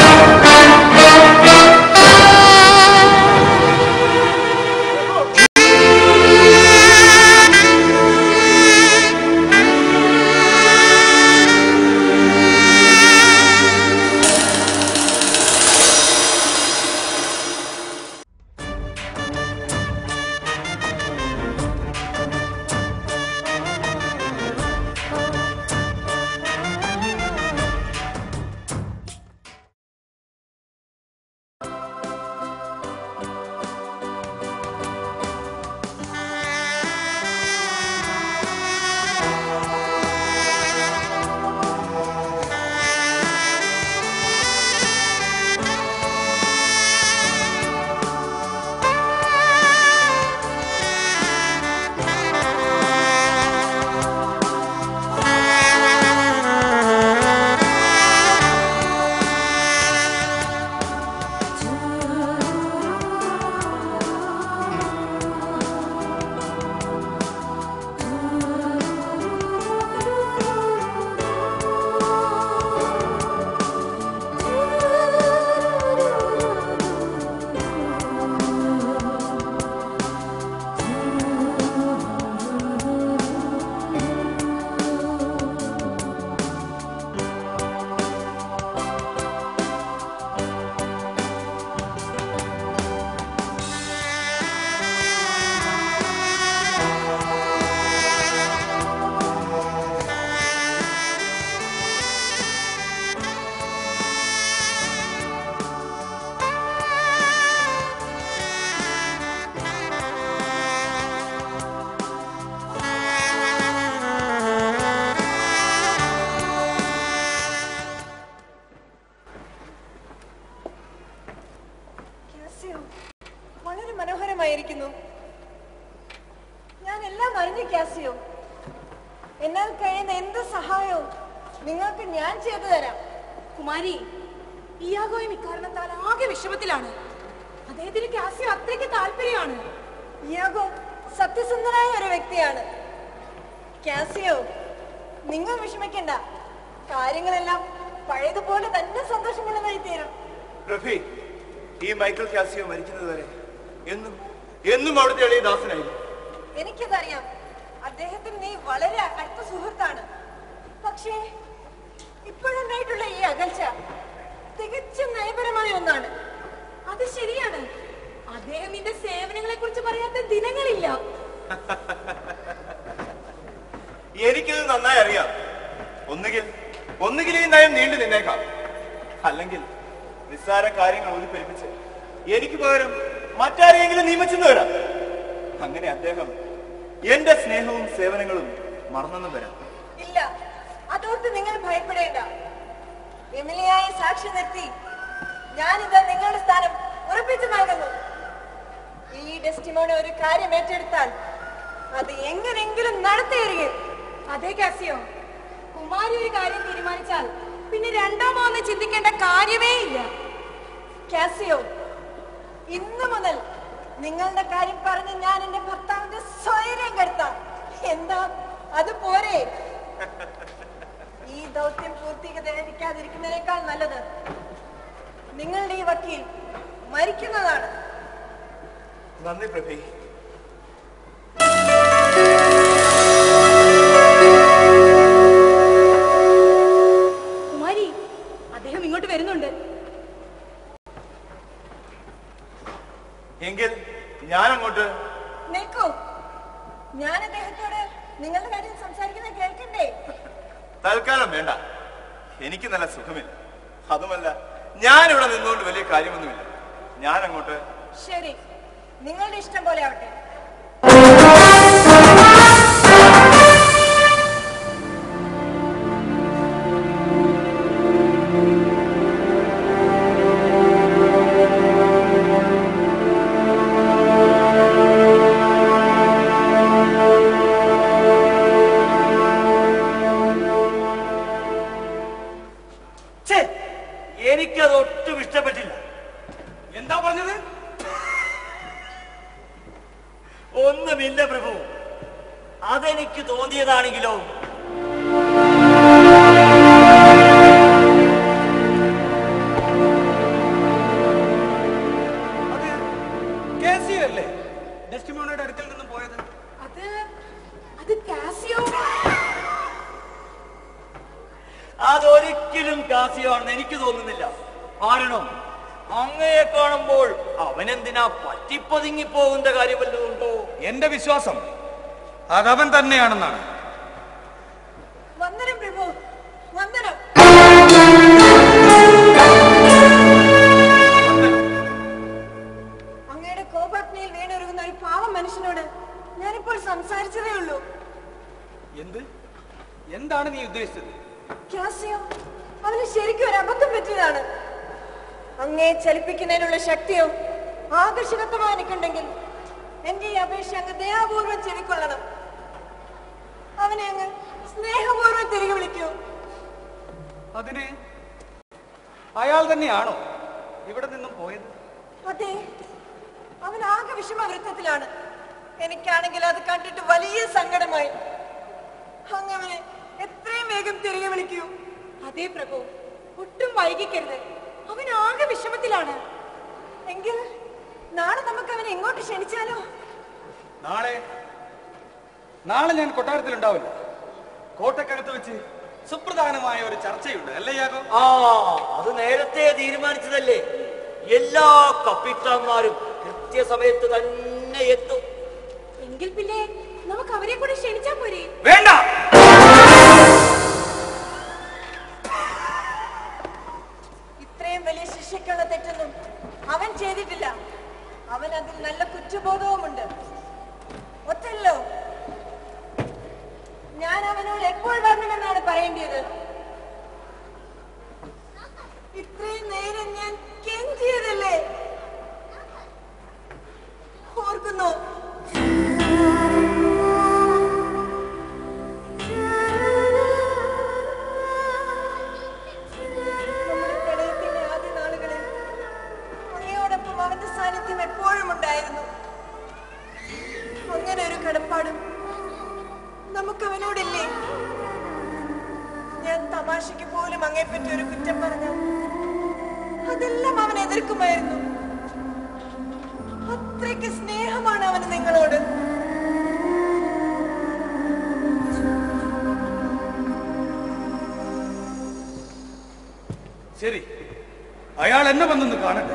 കാസിയോ, വളരെ മനോഹരമായിരിക്കുന്നു ഞാൻ എല്ലാം അറിഞ്ഞു കാസിയോ എന്നാൽ കഴിയുന്ന എന്ത് സഹായവും നിങ്ങൾക്ക് ഞാൻ ചെയ്തു തരാം കുമാരി ഇയാഗോയും ഇക്കാരണത്താൽ ആകെ വിഷമത്തിലാണ് അദ്ദേഹത്തിന് കാസിയോ അത്രയ്ക്ക് താല്പര്യമാണ് ഇയാഗോ സത്യസന്ധനായ ഒരു വ്യക്തിയാണ് കാസിയോ നിങ്ങൾ വിഷമിക്കണ്ട കാര്യങ്ങളെല്ലാം പഴയതുപോലെ തന്നെ സന്തോഷമുള്ളതായി തീരും പ്രഭി ഈ മൈക്കിൾ കാസിയോ മരിക്കുന്നത് വരെ എന്നും എന്നും അവിടുത്തെ എളിയ ദാസനായി എനിക്കതറിയാം അദ്ദേഹത്തിന് നീ വളരെ അടുത്ത സുഹൃത്താണ് പക്ഷേ ഇപ്പോഴുണ്ടായിട്ടുള്ള ഈ അകൽച്ച തികച്ചും നയപരമായ ഒന്നാണ് അത് ശരിയാണ് അദ്ദേഹം നിന്റെ സേവനങ്ങളെ കുറിച്ച് പറയാത്ത ദിനങ്ങളില്ല എനിക്കിത് നന്നായി അറിയാം ഒന്നുകിൽ ഒന്നുകിൽ ഈ നയം നീണ്ടു നിന്നേക്കാം അല്ലെങ്കിൽ നിസ്സാര കാര്യങ്ങൾ ഊതിപ്പെരിപ്പിച്ച് എനിക്ക് പകരം മറ്റാരെങ്കിലും നിയമിച്ചെന്ന് വരാം അങ്ങനെ അദ്ദേഹം എന്റെ സ്നേഹവും സേവനങ്ങളും മറന്നെന്ന് വരാം ഇല്ല അതോർത്ത് നിങ്ങൾ ഭയപ്പെടേണ്ട എമിലിയായി സാക്ഷി നിർത്തി ഞാനിത് നിങ്ങളുടെ സ്ഥാനം ഉറപ്പിച്ചു നൽകുന്നു ഈ ഡെസ്റ്റിമോണി ഒരു കാര്യം ഏറ്റെടുത്താൽ അത് എങ്ങനെങ്കിലും നടത്തിയിരിക്കും അതെ കാസിയോ കുമാരി ഒരു കാര്യം തീരുമാനിച്ചാൽ പിന്നെ രണ്ടോ മൂന്നോ ചിന്തിക്കേണ്ട കാര്യമേ ഇല്ല കാസിയോ ഇന്നു മുതൽ നിങ്ങളുടെ കാര്യം പറഞ്ഞ് ഞാൻ എന്റെ ഭർത്താവിന്റെ സ്വൈര്യം കെടുത്താം എന്താ അത് പോരെ ഈ ദൗത്യം പൂർത്തീകരിക്കാതിരിക്കുന്നതിനേക്കാൾ നല്ലത് നിങ്ങളുടെ ഈ വക്കീൽ മരിക്കുന്നതാണ് നന്ദി പ്രഭി കുമാരി അദ്ദേഹം ഇങ്ങോട്ട് വരുന്നുണ്ട് എങ്കിൽ ഞാൻ അങ്ങോട്ട് നിൽക്കൂ ഞാൻ അദ്ദേഹത്തോട് നിങ്ങളുടെ കാര്യം സംസാരിക്കുന്നത് കേൾക്കണ്ടേ തൽക്കാലം വേണ്ട എനിക്ക് നല്ല സുഖമില്ല അതുമല്ല ഞാൻ ഇവിടെ നിന്നുകൊണ്ട് വലിയ കാര്യമൊന്നുമില്ല ഞാൻ അങ്ങോട്ട് ശരി നിങ്ങളുടെ ഇഷ്ടം പോലെ ആവട്ടെ ഛേ, എനിക്കത് ഒട്ടും ഇഷ്ടപ്പെട്ടില്ല എന്താ പറഞ്ഞത് ഒന്നുമില്ല പ്രഭു അതെനിക്ക് തോന്നിയതാണെങ്കിലോ കേസിയോ അല്ലേ ഡെസ്റ്റിമോണിയുടെ അടുക്കൽ നിന്നും പോയത് അത് അത് കാസിയോ അതൊരിക്കലും കാസിയാണെന്ന് എനിക്ക് തോന്നുന്നില്ല കാരണം അങ്ങയെ കാണുമ്പോൾ അവനെന്തിനാ പറ്റിപ്പതുങ്ങി പോകുന്ന കാര്യം വല്ലതും ഉണ്ടോ എന്റെ വിശ്വാസം അതവൻ തന്നെയാണെന്നാണ് വന്ദനം പ്രഭു വന്ദനം അങ്ങയുടെ കോപാഗ്നിയിൽ വീണൊരുങ്ങുന്ന ഒരു പാവം മനുഷ്യനോട് ഞാനിപ്പോൾ സംസാരിച്ചതേ ഉള്ളൂ എന്ത് എന്താണ് നീ ഉദ്ദേശിച്ചത് ക്യാസിയോ അവന് ശരിക്കും ഒരു അബദ്ധം പറ്റിയതാണ് അങ്ങേ ചലിപ്പിക്കുന്നതിനുള്ള ശക്തിയോ ആകർഷകത്വമോ എനിക്കുണ്ടെങ്കിൽ എന്റെ ഈ അപേക്ഷ അങ്ങ് ദയാപൂർവം ചെവിക്കൊള്ളണം അവനെ അങ്ങ് സ്നേഹപൂർവ്വം തിരികെ വിളിക്കൂ അതിന് അയാൾ തന്നെയാണോ ഇവിടെ നിന്നും പോയത് അതെ അവൻ ആകെ വിഷമവൃത്തത്തിലാണ് എനിക്കാണെങ്കിൽ അത് കണ്ടിട്ട് വലിയ സങ്കടമായി അങ്ങ് അവനെ എത്രയും വേഗം തിരികെ വിളിക്കൂ അതെ പ്രഭു ഒട്ടും വൈകിക്കരുത് അവൻ ആകെ വിഷമത്തിലാണ് എങ്കിൽ നാളെ നമുക്ക് അവനെ എങ്ങോട്ട് ക്ഷണിച്ചാലോ നാളെ നാളെ ഞാൻ കൊട്ടാരത്തിൽ ഉണ്ടാവില്ല കോട്ടക്കകത്ത് വെച്ച് സുപ്രധാനമായ ഒരു ചർച്ചയുണ്ട് അല്ലേ യാഗോ ആ അത് നേരത്തെ തീരുമാനിച്ചതല്ലേ എല്ലാ കപ്പിത്താന്മാരും കൃത്യസമയത്ത് തന്നെ എത്തും എങ്കിൽ പിന്നെ നമുക്ക് അവരെ കൂടെ ക്ഷണിച്ചാ പോരെ വേണ്ട ഇത്രയും വലിയ ശിക്ഷയ്ക്കുള്ള തെറ്റൊന്നും അവൻ ചെയ്തിട്ടില്ല അവൻ അതിൽ നല്ല കുറ്റബോധവുമുണ്ട് ഒത്തല്ലോ ഞാൻ അവനോട് എപ്പോൾ വരണമെന്നാണ് പറയേണ്ടത് ഇത്രയും നേരം ഞാൻ കെഞ്ചിയതല്ലേ ഓർക്കുന്നു നമ്മുടെ പ്രണയത്തിന്റെ ആദ്യ നാളുകളിൽ അങ്ങയോടൊപ്പം അവന്റെ സാന്നിധ്യം എപ്പോഴും ഉണ്ടായിരുന്നു അങ്ങനെ ഒരു കടപ്പാടും നമുക്ക് അവനോടില്ലേ ഞാൻ തമാശയ്ക്ക് പോലും അങ്ങേപ്പറ്റി ഒരു കുറ്റം പറഞ്ഞ അതെല്ലാം അവൻ എതിർക്കുമായിരുന്നു അത്രയ്ക്ക് സ്നേഹമാണ് അവന് നിങ്ങളോട് ശരി അയാൾ എന്നെ വന്നൊന്ന് കാണട്ടെ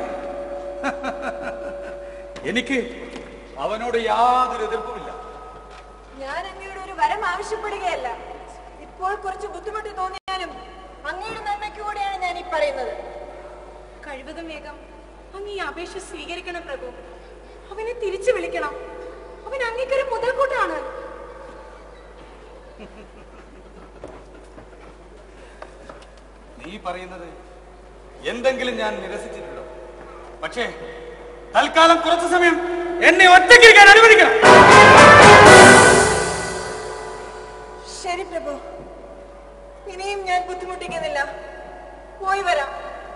എനിക്ക് അവനോട് യാതൊരു എതിർപ്പുമില്ല ഞാൻ അങ്ങയുടെ ഒരു വരം ആവശ്യപ്പെടുകയല്ല ഇപ്പോൾ കുറച്ച് ബുദ്ധിമുട്ട് തോന്നിയാലും അങ്ങയുടെ നന്മയ്ക്ക് കൂടെയാണ് ഞാൻ ഈ പറയുന്നത് കഴിവതും വേഗം അങ്ങ് ഈ അപേക്ഷ സ്വീകരിക്കണം പ്രഭു അവനെ തിരിച്ചു വിളിക്കണം അവൻ അങ്ങേക്കൊരു മുതൽക്കൂട്ടാണ് നീ നീ പറയുന്നത് എന്തെങ്കിലും ഞാൻ നിരസിച്ചിട്ടുണ്ടോ പക്ഷേ തൽക്കാലം കുറച്ചു സമയം എന്നെ ഒറ്റയ്ക്കിരിക്കാൻ അനുവദിക്കണം ശരി പ്രഭു ഇനിയും ഞാൻ ബുദ്ധിമുട്ടിക്കുന്നില്ല പോയി വരാം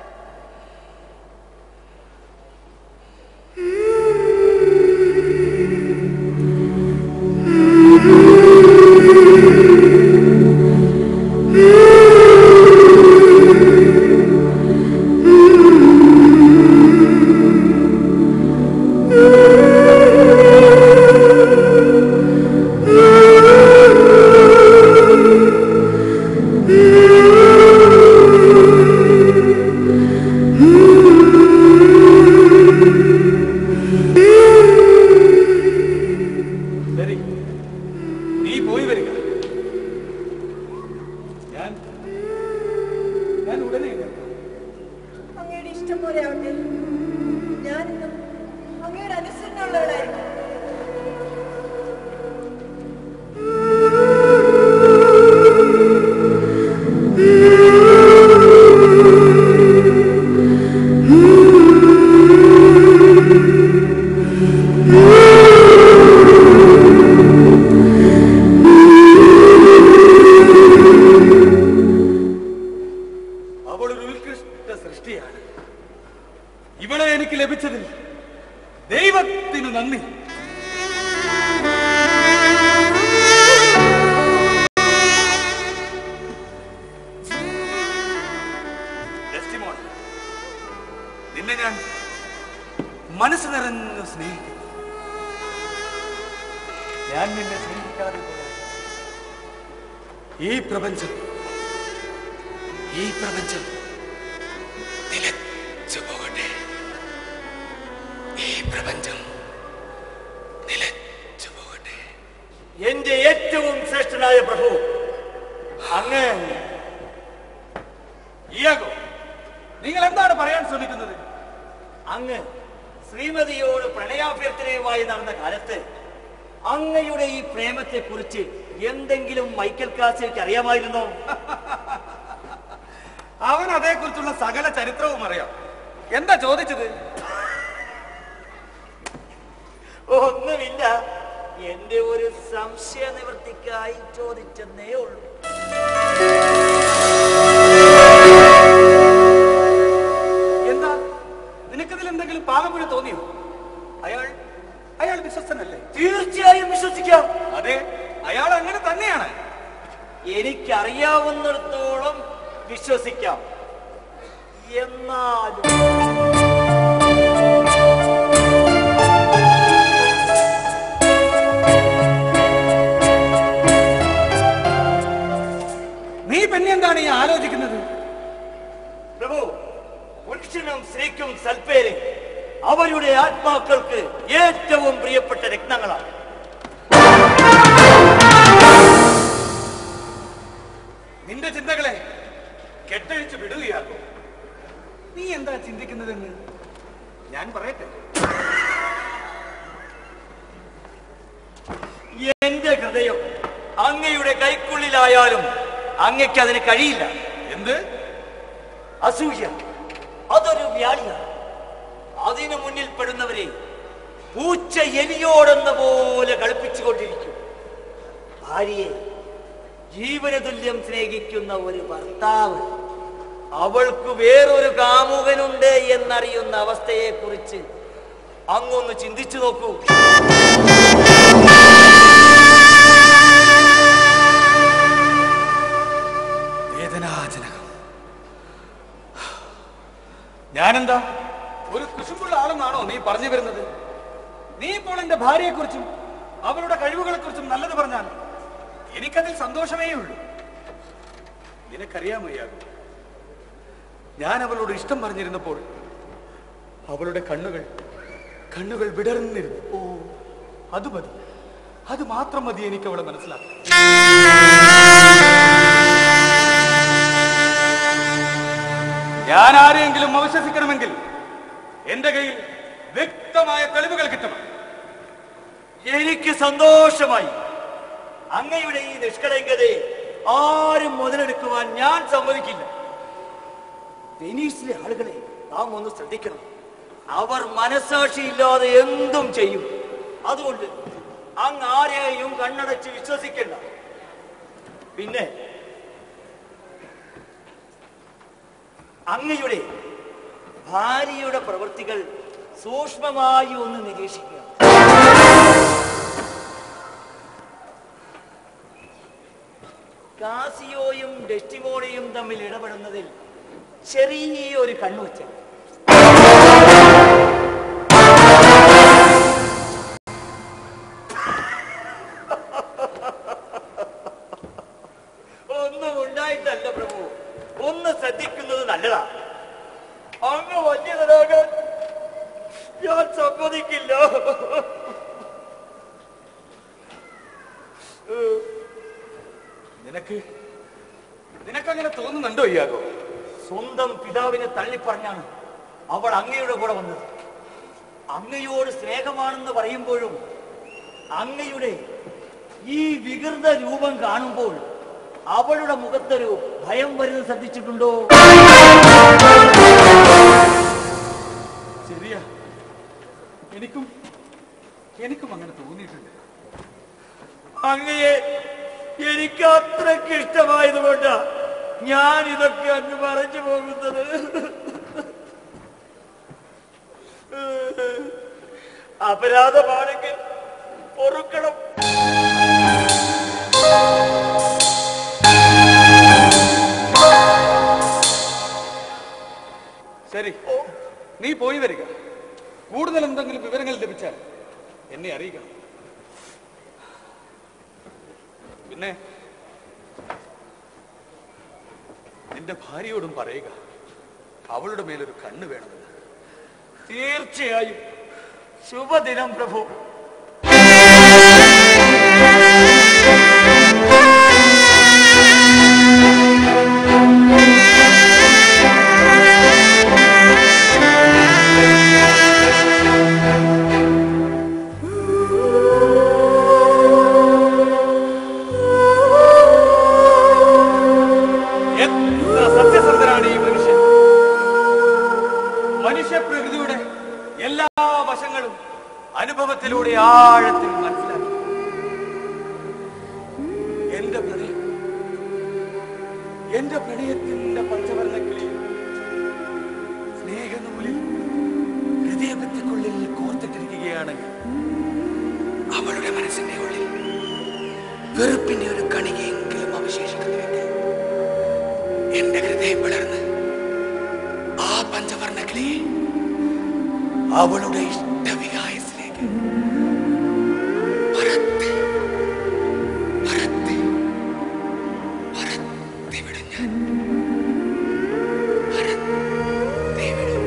ശരി നീ പോയി വരിക ഞാൻ ഞാൻ ഉടനെ വരാം. അങ്ങയുടെ ഇഷ്ടം പോലെ ആവട്ടെ ഞാനിന്നും അങ്ങയുടെ അനുസരണമുള്ളവളായിരിക്കും അവൾ ഒരു ഉത്കൃഷ്ട സൃഷ്ടിയാണ് ഇവളെ എനിക്ക് ലഭിച്ചതിൽ ദൈവത്തിന് നന്ദി ഡെസ്റ്റിമോൻ, നിന്നെ ഞാൻ മനസ്സ് നിറഞ്ഞു സ്നേഹിക്കുന്നു ഞാൻ നിന്നെ സ്നേഹിക്കാതെ പോയാൽ ഈ പ്രപഞ്ചം ഈ പ്രപഞ്ചം നിലച്ചു പോകട്ടെ ഈ പ്രപഞ്ചം നിലച്ചു പോകട്ടെ എന്റെ ഏറ്റവും ശ്രേഷ്ഠനായ പ്രഭു അങ്ങ് ഇയാഗോ നിങ്ങൾ എന്താണ് പറയാൻ ശ്രമിക്കുന്നത് അങ്ങ് ശ്രീമതിയോട് പ്രണയാഭ്യർത്ഥനയുമായി നടന്ന കാലത്ത് അങ്ങയുടെ ഈ പ്രേമത്തെ കുറിച്ച് എന്തെങ്കിലും മൈക്കൽ കാസിലേക്ക് അറിയാമായിരുന്നോ അവൻ അതേക്കുറിച്ചുള്ള സകല ചരിത്രവും അറിയാം എന്താ ചോദിച്ചത് ഒന്നുമില്ല എന്റെ ഒരു സംശയ നിവൃത്തിക്കായി ചോദിച്ചെന്നേ ഉള്ളൂ എന്താ നിനക്കതിൽ എന്തെങ്കിലും പാകപ്പിഴ തോന്നിയോ അയാൾ അയാൾ വിശ്വസ്തനല്ലേ തീർച്ചയായും വിശ്വസിക്കാം അതെ അയാൾ അങ്ങനെ തന്നെയാണ് എനിക്കറിയാവുന്നിടത്തോളം വിശ്വസിക്കാം എന്നാലും നീ പിന്നെ എന്താണ് ഈ ആലോചിക്കുന്നത് പ്രഭു പുരുഷനും സ്ത്രീക്കും സൽപ്പേര് അവരുടെ ആത്മാക്കൾക്ക് ഏറ്റവും പ്രിയപ്പെട്ട രത്നങ്ങളാണ് നിന്റെ ചിന്തകളെ കെട്ടഴിച്ച് വിടുകയാകും നീ എന്താ ചിന്തിക്കുന്നതെന്ന് ഞാൻ പറയട്ടെ എന്റെ ഹൃദയം അങ്ങയുടെ കൈക്കുള്ളിലായാലും അങ്ങയ്ക്ക് അതിന് കഴിയില്ല എന്ത് അസൂയ അതൊരു വ്യാധിയാണ് അതിനു മുന്നിൽ പെടുന്നവരെ പൂച്ച എലിയോടെന്ന പോലെ കളിപ്പിച്ചുകൊണ്ടിരിക്കും ഭാര്യയെ ജീവന തുല്യം സ്നേഹിക്കുന്ന ഒരു ഭർത്താവ് അവൾക്ക് വേറൊരു കാമുകനുണ്ട് എന്നറിയുന്ന അവസ്ഥയെ കുറിച്ച് അങ്ങൊന്ന് ചിന്തിച്ചു നോക്കൂ വേദനാജനകം ഞാനെന്താ ഒരു കുശുമ്പുള്ള ആളെന്നാണോ നീ പറഞ്ഞു വരുന്നത് നീ ഇപ്പോൾ എന്റെ ഭാര്യയെക്കുറിച്ചും അവളുടെ കഴിവുകളെ കുറിച്ചും നല്ലത് പറഞ്ഞാൽ എനിക്കതിൽ സന്തോഷമേ ഉള്ളൂ നിനക്കറിയാമയ്യാകും ഞാൻ അവളോട് ഇഷ്ടം പറഞ്ഞിരുന്നപ്പോൾ അവളുടെ കണ്ണുകൾ കണ്ണുകൾ വിടർന്നിരുന്നു ഓ അത് മതി അത് മാത്രം മതി എനിക്ക് അവളെ മനസ്സിലാക്കാൻ ഞാൻ ആരെയെങ്കിലും അവിശ്വസിക്കണമെങ്കിൽ എന്റെ കയ്യിൽ വ്യക്തമായ തെളിവുകൾ കിട്ടണം എനിക്ക് സന്തോഷമായി അങ്ങയുടെ ഈ നിഷ്കളങ്കതയെ ആരും മുതലെടുക്കുവാൻ ഞാൻ സമ്മതിക്കില്ല വെനീസിലെ ആളുകളെ നാം ഒന്ന് ശ്രദ്ധിക്കണം അവർ മനസാക്ഷിയില്ലാതെ എന്തും ചെയ്യും അതുകൊണ്ട് അങ്ങ് ആരെയും കണ്ണടച്ച് വിശ്വസിക്കണ്ട പിന്നെ അങ്ങയുടെ ഭാര്യയുടെ പ്രവൃത്തികൾ സൂക്ഷ്മമായി ഒന്ന് നിരീക്ഷിക്കുക കാസിയോയും ഡെസ്റ്റിമോണിയും തമ്മിൽ ഇടപെടുന്നതിൽ ചെറിയൊരു കണ്ണുവച്ച ഒന്നും ഉണ്ടായിട്ടല്ല പ്രഭു ഒന്ന് ശ്രദ്ധിക്കുന്നത് നല്ലതാ അങ്ങ് വന്യതരാകാൻ ഞാൻ സമ്മതിക്കില്ല നിനക്ക് നിനക്കങ്ങനെ തോന്നുന്നുണ്ടോ ഇയാഗോ സ്വന്തം പിതാവിനെ തള്ളിപ്പറഞ്ഞാണ് അവൾ അങ്ങയുടെ കൂടെ വന്നത് അങ്ങയോട് സ്നേഹമാണെന്ന് പറയുമ്പോഴും അങ്ങയുടെ ഈ വികൃത രൂപം കാണുമ്പോൾ അവളുടെ മുഖത്തൊരു ഭയം വരുന്നത് ശ്രദ്ധിച്ചിട്ടുണ്ടോ ശരിയാ എനിക്കും എനിക്കും അങ്ങനെ തോന്നിയിട്ടുണ്ട് അങ്ങയെ എനിക്ക് അത്രയ്ക്ക് ഇഷ്ടമായതുകൊണ്ടാ ഞാൻ ഇതൊക്കെ അങ്ങ് പറഞ്ഞു പോകുന്നത് അപരാധമാണെങ്കിൽ പൊറുക്കണം ശരി നീ പോയി വരിക കൂടുതൽ എന്തെങ്കിലും വിവരങ്ങൾ ലഭിച്ചാൽ എന്നെ അറിയിക്കണം പിന്നെ നിന്റെ ഭാര്യയോടും പറയുക അവളുടെ മേലൊരു കണ്ണ് വേണമെന്ന് തീർച്ചയായും ശുഭദിനം പ്രഭു എത്ര സത്യസന്ധനാണ് ഈ മനുഷ്യൻ മനുഷ്യപ്രകൃതിയുടെ എല്ലാ വശങ്ങളും അനുഭവത്തിലൂടെ ആഴത്തിൽ മനസ്സിലാക്കി എന്റെ പ്രണയം എന്റെ പ്രണയത്തിന്റെ പഞ്ചവർണ്ണക്കിളി സ്നേഹനൂലിൽ ഹൃദയഭിത്തിക്കുള്ളിൽ കോർത്തിട്ടിരിക്കുകയാണെങ്കിൽ അവളുടെ മനസ്സിന്റെ ഉള്ളിൽ വെറുപ്പിന്റെ ഒരു കണികയെങ്കിലും അവശേഷിക്കുന്നുവെങ്കിൽ എന്റെ ഹൃദയം പിളർന്ന് ആ പഞ്ചവർണ്ണക്കിളിയെ അവളുടെ ഇഷ്ടവികായസിലേക്ക് പറത്തി പറത്തി പറത്തി വിടും ഞാൻ പറത്തി വിടും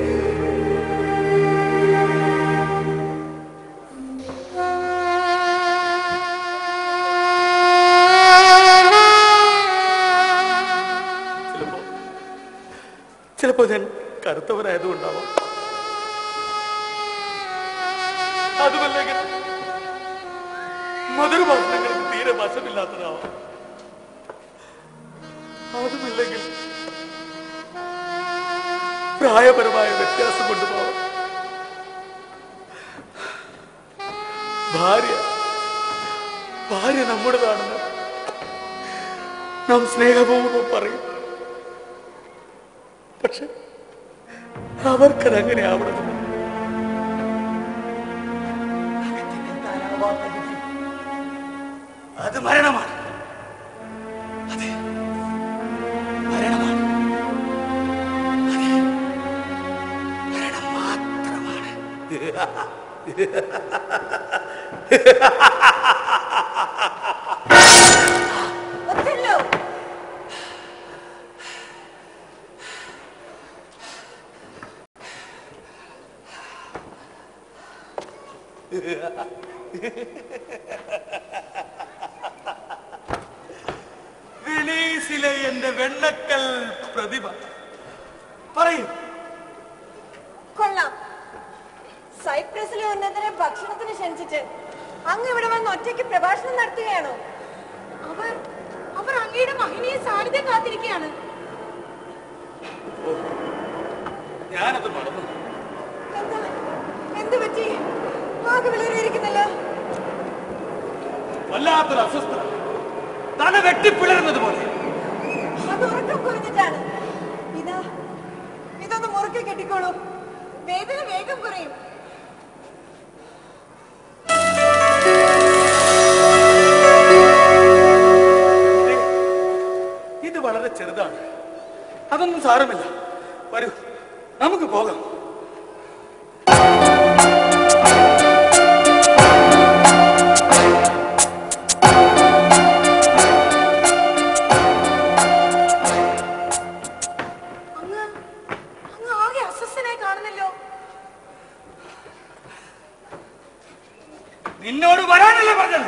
ചിലപ്പോ ചിലപ്പോ ഞാൻ കറുത്തവനായതുകൊണ്ടാവാം അതുമല്ലെങ്കിൽ മധുരഭാഷണങ്ങൾക്ക് തീരെ വശമില്ലാത്തതാവാം അതുമില്ലെങ്കിൽ പ്രായപരമായ വ്യത്യാസം കൊണ്ടുപോവാം ഭാര്യ ഭാര്യ നമ്മുടേതാണെന്ന് നാം സ്നേഹപൂർവ്വം പറയും പക്ഷെ അവർക്കതങ്ങനെ ആവണം അത് മരണമാണ് അതെ മരണമാണ് അതെ മരണം മാത്രമാണ് ഒത്തല്ലോ വെനീസിലെ എന്റെ വെണ്ണക്കൽ പ്രതിഭ പറയൂ കൊള്ളാം സൈപ്രസിലെ ഉന്നതരെ ഭക്ഷണത്തിന് ക്ഷണിച്ചിട്ട് അങ്ങ് ഇവിടെ വന്ന് ഒറ്റയ്ക്ക് പ്രഭാഷണം നടത്തുകയാണോ അവർ അവർ അങ്ങയുടെ മഹിനിയെ സാന്നിധ്യം കാത്തിരിക്കുകയാണ് ഞാനത് മറന്നു എന്താ എന്ത് പറ്റി ആകെ വിളറിയിരിക്കുന്നല്ലോ വല്ലാത്തൊരു അസ്വസ്ഥത തല വെട്ടിപ്പിളരുന്നത് പോലെ അത് ഉറക്കം കുറഞ്ഞിട്ടാണ് ഇതാ ഇതൊന്ന് മുറുക്കെ കെട്ടിക്കോളൂ വേദന വേഗം കുറയും ഇത് വളരെ ചെറുതാണ് അതൊന്നും സാരമില്ല വരൂ നമുക്ക് പോകാം അങ്ങ് അങ്ങ് ആകെ അസ്വസ്ഥനായി കാണുന്നല്ലോ നിന്നോട് വരാനല്ലേ പറഞ്ഞത്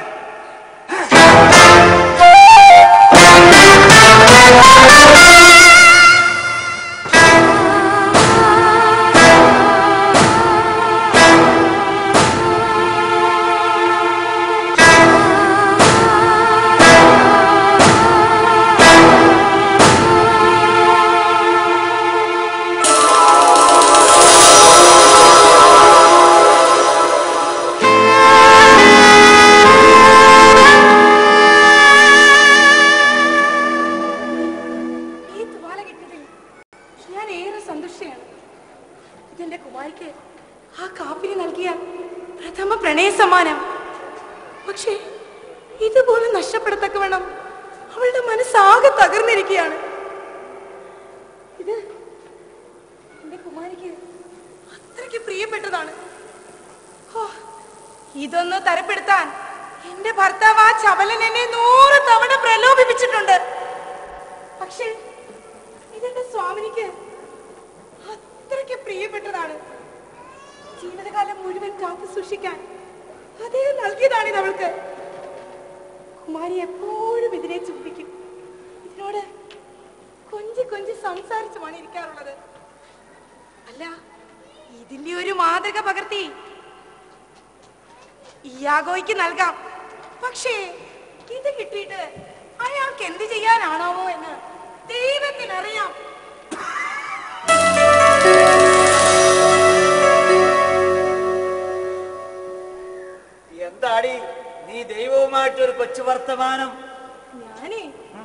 ഈ തുവാല കിട്ടിയതിൽ ഞാൻ ഏറെ സന്തുഷ്ടയാണ് ഇതെന്റെ കുമാരിക്ക് ആ കാപ്പിന് നൽകിയ പ്രഥമ പ്രണയ സമ്മാനം പക്ഷേ ഇതുപോലും നഷ്ടപ്പെടത്തക്ക വേണം അവളുടെ മനസ്സാകെ തകർന്നിരിക്കുകയാണ് ഇത് എന്റെ കുമാരിക്ക് അത്രയ്ക്ക് പ്രിയപ്പെട്ടതാണ് ഹോ, ഇതൊന്ന് തരപ്പെടുത്താൻ എന്റെ ഭർത്താവ് ആ ചപലൻ എന്നെ നൂറ് തവണ പ്രലോഭിപ്പിച്ചിട്ടുണ്ട് പക്ഷേ ഇതെന്റെ സ്വാമിനിക്ക് അത്രയ്ക്ക് പ്രിയപ്പെട്ടതാണ് ജീവിതകാലം മുഴുവൻ കാത്തു സൂക്ഷിക്കാൻ അദ്ദേഹം നൽകിയതാണ് ഇത് അവൾക്ക് കുമാരി എപ്പോഴും ഇതിനെ ചുംബിക്കും ഇതിനോട് കൊഞ്ചി കൊഞ്ചി സംസാരിച്ചുമാണ് ഇരിക്കാറുള്ളത് അല്ല ഇതിന്റെ ഒരു മാതൃക പകർത്തി ഇയാഗോയ്ക്ക് നൽകാം പക്ഷേ ഇത് കിട്ടിയിട്ട് അയാൾക്ക് എന്ത് ചെയ്യാനാണാവോ എന്ന് ദൈവത്തിനറിയാം എന്താടി നീ ദൈവവുമായിട്ടൊരു കൊച്ചു വർത്തമാനം ഞാനേ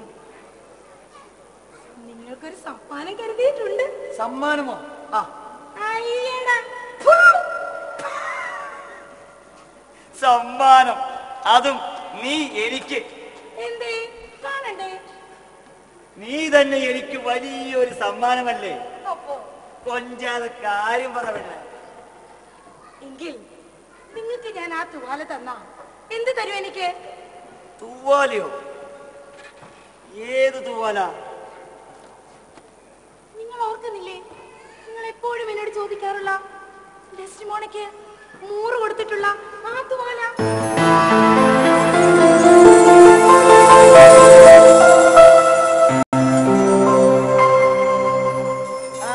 നിങ്ങൾക്കൊരു സമ്മാനം കരുതിയിട്ടുണ്ട് സമ്മാനമോ ആ അയ്യടാ. ഫു. സമ്മാനം അതും നീ എനിക്ക് എന്തേ കാണണ്ടേ നീ തന്നെ എനിക്ക് വലിയൊരു സമ്മാനമല്ലേ അപ്പോ കൊഞ്ചാതെ കാര്യം പറവല്ലേ എങ്കിൽ നിങ്ങൾക്ക് ഞാൻ ആ തുവാല തന്ന എന്ത് തരും എനിക്ക് തൂവാലയോ ഏത് തൂവാല നിങ്ങൾ ഓർക്കുന്നില്ലേ നിങ്ങൾ എപ്പോഴും എന്നോട് ചോദിക്കാറുള്ള ഡെസ്റ്റിമോണയ്ക്ക് മൂറ് കൊടുത്തിട്ടുള്ള ആ തുവാല ആ,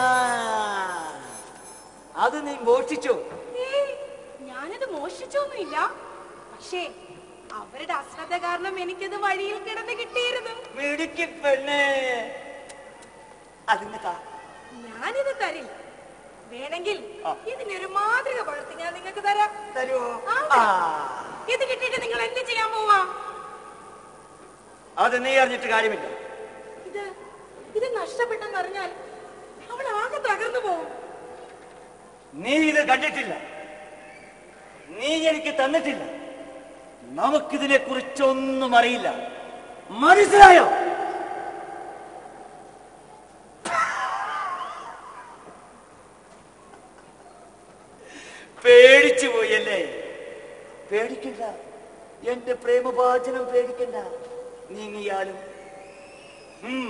അത് നീ മോഷ്ടിച്ചോ ഏയ്, ഞാനത് മോഷ്ടിച്ചൊന്നുമില്ല പക്ഷേ അവരുടെ അശ്രദ്ധ കാരണം എനിക്കത് വഴിയിൽ കിടന്ന് കിട്ടിയിരുന്നു മിടുക്കി പെണ്ണേ അതിന് താ ഞാനിത് തരില്ല വേണമെങ്കിൽ ഇതിനൊരു മാതൃക പകർത്തി ഞാൻ നിങ്ങൾക്ക് തരാം തരുമോ ആ, ഇത് കിട്ടിയിട്ട് നിങ്ങൾ എന്ത് ചെയ്യാൻ പോവാ അത് നീ അറിഞ്ഞിട്ട് കാര്യമില്ല ഇത് ഇത് നഷ്ടപ്പെട്ടെന്ന് അറിഞ്ഞാൽ അവൾ ആകെ തകർന്നു പോകും നീ ഇത് കണ്ടിട്ടില്ല നീ എനിക്ക് തന്നിട്ടില്ല നമുക്കിതിനെ കുറിച്ചൊന്നും അറിയില്ല മനസ്സിലായോ പേടിച്ചു പോയല്ലേ പേടിക്കണ്ട എന്റെ പ്രേമഭാചനം പേടിക്കണ്ട നീങ്ങിയാലും ഉം.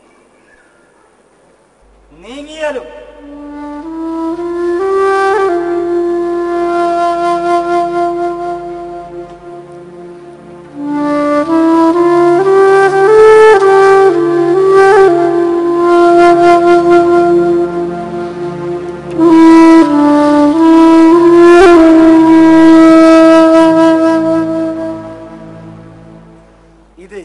നീങ്ങിയാലും ഇത്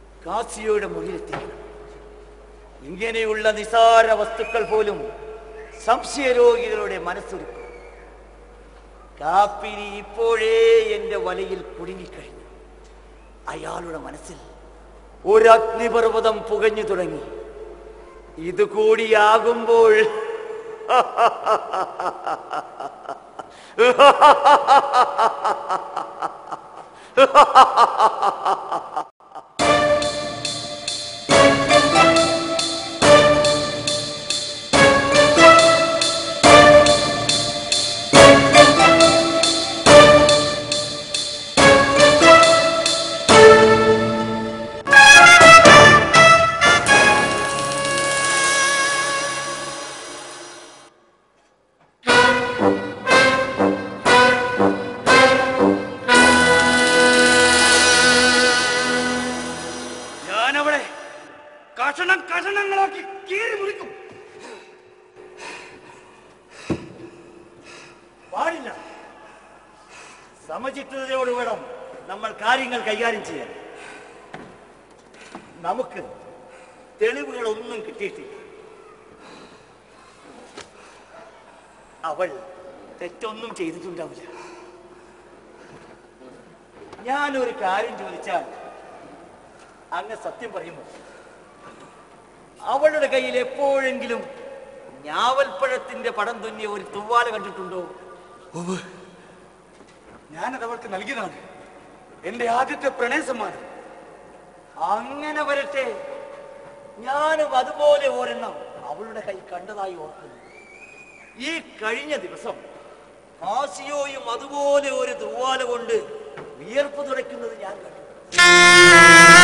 കാസിയോയുടെ മുന്നിലെത്തിക്കണം ഇങ്ങനെയുള്ള നിസാര വസ്തുക്കൾ പോലും സംശയരോഗികളുടെ മനസ്സൊരുക്കും കാപ്പിരി ഇപ്പോഴേ എന്റെ വലയിൽ കുടുങ്ങിക്കഴിഞ്ഞു അയാളുടെ മനസ്സിൽ ഒരു അഗ്നിപർവ്വതം പുകഞ്ഞു തുടങ്ങി ഇത് കൂടിയാകുമ്പോൾ ഞാനവളെ കഷണം കഷണങ്ങളാക്കി കീറി മുറിക്കും പാടില്ല സമചിത്തതയോട് വേണം നമ്മൾ കാര്യങ്ങൾ കൈകാര്യം ചെയ്യാൻ നമുക്ക് തെളിവുകളൊന്നും കിട്ടിയിട്ടില്ല അവൾ തെറ്റൊന്നും ചെയ്തിട്ടുണ്ടാവില്ല ഞാനൊരു കാര്യം ചോദിച്ചാൽ അങ്ങ് സത്യം പറയുമോ അവളുടെ കയ്യിൽ എപ്പോഴെങ്കിലും ഞാവൽപ്പഴത്തിന്റെ പടം തുന്നിയ ഒരു തൂവാല കണ്ടിട്ടുണ്ടോ ഞാനത് അവൾക്ക് നൽകിയതാണ് എന്റെ ആദ്യത്തെ പ്രണയ സമ്മാനം അങ്ങനെ വരട്ടെ ഞാനും അതുപോലെ ഒരെണ്ണം അവളുടെ കൈ കണ്ടതായി ഓർക്കുന്നു ഈ കഴിഞ്ഞ ദിവസം ആസിയോയും അതുപോലെ ഒരു തൂവാല കൊണ്ട് വിയർപ്പ് തുടയ്ക്കുന്നത് ഞാൻ കണ്ടു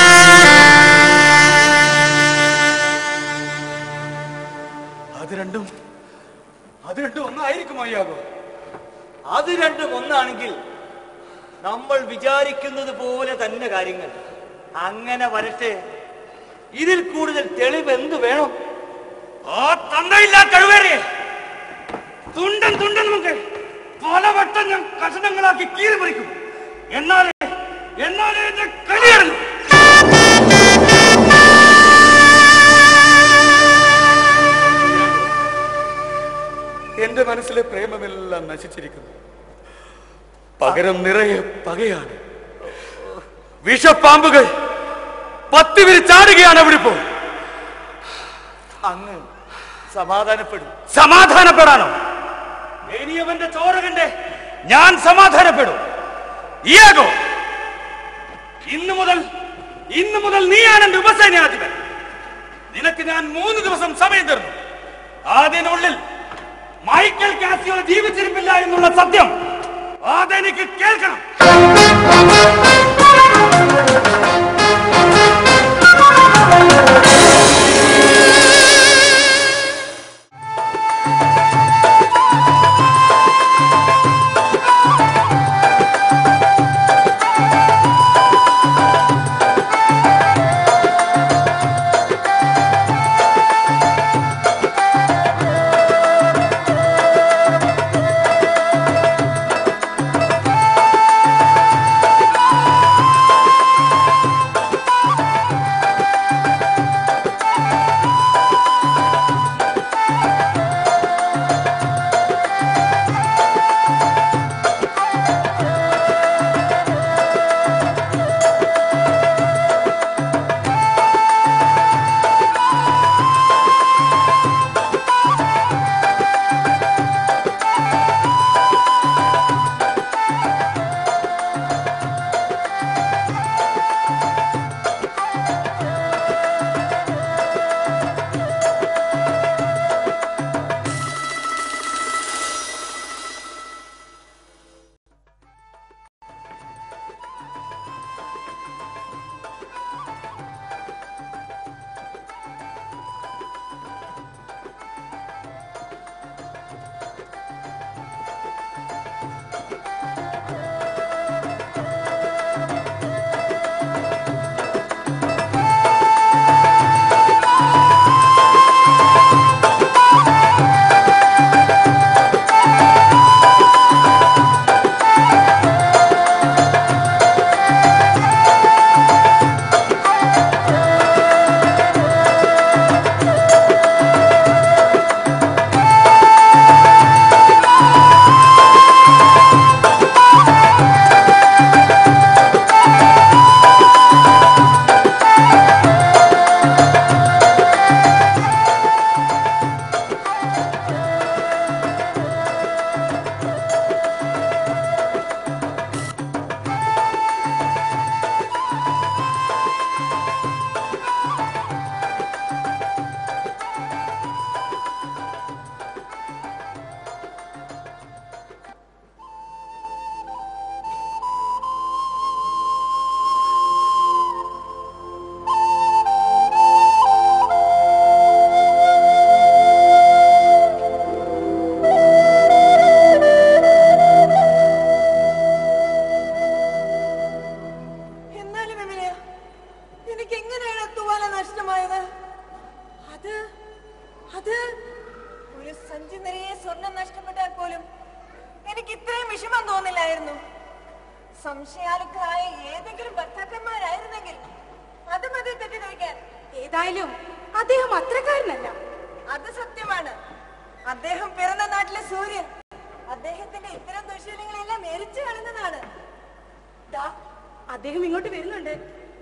അത് രണ്ടും അത് രണ്ടും ഒന്നായിരിക്കും അയ്യാകോ അത് രണ്ടും ഒന്നാണെങ്കിൽ നമ്മൾ വിചാരിക്കുന്നത് പോലെ തന്നെ കാര്യങ്ങൾ അങ്ങനെ വരട്ടെ ഇതിൽ കൂടുതൽ തെളിവ് എന്ത് വേണം ആ തന്തയില്ലാ കഴിവേറെ തുണ്ടൻ തുണ്ടൻ നമുക്ക് പലവട്ടം ഞാൻ കഷണങ്ങളാക്കി കീറി പറിക്കും എന്നാലേ എന്നാലേ എന്റെ കലിയറങ്ങും എന്റെ മനസ്സിലെ പ്രേമമെല്ലാം നശിച്ചിരിക്കുന്നു പകരം നിറയെ പകയാണ് വിഷപ്പാമ്പുകൾ പത്തി വിരിച്ചാടുകയാണ് അവിടെ ഇപ്പോ അങ്ങ് സമാധാനപ്പെടും സമാധാനപ്പെടാനോ ഇനിയവന്റെ ചോര കണ്ടേ ഞാൻ സമാധാനപ്പെടും ഇയാകോ ഇന്നു മുതൽ ഇന്നു മുതൽ നീയാണ് എന്റെ ഉപസേനാധിപൻ നിനക്ക് ഞാൻ മൂന്ന് ദിവസം സമയം തരുന്നു അതിനുള്ളിൽ മൈക്കൽ കാസിയോ ജീവിച്ചിരിപ്പില്ല എന്നുള്ള സത്യം അതെനിക്ക് കേൾക്കണം ആ സഞ്ചി നിറയെ സ്വർണം നഷ്ടപ്പെട്ടാൽ പോലും എനിക്ക് ഇത്രയും വിഷമം തോന്നില്ലായിരുന്നു സംശയാലുക്കളായ ഏതെങ്കിലും ഭർത്താക്കന്മാരായിരുന്നെങ്കിൽ അത് മതി തെറ്റിദ്ധരിക്കാൻ ഏതായാലും അദ്ദേഹം അത്രക്കാരനല്ല അത് സത്യമാണ് അദ്ദേഹം പിറന്ന നാട്ടിലെ സൂര്യൻ അദ്ദേഹത്തിന്റെ ഇത്തരം ദുശീലങ്ങളെല്ലാം എരിച്ചു കളയുന്നതാണ് ദാ, അദ്ദേഹം ഇങ്ങോട്ട് വരുന്നുണ്ട്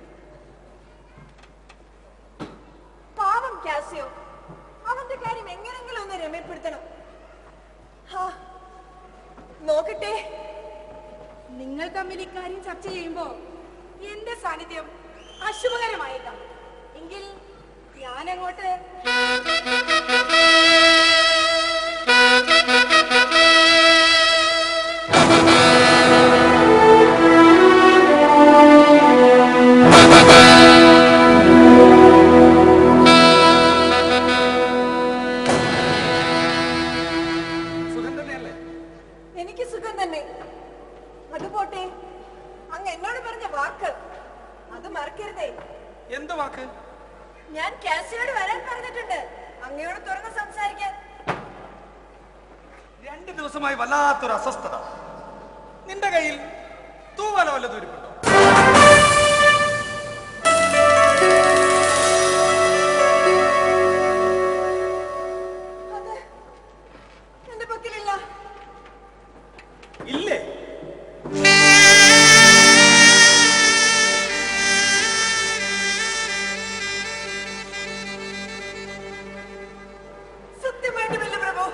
പാവം കാസിയോ അവന്റെ കാര്യം എങ്ങനെങ്കിലും ഒന്ന് രമ്യപ്പെടുത്തണം ഹാ, നോക്കട്ടെ നിങ്ങൾ തമ്മിൽ ഇക്കാര്യം ചർച്ച ചെയ്യുമ്പോ എന്റെ സാന്നിധ്യം അശുഭകരമായേക്കാം എങ്കിൽ ഞാനങ്ങോട്ട് സുഖം തന്നെയല്ലേ എനിക്ക് സുഖം തന്നെ അത് പോട്ടെ അങ്ങ് എന്നോട് പറഞ്ഞ വാക്ക് അത് മറക്കരുതേ എന്ത് വാക്ക് ഞാൻ കാസിയോട് വരാൻ പറഞ്ഞിട്ടുണ്ട് അങ്ങയോട് തുറന്ന് സംസാരിക്കാൻ രണ്ട് ദിവസമായി വല്ലാത്തൊരു അസ്വസ്ഥത നിന്റെ കയ്യിൽ തൂവല വല്ലതും ഇരിപ്പുണ്ടോ അത് എന്റെ പക്കലില്ല ഇല്ലേ സത്യമായിട്ടുമില്ല പ്രഭു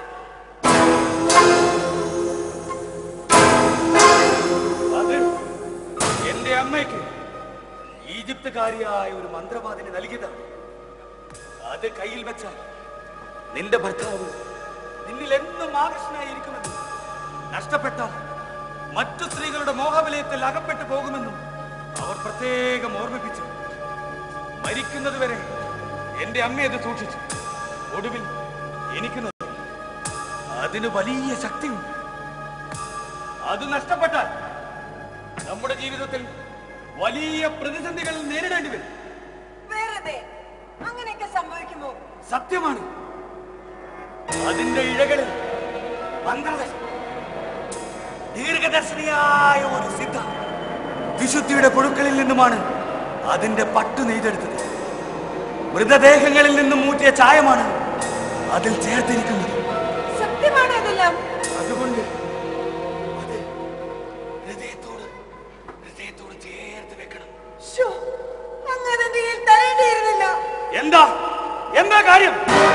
അത് എന്റെ അമ്മയ്ക്ക് ഈജിപ്തുകാരിയായ ഒരു മന്ത്രവാദിന് നൽകിയതാണ് അത് കയ്യിൽ വെച്ചാൽ നിന്റെ ഭർത്താവ് നിന്നിൽ എന്നും ആകർഷനായിരിക്കുമെന്നും നഷ്ടപ്പെട്ടാൽ മറ്റു സ്ത്രീകളുടെ മോഹവലയത്തിൽ അകപ്പെട്ടു പോകുമെന്നും അവർ പ്രത്യേകം ഓർമ്മിപ്പിച്ചു മരിക്കുന്നതുവരെ എന്റെ അമ്മ അത് സൂക്ഷിച്ചു ഒടുവിൽ എനിക്ക് നൽകി. അതിന് വലിയ ശക്തിയുണ്ട് അത് നഷ്ടപ്പെട്ടാൽ നമ്മുടെ ജീവിതത്തിൽ വലിയ പ്രതിസന്ധികൾ നേരിടേണ്ടി വരും വെറുതെ അങ്ങനെയൊക്കെ സംഭവിക്കുമോ സത്യമാണ് അതിന്റെ ഇഴകളിൽ മന്ത്രദശ ദീർഘദർശിനിയായ ഒരു സിദ്ധ വിശുദ്ധിയുടെ പുഴുക്കളിൽ നിന്നുമാണ് അതിന്റെ പട്ടു നെയ്തെടുത്തത് മൃതദേഹങ്ങളിൽ നിന്നും മൂറ്റിയ ചായമാണ് അതിൽ ചേർത്തിരിക്കുന്നത് സത്യമാണ് അതെല്ലാം അതുകൊണ്ട് അത് ഹൃദയത്തോട് ഹൃദയത്തോട് ചേർത്ത് വെക്കണം ശ്ശോ, അങ്ങ് അതെന്റെ കയ്യിൽ തരേണ്ടിയിരുന്നില്ല എന്താ എന്താ കാര്യം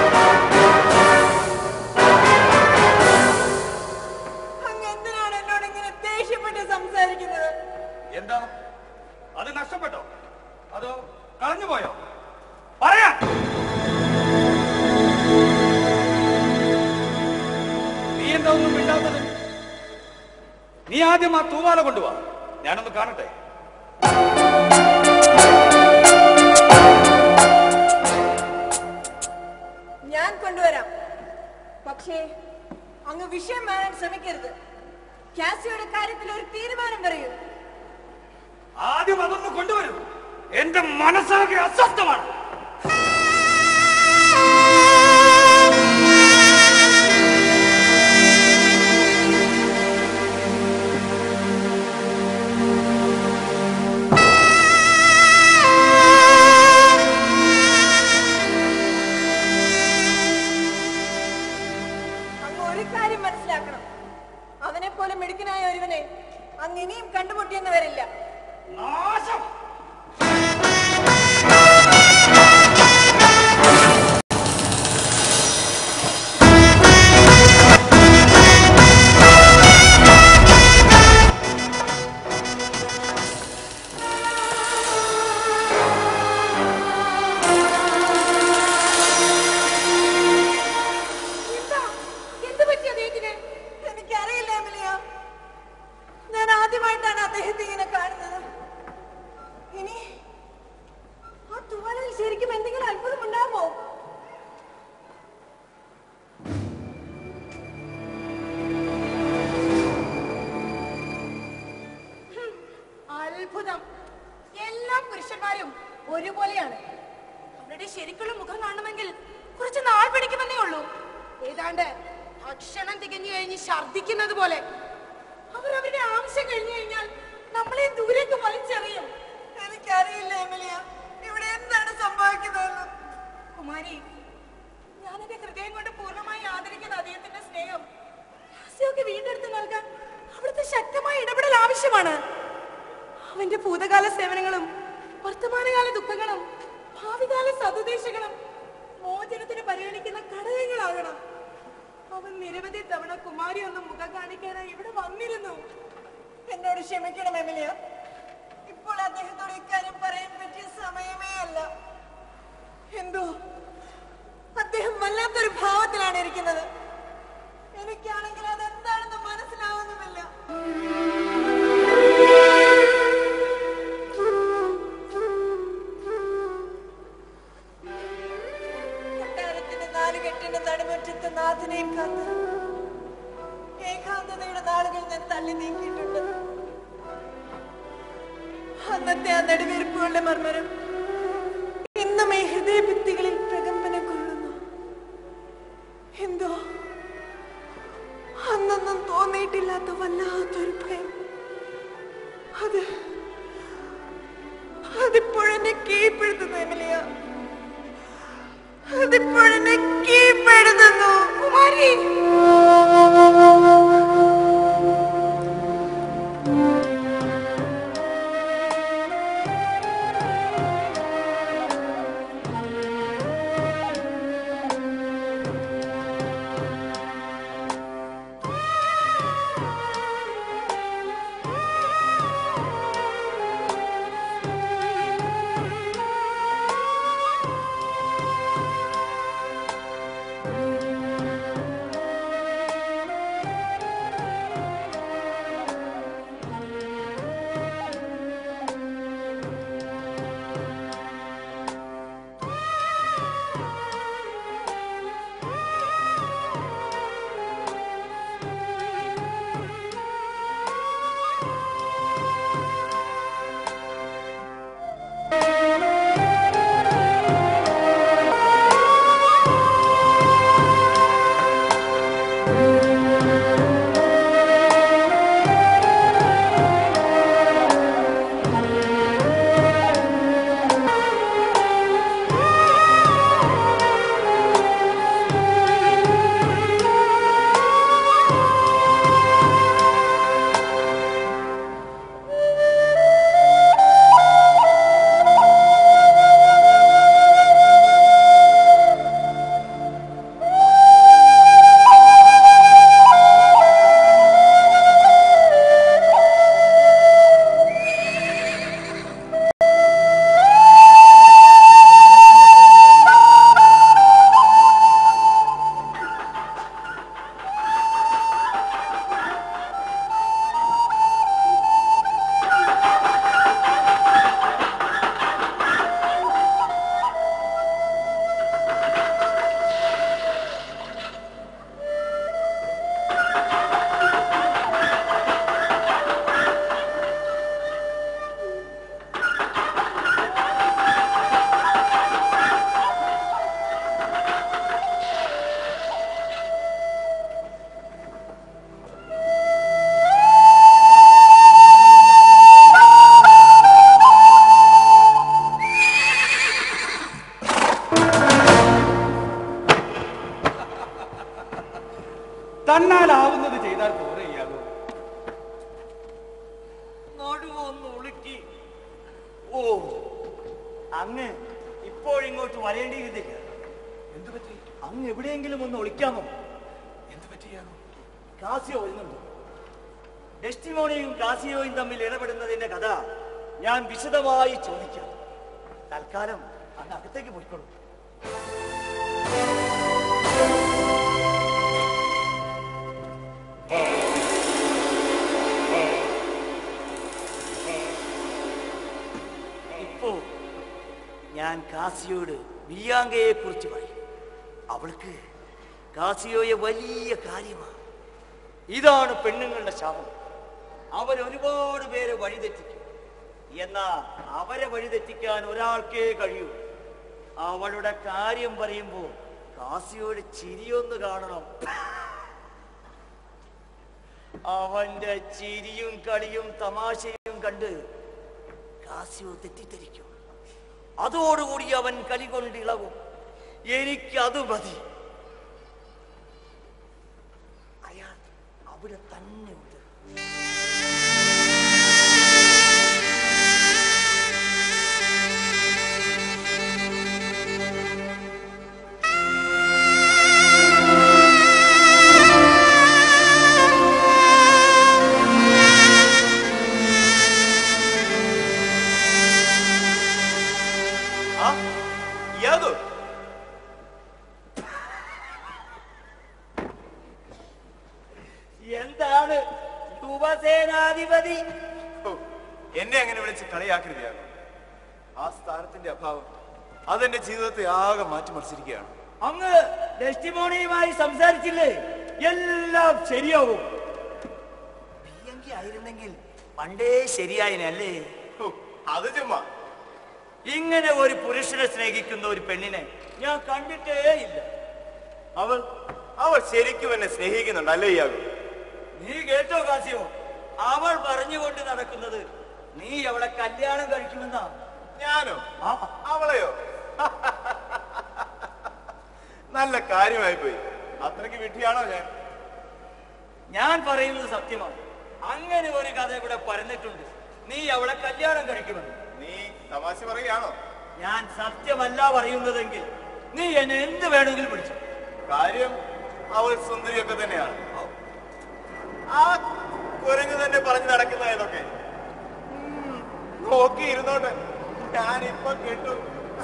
അങ്ങ് എന്തിനാണ് എന്നോട് ഇങ്ങനെ ദേഷ്യപ്പെട്ട് സംസാരിക്കുന്നത് എന്താ അത് നഷ്ടപ്പെട്ടോ അതോ കളഞ്ഞു പോയോ പറയാൻ നീ എന്താ ഒന്നും മിണ്ടാത്തത് നീ ആദ്യം ആ തൂവാല കൊണ്ടുവാ ഞാനൊന്ന് കാണട്ടെ ഞാൻ കൊണ്ടുവരാം പക്ഷേ അങ്ങ് വിഷയം മാറാൻ ശ്രമിക്കരുത് കാസിയുടെ കാര്യത്തിൽ ഒരു തീരുമാനം പറയൂ ആദ്യം അതൊന്ന് കൊണ്ടുവരൂ എന്റെ മനസ്സാകെ അസ്വസ്ഥമാണ് അങ്ങ് ഒരു കാര്യം മനസ്സിലാക്കണം അവനെ പോലെ മിടുക്കനായ ഒരുവനെ അങ്ങ് ഇനിയും കണ്ടുമുട്ടിയെന്ന് വരില്ല നാശം എന്താ എന്ത് പറ്റി അദ്ദേഹത്തിന് എനിക്കറിയില്ല എമിലിയ ഞാൻ ആദ്യമായിട്ടാണ് അദ്ദേഹത്തെ ഇങ്ങനെ കാണുന്നത് ഇനി ആ തുവാലയിൽ ശരിക്കും എന്തെങ്കിലും അത്ഭുതം ഉണ്ടാകുമോ അത്ഭുതം എല്ലാ പുരുഷന്മാരും ഒരുപോലെയാണ് അവരുടെ ശരിക്കുള്ള മുഖം കാണണമെങ്കിൽ കുറച്ച് നാൾ പിടിക്കുമെന്നേ ഉള്ളൂ ഏതാണ്ട് ഭക്ഷണം തികഞ്ഞു കഴിഞ്ഞ് ഛർദിക്കുന്നത് പോലെ അവർ അവരുടെ ആവശ്യം കഴിഞ്ഞു കഴിഞ്ഞാൽ നമ്മളെ ദൂരേക്ക് വലിച്ചെറിയും എനിക്കറിയില്ല എമിലിയ ഇവിടെ എന്താണ് സംഭവിക്കുന്നതെന്ന് കുമാരി ഞാൻ എന്റെ ഹൃദയം കൊണ്ട് പൂർണ്ണമായി ആദരിക്കുന്ന അദ്ദേഹത്തിന്റെ സ്നേഹം ലാസ്യമൊക്കെ വീണ്ടെടുത്ത് നൽകാൻ അവിടുത്തെ ശക്തമായ ഇടപെടൽ ആവശ്യമാണ് അവന്റെ ഭൂതകാല സേവനങ്ങളും വർത്തമാനകാല ദുഃഖങ്ങളും ഭാവികാല സതുദ്ദേശങ്ങളും മോചനത്തിന് പരിഗണിക്കുന്ന ഘടകങ്ങളാകണം അവൻ നിരവധി തവണ കുമാരി ഒന്ന് മുഖം കാണിക്കാനായി ഇവിടെ വന്നിരുന്നു എന്നോട് ക്ഷമിക്കണം എമിലിയ ഇപ്പോൾ അദ്ദേഹത്തോട് ഇക്കാര്യം പറയാൻ പറ്റിയ സമയമേ അല്ല എന്തോ അദ്ദേഹം വല്ലാത്തൊരു ഭാവത്തിലാണ് ഇരിക്കുന്നത് എനിക്കാണെങ്കിൽ അതെന്താണെന്ന് മനസ്സിലാവുന്നുമില്ല കൊട്ടാരത്തിന്റെ നാലുകെട്ടിന്റെ നടുമുറ്റത്ത് നാഥനെയും കാത്ത് ഏകാന്തതയുടെ നാളുകൾ ഞാൻ തള്ളി നീക്കിയിട്ടുണ്ട് അന്നത്തെ ആ നെടുവീർപ്പുകളുടെ മർമ്മരം ഇന്നും ഈ ഹൃദയഭിത്തികളിൽ പ്രകമ്പനം കൊള്ളുന്നു എന്തോ അന്നൊന്നും തോന്നിയിട്ടില്ലാത്ത വല്ലാത്തൊരു ഭയം അത് അതിപ്പോഴെന്നെ കീഴ്പ്പെടുത്തുന്നു എമിലിയ അതിപ്പോഴെന്നെ കീഴ്പ്പെടുത്തുന്നു കുമാരി തന്നാലാവുന്നത് ചെയ്താൽ പോരെ ഇയാളോ നടുവൊന്ന് ഉളുക്കി ഓ അങ്ങ് ഇപ്പോഴിങ്ങോട്ട് വരേണ്ടിയിരുന്നില്ല എന്തു പറ്റി അങ്ങ് എവിടെയെങ്കിലും ഒന്ന് ഒളിക്കാമോ എന്തു പറ്റിയാകോ കാസിയോ വരുന്നുണ്ട് ഡെസ്റ്റിമോണിയും കാസിയോയും തമ്മിൽ ഇടപെടുന്നതിന്റെ കഥ ഞാൻ വിശദമായി ചോദിക്കാം തൽക്കാലം അങ്ങ് അകത്തേക്ക് പോയിക്കോളൂ ഇപ്പോ ഞാൻ കാസിയോട് ബിയാങ്കയെ കുറിച്ച് പറയും അവൾക്ക് കാസിയോയെ വലിയ കാര്യമാണ് ഇതാണ് പെണ്ണുങ്ങളുടെ ശാപം അവരൊരുപാട് പേരെ വഴിതെറ്റിക്കും എന്നാ അവരെ വഴിതെറ്റിക്കാൻ ഒരാൾക്കേ കഴിയൂ അവളുടെ കാര്യം പറയുമ്പോൾ കാസിയോട് ചിരിയൊന്ന് കാണണം അവന്റെ ചിരിയും കളിയും തമാശയും കണ്ട് കാസ്യോ തെറ്റിദ്ധരിക്കും അതോടുകൂടി അവൻ കലി കൊണ്ട് ഇളകും എനിക്ക് അത് മതി അയാൾ അവിടെ തന്നെ ഉണ്ട് ആ ഇയാകോ എന്താണ് യുവസേനാധിപതി എന്നെ അങ്ങനെ വിളിച്ച് കളിയാക്കരുതയാകും ആ സ്ഥാനത്തിന്റെ അഭാവം അതെന്റെ ജീവിതത്തെ ആകെ മാറ്റിമറിച്ചിരിക്കുകയാണ് അങ്ങ് ടെസ്റ്റിമോണിയുമായി സംസാരിച്ചില്ലേ എല്ലാം ശരിയാവും ബിയങ്കി ആയിരുന്നെങ്കിൽ പണ്ടേ ശരിയായിനല്ലേ അത് ചുമ്മാ ഇങ്ങനെ ഒരു പുരുഷനെ സ്നേഹിക്കുന്ന ഒരു പെണ്ണിനെ ഞാൻ കണ്ടിട്ടേ ഇല്ല അവൾ അവൾ ശരിക്കും എന്നെ സ്നേഹിക്കുന്നുണ്ട് അല്ലേ ഇയാകും നീ കേട്ടോ കാസിയോ അവൾ പറഞ്ഞുകൊണ്ട് നടക്കുന്നത് നീ അവളെ കല്യാണം കഴിക്കുമെന്നാ ഞാനോ അവളെയോ നല്ല കാര്യമായി പോയി അത്രയ്ക്ക് വിട്ടിയാണോ ഞാൻ ഞാൻ പറയുന്നത് സത്യമാണ് അങ്ങനെ ഒരു കഥ ഇവിടെ പരന്നിട്ടുണ്ട് നീ അവളെ കല്യാണം കഴിക്കുമെന്ന് നീ തമാശ പറയുകയാണോ ഞാൻ സത്യമല്ല പറയുന്നതെങ്കിൽ നീ എന്നെ എന്ത് വേണമെങ്കിലും വിളിച്ചു കാര്യം അവൾ സുന്ദരിയൊക്കെ തന്നെയാണ് ആ കുരങ്ങ് തന്നെ പറഞ്ഞു നടക്കുന്ന ഏതൊക്കെ ഉം, നോക്കി ഇരുന്നോട്ടെ ഞാനിപ്പൊ കേട്ടു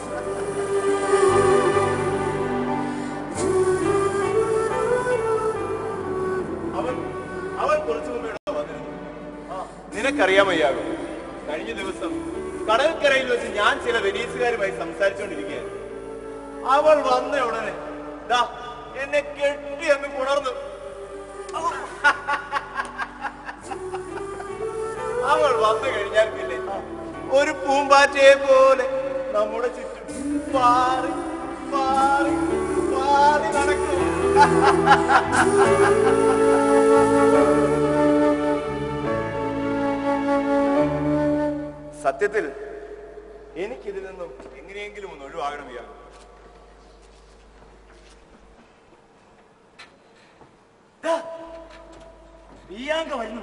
അവൻ അവൻ കുറച്ചു മുമ്പ് ഇവിടെ വന്നിരുന്നു നിനക്കറിയാമയ്യാകും കഴിഞ്ഞ ദിവസം കടൽക്കരയിൽ വെച്ച് ഞാൻ ചില വെനീസുകാരുമായി സംസാരിച്ചുകൊണ്ടിരിക്കുകയായിരുന്നു അവൾ വന്ന ഉടനെ ദാ എന്നെ കെട്ടി അങ്ങ് പുണർന്നു അവൾ വന്നു കഴിഞ്ഞാൽ പിന്നെ ഒരു പൂമ്പാറ്റയെ പോലെ നമ്മുടെ ചുറ്റും പാറി പാറി പാറി നടക്കും സത്യത്തിൽ എനിക്കിതിൽ നിന്നും എങ്ങനെയെങ്കിലും ഒന്ന് ഒഴിവാകണം ഇയാൾ ബിയാങ്ക വരുന്നു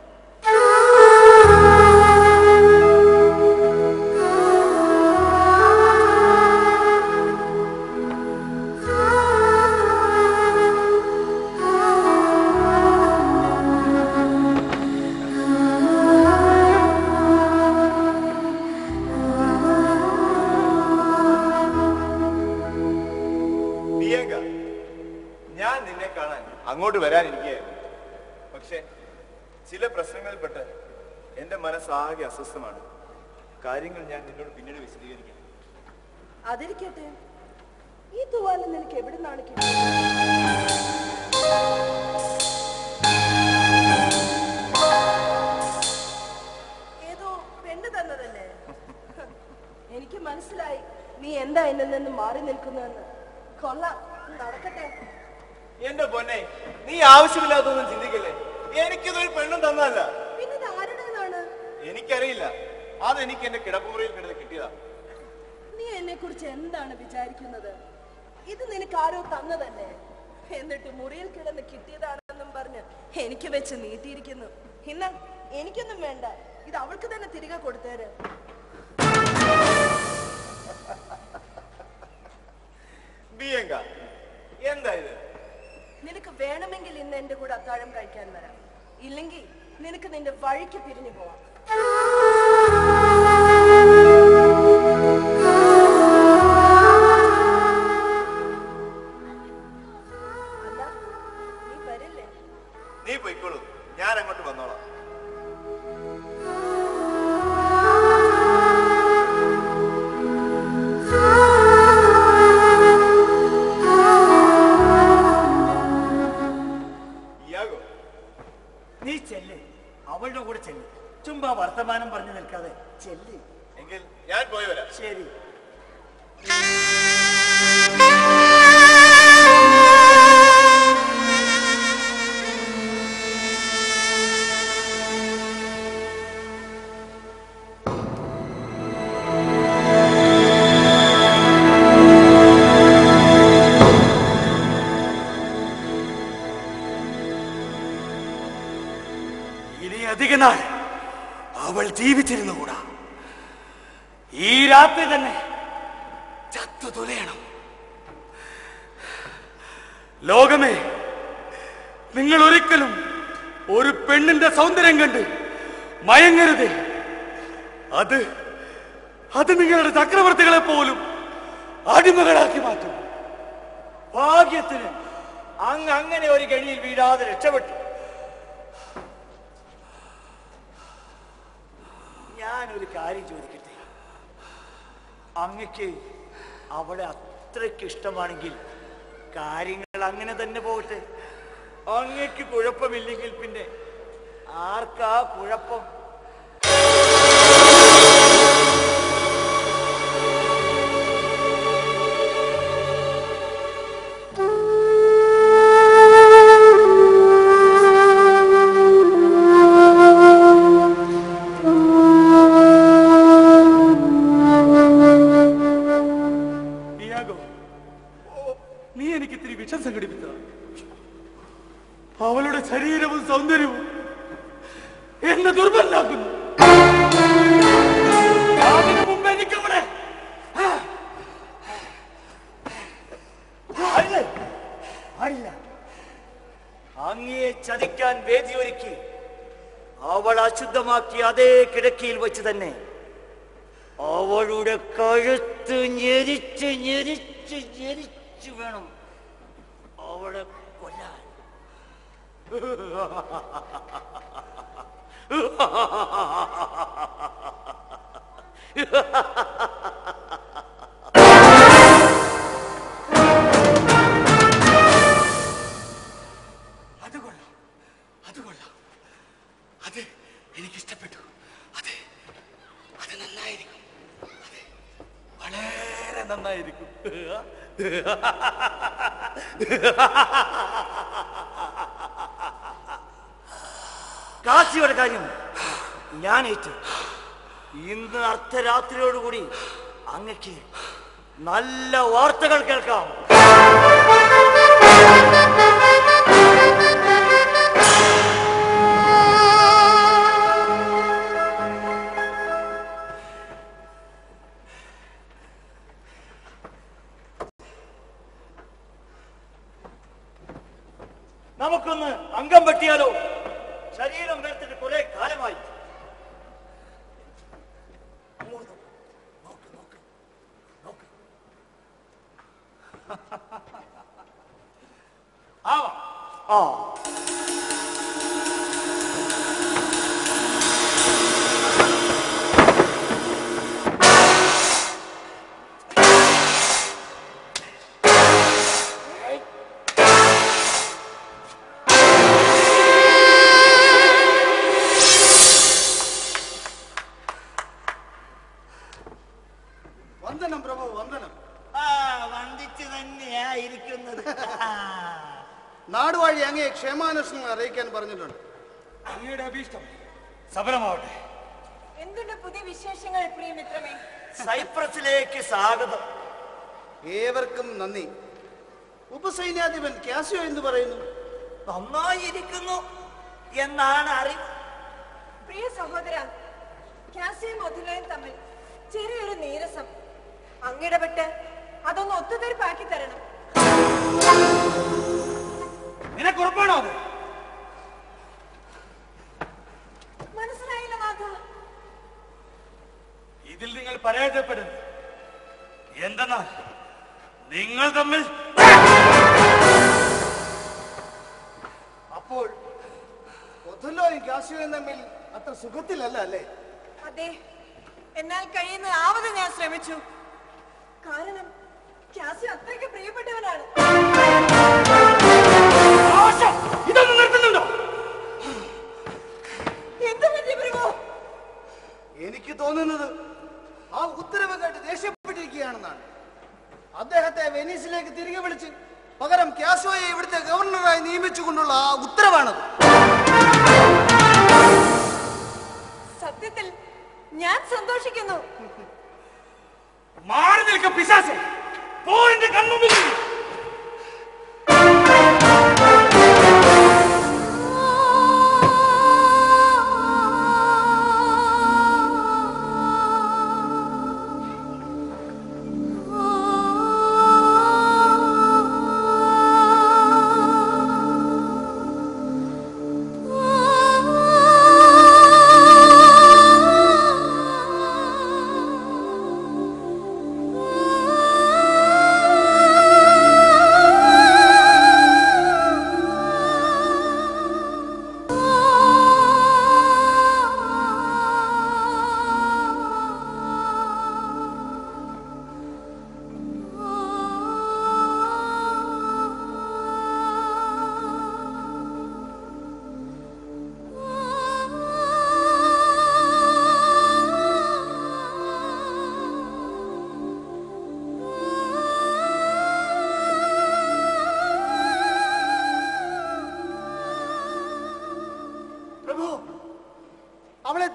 പ്രിയങ്ക ഞാൻ നിന്നെ കാണാൻ അങ്ങോട്ട് വരാനിരിക്കുകയായിരുന്നു പക്ഷെ ചില പ്രശ്നങ്ങളിൽപ്പെട്ട് എന്റെ മനസ്സാകെ അസ്വസ്ഥമാണ് കാര്യങ്ങൾ ഞാൻ നിന്നോട് പിന്നീട് വിശദീകരിക്കാം അതിരിക്കട്ടെ ഈ തൂവാലം നിനക്ക് എവിടെ നിന്നാണ് കിട്ടിയത് ഏതോ പെണ്ണ് തന്നതല്ലേ എനിക്ക് മനസ്സിലായി നീ എന്താ എന്നിൽ നിന്ന് മാറി നിൽക്കുന്നെന്ന് കൊള്ളാം നടക്കട്ടെ എന്റെ പൊന്നെ നീ ആവശ്യമില്ലാത്തൊന്നും ചിന്തിക്കല്ലേ എനിക്കിതൊരു പെണ്ണും തന്നല്ല പിന്നെ ഇത് ആരുടേതാണ് എനിക്കറിയില്ല അതെനിക്ക് എന്റെ കിടപ്പുമുറിയിൽ കിടന്ന് കിട്ടിയതാ നീ എന്നെ കുറിച്ച് എന്താണ് വിചാരിക്കുന്നത് ഇത് നിനക്ക് ആരോ തന്നതല്ലേ എന്നിട്ട് മുറിയിൽ കിടന്ന് കിട്ടിയതാണെന്നും പറഞ്ഞ് എനിക്ക് വെച്ച് നീട്ടിയിരിക്കുന്നു ഇന്ന എനിക്കൊന്നും വേണ്ട ഇത് അവൾക്ക് തന്നെ തിരികെ കൊടുത്തേര് ബിയങ്ക എന്താ ഇത് നിനക്ക് വേണമെങ്കിൽ ഇന്ന് എന്റെ കൂടെ അത്താഴം കഴിക്കാൻ വരാം ഇല്ലെങ്കിൽ നിനക്ക് നിന്റെ വഴിക്ക് പിരിഞ്ഞു പോവാം അല്ല നീ വരില്ലേ നീ പോയിക്കോളൂ ഞാൻ അങ്ങോട്ട് വന്നോളാം ഇയാകോ നീ ചെല്ല് അവളുടെ കൂടെ ചെല്ല് ചുമ്മാ വർത്തമാനം പറഞ്ഞു നിൽക്കാതെ ചെല്ല് എങ്കിൽ ഞാൻ പോയി വരാം ശരി ആ അധിക നാൾ അവൾ ജീവിച്ചിരുന്നുകൂടാ ഈ രാത്രി തന്നെ ചത്തു തുലയണം ലോകമേ നിങ്ങൾ ഒരിക്കലും ഒരു പെണ്ണിന്റെ സൗന്ദര്യം കണ്ട് മയങ്ങരുതേ അത് അത് നിങ്ങളുടെ ചക്രവർത്തികളെ പോലും അടിമകളാക്കി മാറ്റും ഭാഗ്യത്തിന് അങ്ങ് അങ്ങനെ ഒരു കെണിയിൽ വീഴാതെ രക്ഷപ്പെട്ടു ഞാനൊരു കാര്യം ചോദിക്കട്ടെ അങ്ങക്ക് അവളെ അത്രയ്ക്ക് ഇഷ്ടമാണെങ്കിൽ കാര്യങ്ങൾ അങ്ങനെ തന്നെ പോകട്ടെ അങ്ങക്ക് കുഴപ്പമില്ലെങ്കിൽ പിന്നെ ആർക്കാ കുഴപ്പം ഇയാഗോ നീ എനിക്ക് ഇത്തിരി വിഷം സംഘടിപ്പിച്ച അവളുടെ ശരീരവും സൗന്ദര്യവും എന്നെ ദുർബലാക്കുന്നു അതിനു മുമ്പ് എനിക്കവിടെ അരുത്. പാടില്ല അങ്ങയെ ചതിക്കാൻ വേദിയൊരുക്കി അവൾ അശുദ്ധമാക്കി അതേ കിടക്കയിൽ വെച്ച് തന്നെ അവളുടെ കഴുത്ത് ഞെരിച്ച് ഞെരിച്ച് ഞെരിച്ച് വേണം അവളെ കൊല്ലാൻ അത് കൊള്ളാം അത് കൊള്ളാം അത് എനിക്കിഷ്ടപ്പെട്ടു അത് അത് നന്നായിരിക്കും അത് വളരെ നന്നായിരിക്കും കാശിയുടെ കാര്യം ഞാൻ ഏറ്റു ഇന്ന് അർദ്ധരാത്രിയോടുകൂടി അങ്ങക്ക് നല്ല വാർത്തകൾ കേൾക്കാം നമുക്കൊന്ന് അംഗം വെട്ടിയാലോ ശരീരം വെറുത്തിട്ട് കുറെ കാലമായി അങ്ങോട്ട് നോക്ക്, നോക്ക്, നോക്ക്, നോക്ക്. ആവാം ആ വന്ദനം പ്രഭു വന്ദനം ആ വന്ദിച്ചു തന്നെയാ ഇരിക്കുന്നത് നാടുവാഴി അങ്ങയെ ക്ഷേമാന്വേഷണം അറിയിക്കാൻ പറഞ്ഞിട്ടുണ്ട് അങ്ങയുടെ അഭീഷ്ടം സഫലമാവട്ടെ എന്തുണ്ട് പുതിയ വിശേഷങ്ങൾ പ്രിയമിത്രമേ സൈപ്രസിലേക്ക് സ്വാഗതം ഏവർക്കും നന്ദി ഉപസൈന്യാധിപൻ ക്യാസിയോ എന്ന് പറയുന്നു നന്നായിരിക്കുന്നു എന്നാണ് അറിവ് പ്രിയ സഹോദര കാസിയും മധുരയും തമ്മിൽ ചെറിയൊരു നീരസം അങ്ങിടപെട്ട് അതൊന്ന് ഒത്തുതീർപ്പാക്കി തരണം നിനക്ക് ഉറപ്പാണോ അത് മനസ്സിലായില്ല നാഥ ഇതിൽ നിങ്ങൾ പരാജയപ്പെടരുത് എന്തെന്നാൽ നിങ്ങൾ തമ്മിൽ അപ്പോൾ ഒഥുല്ലോയും ക്യാസിയോയും തമ്മിൽ അത്ര സുഖത്തിലല്ല അല്ലേ അതെ എന്നാൽ കഴിയുന്ന ആവത് ഞാൻ ശ്രമിച്ചു കാരണം കാസി അത്രയ്ക്ക് പ്രിയപ്പെട്ടവനാണ് ഇതൊന്നും നിർത്തുന്നുണ്ടോ എന്ത് പറ്റി പ്രഭു എനിക്ക് തോന്നുന്നത് ആ ഉത്തരവ് കേട്ട് ദേഷ്യപ്പെട്ടിരിക്കുകയാണെന്നാണ് അദ്ദേഹത്തെ വെനീസിലേക്ക് തിരികെ വിളിച്ച് പകരം ക്യാസോയെ ഇവിടുത്തെ ഗവർണറായി നിയമിച്ചുകൊണ്ടുള്ള ആ ഉത്തരവാണത് സത്യത്തിൽ ഞാൻ സന്തോഷിക്കുന്നു മാറി നിൽക്ക പിശാസെ പോയിന്റ് കൺമുമ്പിൽ നിന്ന്. ആ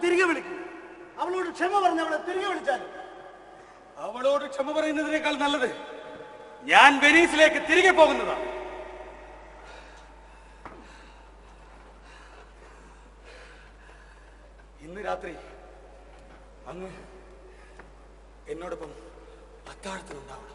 തിരികെ വിളിക്കും അവളോട് ക്ഷമ പറഞ്ഞ് അവളെ തിരികെ വിളിച്ചാൽ അവളോട് ക്ഷമ പറയുന്നതിനേക്കാൾ നല്ലത് ഞാൻ വെനീസിലേക്ക് തിരികെ പോകുന്നതാണ് ഇന്ന് രാത്രി അങ്ങ് എന്നോടൊപ്പം അത്താഴത്തിനുണ്ടാവണം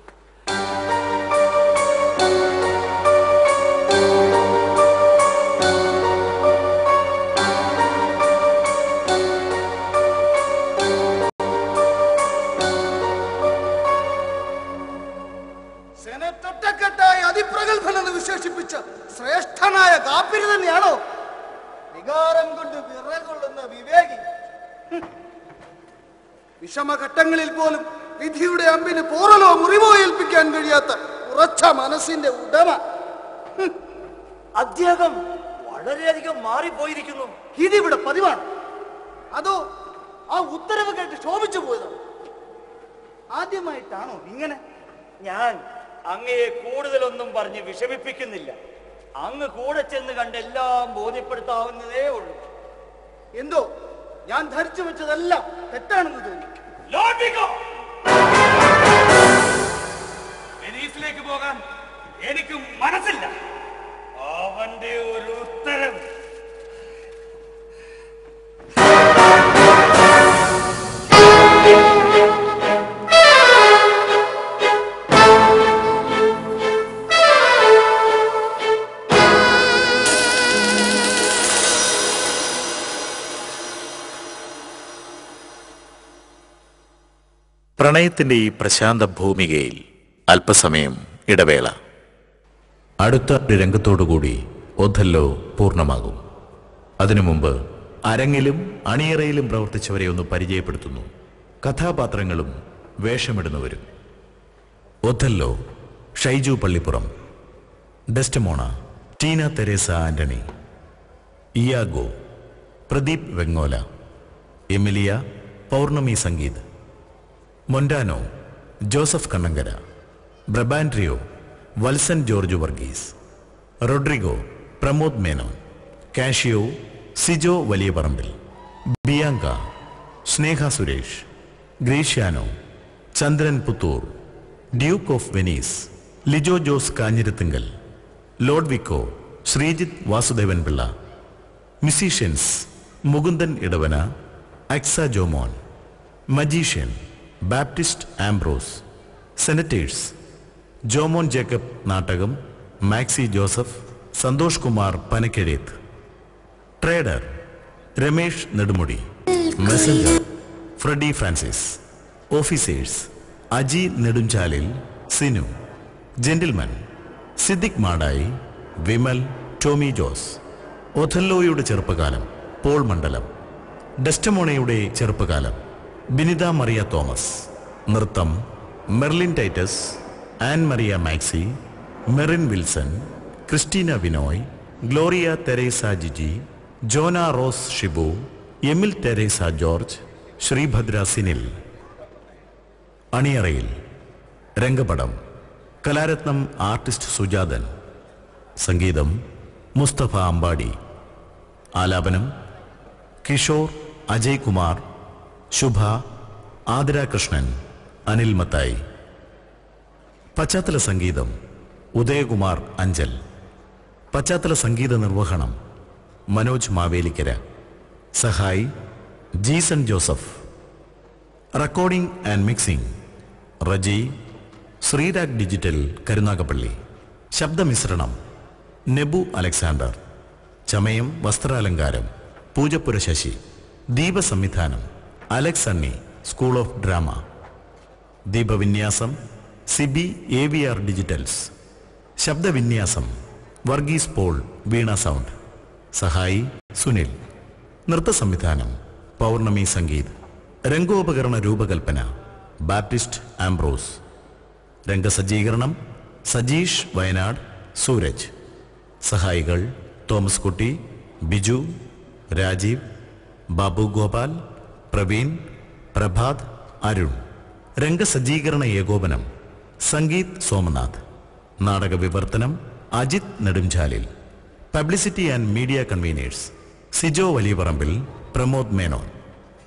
സെനറ്റൊറ്റക്കെട്ടായി അതിപ്രഗത്ഭനെന്ന് വിശേഷിപ്പിച്ച ശ്രേഷ്ഠനായ കാപ്പിരി തന്നെയാണോ വികാരം കൊണ്ട് വിറകൊള്ളുന്ന വിവേകി ഹും. വിഷമഘട്ടങ്ങളിൽ പോലും വിധിയുടെ അമ്പിന് പോറലോ മുറിവോ ഏൽപ്പിക്കാൻ കഴിയാത്ത ഉറച്ച മനസ്സിന്റെ ഉടമ ഹും. അദ്ദേഹം വളരെയധികം മാറിപ്പോയിരിക്കുന്നു ഇതിവിടെ പതിവാണ് അതോ ആ ഉത്തരവ് കേട്ട് ശോഭിച്ചു പോയതോ ആദ്യമായിട്ടാണോ ഇങ്ങനെ ഞാൻ അങ്ങയെ കൂടുതലൊന്നും പറഞ്ഞ് വിഷമിപ്പിക്കുന്നില്ല അങ്ങ് കൂടെ ചെന്ന് കണ്ട് എല്ലാം ബോധ്യപ്പെടുത്താവുന്നതേ ഉള്ളൂ എന്തോ ഞാൻ ധരിച്ചു വെച്ചതെല്ലാം തെറ്റാണെന്ന് തോന്നി വെനീസിലേക്ക് പോകാൻ എനിക്ക് മനസ്സില്ല അവന്റെ ഒരു ഉത്തരവ് പ്രണയത്തിന്റെ ഈ പ്രശാന്ത ഭൂമികയിൽ അല്പസമയം ഇടവേള അടുത്ത ഒരു രംഗത്തോടുകൂടി ഒഥല്ലോ പൂർണ്ണമാകും അതിനു മുമ്പ് അരങ്ങിലും അണിയറയിലും പ്രവർത്തിച്ചവരെ ഒന്ന് പരിചയപ്പെടുത്തുന്നു കഥാപാത്രങ്ങളും വേഷമിടുന്നവരും Othello Shaiju Pallippuram Desdemona Teena Theresa Antony Iago Pradeep Vengola Emilia Pournami Sangeeth Montano Joseph Kannankara Brabantio Valsan George Varghese Roderigo Pramod Menon Cassio Sijo Valiyaparambil Bianca Sneha Suresh Gratiano Chandran Puthur duke of Venice Lijo Jose Kanjirathinkal Lodovico Sreejith Vasudevan Pillai musicians Mukundan Edavana Aksa Jomon magician Baptist Ambrose senators Jomon Jacob Nattakam Maxi Joseph Santhosh Kumar Panakkezhath trader Ramesh Nedumudi messenger Freddy Francis officers Aji Nedunchalil Sinu gentleman Siddique Madayi Vimal Tomy Jose ഒഥല്ലോയുടെ ചെറുപ്പകാലം പോൾ മണ്ഡലം ഡെസ്റ്റമോണയുടെ ചെറുപ്പകാലം ബിനിത മറിയ തോമസ് നൃത്തം മെർലിൻ ടൈറ്റസ് ആൻ മറിയ മാക്സി മെറിൻ വിൽസൺ ക്രിസ്റ്റീന വിനോയ് ഗ്ലോറിയ തെരേസ ജിജി ജോന റോസ് ഷിബു എമിൽ തെരേസ ജോർജ് ശ്രീഭദ്ര സിനിൽ അണിയറയിൽ രംഗപടം കലാരത്നം ആർട്ടിസ്റ്റ് സുജാതൻ സംഗീതം മുസ്തഫ അമ്പാടി ആലാപനം കിഷോർ അജയ് കുമാർ ശുഭ ആതിര കൃഷ്ണൻ അനിൽ മത്തായി പശ്ചാത്തല സംഗീതം ഉദയകുമാർ അഞ്ചൽ പശ്ചാത്തല സംഗീത നിർവഹണം മനോജ് മാവേലിക്കര സഹായി Jeeson Joseph recording and mixing Reji Sreerag digital Karunagappally ശബ്ദമിശ്രണം നെബു അലക്സാണ്ടർ ചമയം വസ്ത്രാലങ്കാരം പൂജപ്പുര ശശി ദീപസംവിധാനം Alex Anni school of drama ദീപവിന്യാസം Sibi A V R digitals ശബ്ദവിന്യാസം വർഗീസ് പോൾ വീണ സൗണ്ട് സഹായി സുനിൽ നൃത്ത സംവിധാനം പൗർണമി സംഗീത് രംഗോപകരണ രൂപകൽപ്പന ബാപ്റ്റിസ്റ്റ് ആംബ്രോസ് രംഗസജ്ജീകരണം സജീഷ് വയനാട് സൂരജ് സഹായികൾ തോമസ് കുട്ടി ബിജു രാജീവ് ബാബു ഗോപാൽ പ്രവീൺ പ്രഭാത് അരുൺ രംഗസജ്ജീകരണ ഏകോപനം സംഗീത് സോമനാഥ് നാടക വിവർത്തനം Ajith Nedumchalil publicity and media conveners Sijo Valiyaparambil Pramod Menon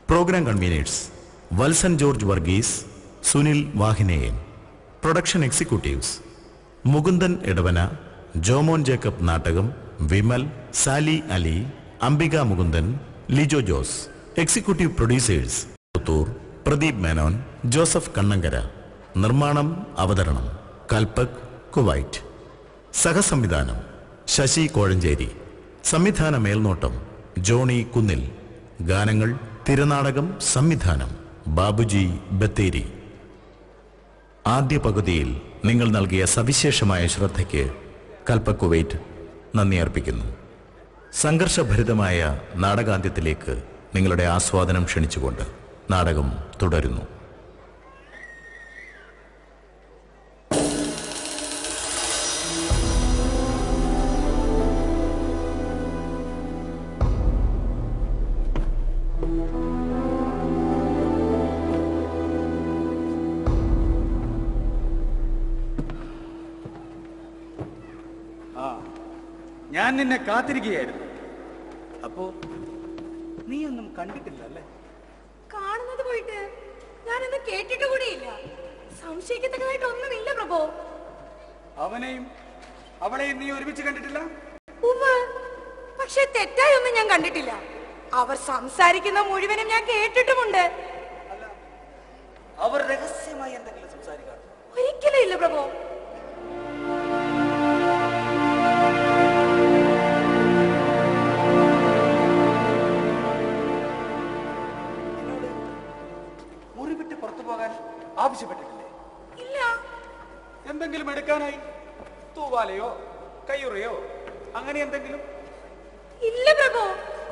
program conveners Valsan George Varghese Sunil Vahineyan production executives Mukundan Edavana Jomon Jacob Nattakam Vimal Sali Ali Ambika Mukundan Lijo Jose executive producers Puthur Pradeep Menon Joseph Kannankara നിർമ്മാണം അവതരണം കൽപ്പക് കുവൈറ്റ് സഹസംവിധാനം ശശി കോഴഞ്ചേരി സംവിധാന മേൽനോട്ടം ജോണി കുന്നിൽ ഗാനങ്ങൾ തിരനാടകം സംവിധാനം ബാബുജി ബത്തേരി ആദ്യ പകുതിയിൽ നിങ്ങൾ നൽകിയ സവിശേഷമായ ശ്രദ്ധയ്ക്ക് കൽപ്പക് കുവൈറ്റ് നന്ദി അർപ്പിക്കുന്നു സംഘർഷഭരിതമായ നാടകാന്ത്യത്തിലേക്ക് നിങ്ങളുടെ ആസ്വാദനം ക്ഷണിച്ചുകൊണ്ട് നാടകം തുടരുന്നു ആ ഞാൻ നിന്നെ കാത്തിരിക്കുകയായിരുന്നു അപ്പോ നീയൊന്നും കണ്ടിട്ടില്ല അല്ലേ കാണുന്നത് പോയിട്ട് ഞാനൊന്നും കേട്ടിട്ട് കൂടിയില്ല സംശയിക്കത്തക്കതായിട്ട് ഒന്നുമില്ല പ്രഭു അവനെയും അവളെയും നീ ഒരുമിച്ച് കണ്ടിട്ടില്ല ഉവ്വ് പക്ഷെ തെറ്റായി ഒന്നും ഞാൻ കണ്ടിട്ടില്ല അവർ സംസാരിക്കുന്ന മുഴുവനും ഞാൻ കേട്ടിട്ടുമുണ്ട് അവർ രഹസ്യമായി എന്തെങ്കിലും സംസാരിക്കാറ് ഒരിക്കലും ഇല്ല പ്രഭു മുറി വിട്ട് പുറത്തു പോകാൻ ആവശ്യപ്പെട്ടിട്ടില്ലേ ഇല്ല എന്തെങ്കിലും എടുക്കാനായി തൂവാലയോ കയ്യുറയോ അങ്ങനെ എന്തെങ്കിലും ഇല്ല പ്രഭു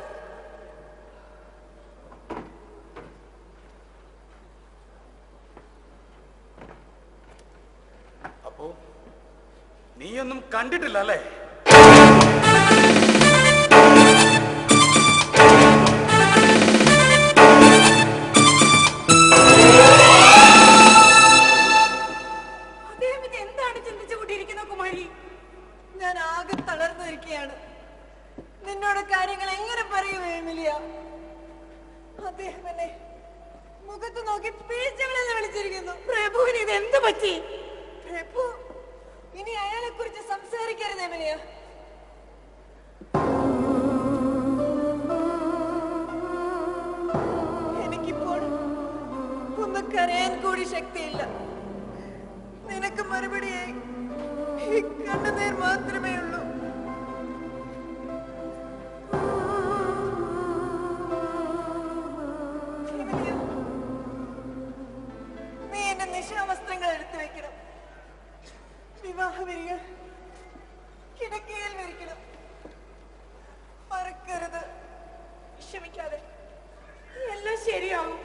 അപ്പോ നീയൊന്നും കണ്ടിട്ടില്ല അല്ലേ അദ്ദേഹം ഇത് എന്താണ് ചിന്തിച്ചു കൂട്ടിയിരിക്കുന്നത് കുമാരി ഞാൻ ആകെ തളർന്നിരിക്കുകയാണ് നിന്നോട് കാര്യങ്ങൾ എങ്ങനെ പറയും എമിലിയ അദ്ദേഹം എന്നെ മുഖത്ത് നോക്കി പീച്ചകളെന്ന് വിളിച്ചിരിക്കുന്നു പ്രഭുവിന് ഇത് എന്ത് പറ്റി പ്രഭു ഇനി അയാളെ കുറിച്ച് സംസാരിക്കരുത് എമിലിയ എനിക്കിപ്പോൾ ഒന്ന് കരയാൻ കൂടി ശക്തിയില്ല നിനക്ക് മറുപടിയായി ഈ കണ്ണുനീർ മാത്രമേ ഉള്ളൂ എമിലിയ, നീ എന്റെ നിശാവസ്ത്രങ്ങൾ എടുത്തു വെക്കണം വിവാഹ വരികൾ കിടക്കയിൽ വരിക്കണം മറക്കരുത് ക്ഷമിക്കാതെ എല്ലാം ശരിയാവും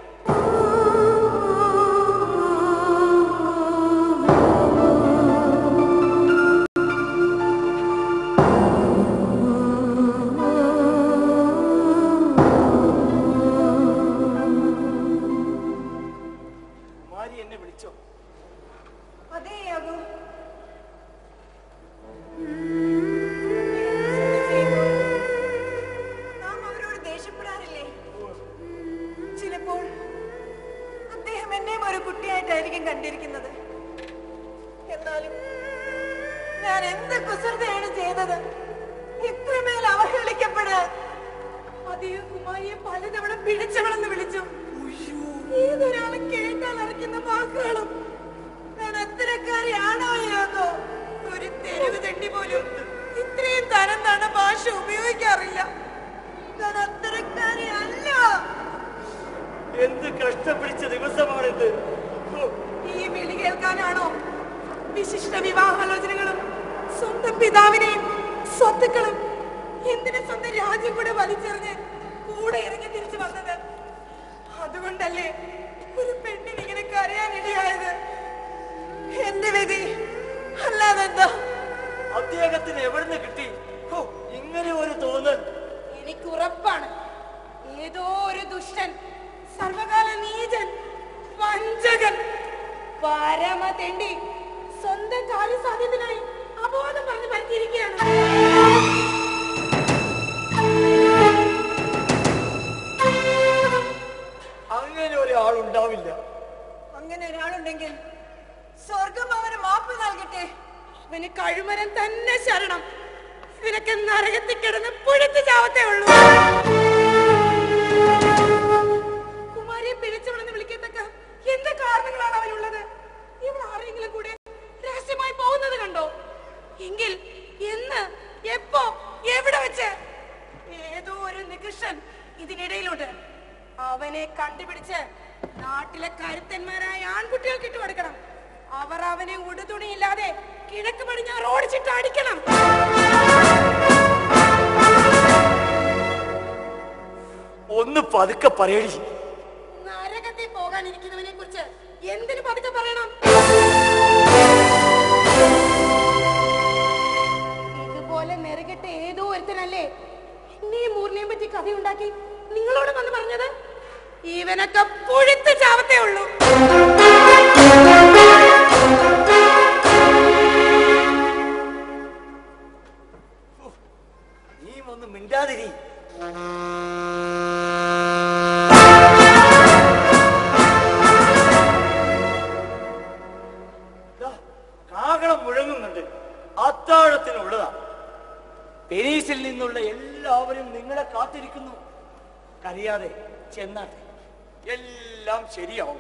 കുമാരി എന്നെ വിളിച്ചോ അതേ യാഗോ നാം അവരോട് ദേഷ്യപ്പെടാറില്ലേ ചിലപ്പോൾ അദ്ദേഹം എന്നെയും ഒരു കുട്ടിയായിട്ടായിരിക്കും കണ്ടിരിക്കുന്നത് എന്നാലും ഞാൻ എന്ത് കുസൃതയാണ് ചെയ്തത് ഇത്രമേൽ അവഹേളിക്കപ്പെടാൻ അദ്ദേഹം കുമാരിയെ പലതവണ പിഴച്ചവളെന്ന് വിളിച്ചു ഏതൊരാളെ കേട്ടാൽ അറിക്കുന്ന വാക്കുകളും ഞാൻ അത്തരക്കാരിയാണോ യാഗോ ഒരു തെരുവ് തണ്ടി പോലും ഇത്രയും തരം താണ ഭാഷ ഉപയോഗിക്കാറില്ല ഞാൻ അത്തരക്കാരിയല്ല എന്ത് കഷ്ടം പിടിച്ച ദിവസമാണിത് ഹോ, ഈ വിളി കേൾക്കാനാണോ വിശിഷ്ട വിവാഹാലോചനകളും സ്വന്തം പിതാവിനെയും സ്വത്തുക്കളും എന്തിന് സ്വന്തം രാജ്യം കൂടെ വലിച്ചെറിഞ്ഞ് കൂടെ ഇറങ്ങി തിരിച്ചു വന്നത് അതുകൊണ്ടല്ലേ ഒരു പെണ്ണിന് ഇങ്ങനെ കരയാനിടയായത് എന്റെ വിധി അല്ലാതെന്താ അദ്ദേഹത്തിന് എവിടുന്ന് കിട്ടി ഹോ, ഇങ്ങനെ ഒരു തോന്നൽ എനിക്ക് ഉറപ്പാണ് ഏതോ ഒരു ദുഷ്ടൻ സർവകാല നീചൻ വഞ്ചകൻ പരമതെണ്ടി സ്വന്തം കാര്യസാധ്യത്തിനായി അബോധം പറഞ്ഞു പറ്റിയിരിക്കുകയാണ് നരകത്തിൽ കിടന്ന് പുഴുത്ത് ചാവത്തേ ഉള്ളൂ കുമാരിയെ പിഴച്ചവളെന്ന് വിളിക്കത്തക്ക എന്ത് കാരണങ്ങളാണ് അവനുള്ളത് ഇവൾ ആരെങ്കിലും കൂടെ രഹസ്യമായി പോകുന്നത് കണ്ടോ എങ്കിൽ എന്ന് എപ്പോ എവിടെ വെച്ച് ഏതോ ഒരു നികൃഷ്ടൻ ഇതിനിടയിലുണ്ട് അവനെ കണ്ടുപിടിച്ച് നാട്ടിലെ കരുത്തന്മാരായ ആൺകുട്ടികൾക്ക് ഇട്ട് കൊടുക്കണം അവർ അവനെ ഉടുതുണിയില്ലാതെ കിഴക്ക് പടിഞ്ഞാറ് ഓടിച്ചിട്ട് അടിക്കണം ഒന്ന് പതുക്കെ പറയടി നരകത്തിൽ പോകാനിരിക്കുന്നവനെ കുറിച്ച് എന്തിനു പതുക്കെ പറയണം ഇതുപോലെ നെറുകെട്ട ഏതോ ഒരുത്തനല്ലേ എന്നെയും മൂറിനെയും പറ്റി കഥയുണ്ടാക്കി നിങ്ങളോട് വന്ന് പറഞ്ഞത് ഇവനൊക്കെ പുഴുത്ത് ചാവത്തേ ഉള്ളൂ നീ ഒന്ന് മിണ്ടാതിരി ദാ, കാഹളം മുഴങ്ങുന്നുണ്ട് അത്താഴത്തിനുള്ളതാ പെരീസിൽ നിന്നുള്ള എല്ലാവരും നിങ്ങളെ കാത്തിരിക്കുന്നു കരയാതെ ചെന്നാട്ടെ എല്ലാം ശരിയാവും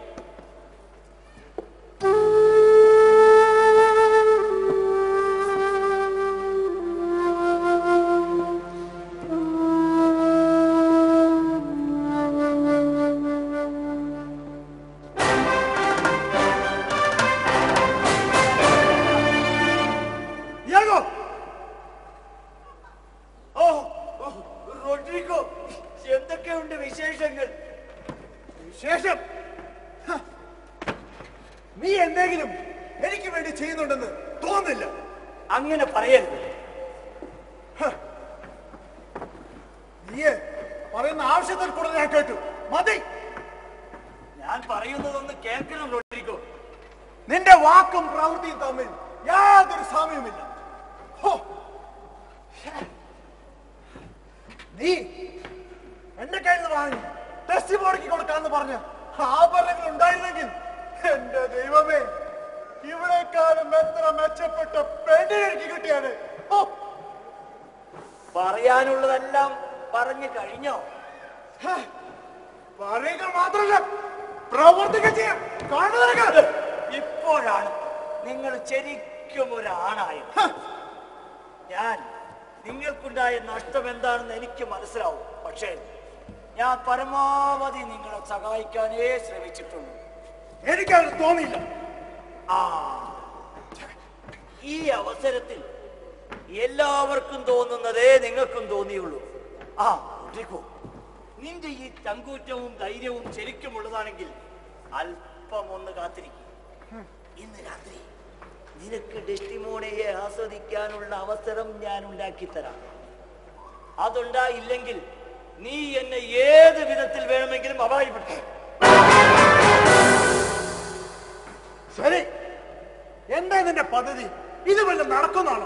യാഗോ ഓ ഓ, റോഡ്രിഗോ എന്തൊക്കെയുണ്ട് വിശേഷങ്ങൾ വിശേഷം ഹ. നീ എന്തെങ്കിലും എനിക്ക് വേണ്ടി ചെയ്യുന്നുണ്ടെന്ന് തോന്നുന്നില്ല അങ്ങനെ പറയരുത് നീ പറയുന്ന ആവശ്യത്തിൽ കൂടുതൽ ഞാൻ കേട്ടു മതി ഞാൻ പറയുന്നതൊന്ന് കേൾക്കണം റോഡ്രിഗോ നിന്റെ വാക്കും പ്രവൃത്തിയും തമ്മിൽ യാതൊരു സാമ്യവുമില്ല ഹോ. നീ എന്റെ കയ്യിൽ നിന്ന് വാങ്ങി ടെസ്റ്റ് ബോർഡിക്ക് കൊടുക്കാന്ന് പറഞ്ഞ ആഭരണങ്ങൾ ഉണ്ടായിരുന്നെങ്കിൽ എന്റെ ദൈവമേ ഇവിടെക്കാളും എത്ര മെച്ചപ്പെട്ട പെണ്ണിനെ എനിക്ക് കിട്ടിയാണ് ഹോ. പറയാനുള്ളതെല്ലാം പറഞ്ഞു കഴിഞ്ഞോ ഹ. പറയുക മാത്രമല്ല പ്രവർത്തിക്കുക ചെയ്യാം കാണുന്നത് ഇപ്പോഴാണ് നിങ്ങൾ ശരിക്കും ഒരാണായത് ഞാൻ നിങ്ങൾക്കുണ്ടായ നഷ്ടം എന്താണെന്ന് എനിക്ക് മനസ്സിലാവും പക്ഷേ ഞാൻ പരമാവധി നിങ്ങളെ സഹായിക്കാനേ ശ്രമിച്ചിട്ടുള്ളൂ എനിക്കത് തോന്നിയില്ല ആ ഈ അവസരത്തിൽ എല്ലാവർക്കും തോന്നുന്നതേ നിങ്ങൾക്കും തോന്നിയുള്ളൂ ആ റിക്കു നിന്റെ ഈ ചങ്കൂറ്റവും ധൈര്യവും ശരിക്കുമുള്ളതാണെങ്കിൽ അല്പം ഒന്ന് കാത്തിരിക്കും ഇന്ന് രാത്രി നിനക്ക് ഡെസ്റ്റിമോണയെ ആസ്വദിക്കാനുള്ള അവസരം ഞാൻ ഉണ്ടാക്കി തരാം അതുണ്ടായില്ലെങ്കിൽ നീ എന്നെ ഏത് വിധത്തിൽ വേണമെങ്കിലും അപായപ്പെട്ടു ശരി എന്താ നിന്റെ പദ്ധതി ഇത് വല്ല നടക്കുന്നതാണോ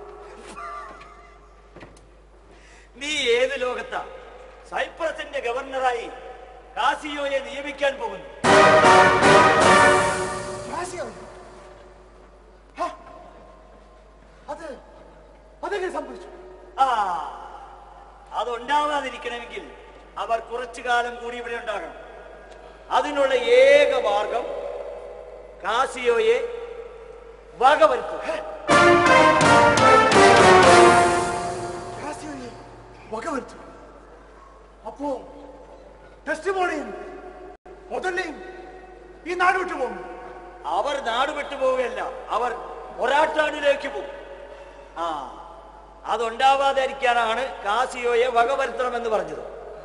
നീ ഏത് ലോകത്താ സൈപ്രസിന്റെ ഗവർണറായി കാസിയോയെ നിയമിക്കാൻ പോകുന്നു കാസിയോ? ഹ? അത് അതെങ്ങനെ സംഭവിച്ചു ആ അതുണ്ടാവാതിരിക്കണമെങ്കിൽ അവർ കുറച്ചു കാലം കൂടി ഇവിടെ ഉണ്ടാകണം അതിനുള്ള ഏക മാർഗം കാസിയോയെ വകവരുത്തുക കാസിയോയെ വകവരുത്തു അപ്പോ ടെസ്റ്റ് മോണിയും മുതലയും ഈ നാട് വിട്ടു പോകുന്നു അവർ നാട് വിട്ടു പോവുകയല്ല അവർ ഒരാട്ടാടിലേക്ക് പോകും ആ അതുണ്ടാവാതിരിക്കാനാണ് കാസിയോയെ വകവരുത്തണമെന്ന് പറഞ്ഞത്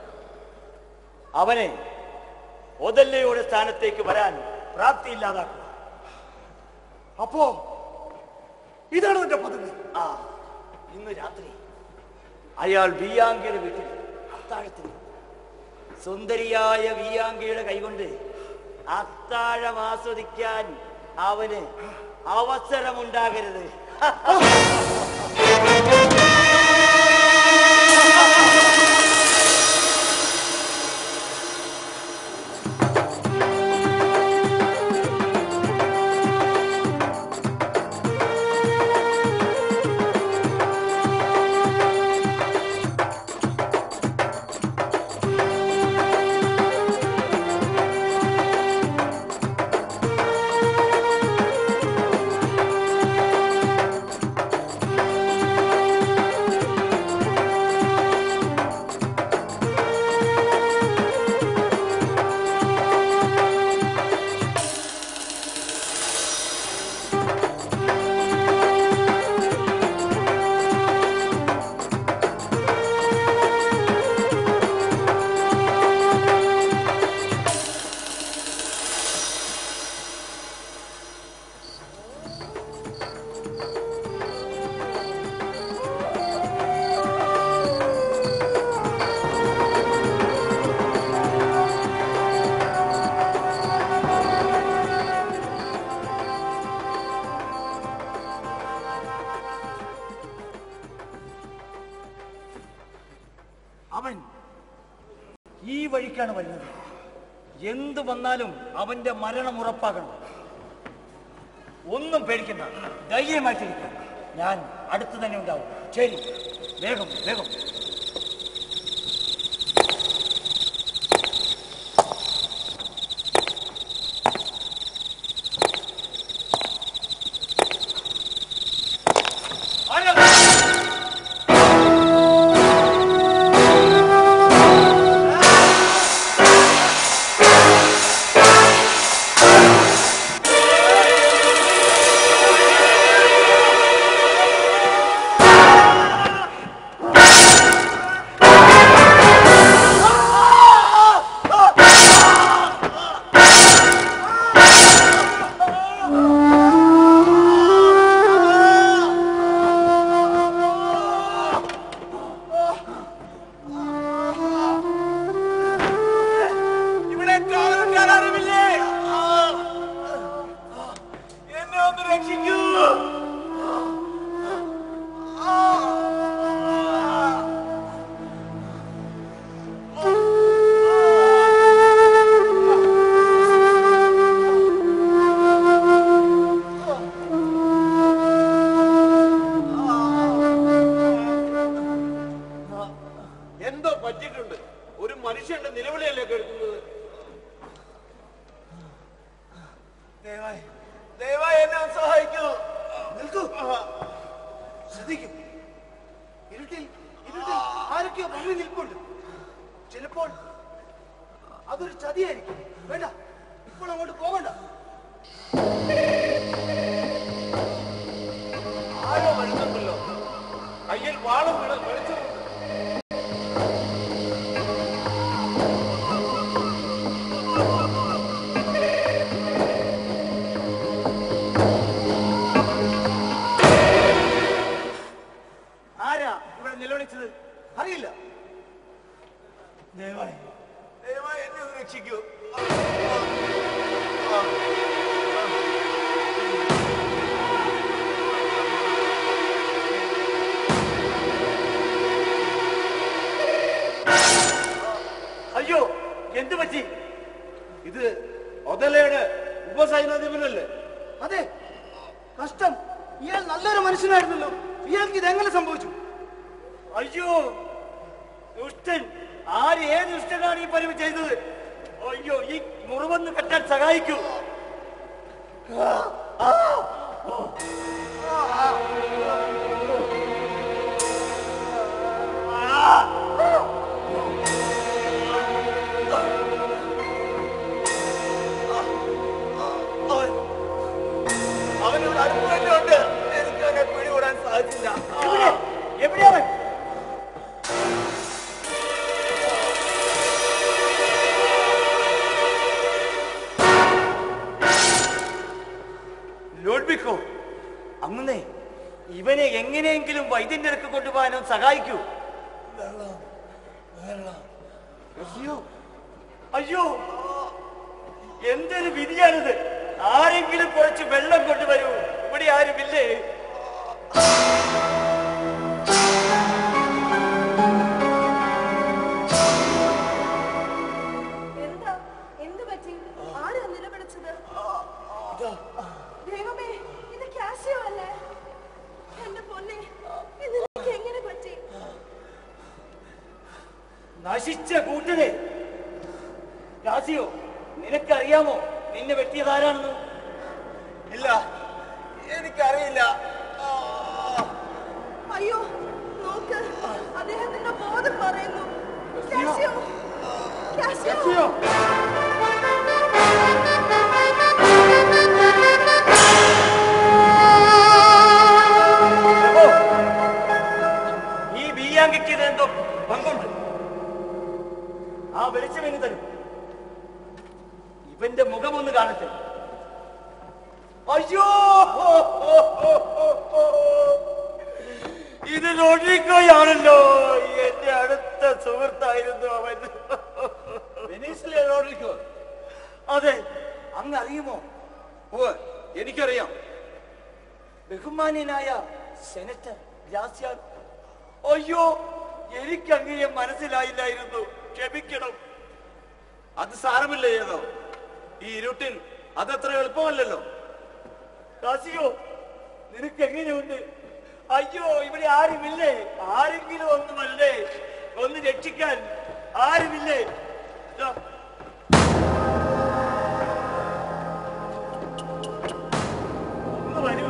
അവനെ ഒതല്ലയുടെ സ്ഥാനത്തേക്ക് വരാൻ പ്രാപ്തിയില്ലാതാക്കുക അപ്പോ ഇതാണ് നിന്റെ പദ്ധതി ആ ഇന്ന് രാത്രി അയാൾ വിയാങ്കയുടെ വീട്ടിൽ അത്താഴത്തിന് സുന്ദരിയായ വിയാങ്കയുടെ കൈകൊണ്ട് അത്താഴം ആസ്വദിക്കാൻ അവന് അവസരമുണ്ടാകരുത് ആ അവൻ ഈ വഴിക്കാണ് വരുന്നത് എന്തു വന്നാലും അവന്റെ മരണം ഉറപ്പാകണം ഒന്നും പേടിക്കണ്ട ധൈര്യമായിട്ടിരിക്കും ഞാൻ അടുത്ത് തന്നെ ഉണ്ടാവും ശരി വേഗം വേഗം ഇവിടെ കാവൽക്കാർ അറിവില്ലേ എന്നെ ഒന്ന് രക്ഷിക്കൂ എന്തോ പറ്റിയിട്ടുണ്ട് ഒരു മനുഷ്യന്റെ നിലവിളിയല്ലേ കേൾക്കുന്നത് ദയവായി ദയവായി എന്നെ ഒന്ന് സഹായിക്കൂ നിൽക്കൂ ശ്രദ്ധിക്കൂ ഇരുട്ടിൽ ഇരുട്ടിൽ ആരൊക്കെയോ മുമ്പിൽ നിൽപ്പുണ്ട് ചിലപ്പോൾ അതൊരു ചതിയായിരിക്കും വേണ്ട ഇപ്പോൾ അങ്ങോട്ട് പോകണ്ട ആരോ വരുന്നുണ്ടല്ലോ കയ്യിൽ വാളും വെള- വെളിച്ചമുണ്ട് ആരാ ഇവിടെ നിലവിളിച്ചത് അറിയില്ല ദയവായി ദയവായി എന്നെ ഒന്ന് രക്ഷിക്കൂ അയ്യോ എന്തു പറ്റി ഇത് ഒതലയുടെ ഉപസൈനാധിപനല്ലേ അതെ കഷ്ടം ഇയാൾ നല്ലൊരു മനുഷ്യനായിരുന്നല്ലോ ഇയാൾക്ക് ഇതെങ്ങനെ സംഭവിച്ചു അയ്യോ ദുഷ്ടൻ ആര് ഏത് ദുഷ്ടനാണ് ഈ പരിവ് ചെയ്തത് അയ്യോ ഈ മുറിവൊന്ന് കെട്ടാൻ സഹായിക്കൂ അവനോട് അടുത്ത് തന്നെ ഉണ്ട് എനിക്ക് അവനെ പിടികൂടാൻ സാധിച്ചില്ല എവിടെ എവിടെയാവൻ ലോഡ്ബിക്കോ അങ്ങുന്നേ ഇവനെ എങ്ങനെയെങ്കിലും വൈദ്യന്റെ അടുക്ക് കൊണ്ടുപോകാനോ സഹായിക്കൂ അയ്യോ അയ്യോ എന്തൊരു വിധിയാണിത് ആരെങ്കിലും കുറച്ച് വെള്ളം കൊണ്ടുവരൂ ഇവിടെ ആരുമില്ലേ എന്താ എന്ത് പറ്റി ആരാ നിലവിളിച്ചത് ദൈവമേ ഇത് കാശിയോ അല്ലേ എന്റെ പൊന്നെ ഇത് നിനക്ക് എങ്ങനെ പറ്റി നശിച്ച കൂട്ടരെ രാസിയോ നിനക്കറിയാമോ നിന്നെ വെട്ടിയതാരാണെന്ന് ഇല്ല എനിക്കറിയില്ല അയ്യോ നോക്ക് അദ്ദേഹത്തിന്റെ ബോധം പറയുന്നു കാശിയോ കാശിയോ പ്രഭോ, ഈ ബിയാങ്കിക്ക് ഇത് എന്തോ പങ്കുണ്ട് ആ വെളിച്ചം എന്ന് തരും ഇവന്റെ മുഖം ഒന്ന് കാണട്ടെ അയ്യോ ഇത് റോഡ്രിക്കോയാണല്ലോ എന്റെ അടുത്ത സുഹൃത്തായിരുന്നു അവൻ വെനീസിലെ റോഡ്രിക്കോ അതെ അങ്ങ് അറിയുമോ ഓ എനിക്കറിയാം ബഹുമാന്യനായ സെനറ്റർ ഗ്രാസിയാൻ അയ്യോ എനിക്ക് അങ്ങയെ മനസ്സിലായില്ലായിരുന്നു ക്ഷമിക്കണം അത് സാരമില്ല ഏതോ ഈ ഇരുട്ടിൻ അതത്ര എളുപ്പമല്ലല്ലോ കാസിയോ നിനക്ക് എങ്ങനെയുണ്ട് അയ്യോ ഇവിടെ ആരുമില്ലേ ആരെങ്കിലും ഒന്ന് വല്ലേ ഒന്ന് രക്ഷിക്കാൻ ആരുമില്ലേ ദാ, ഒന്ന് വരൂ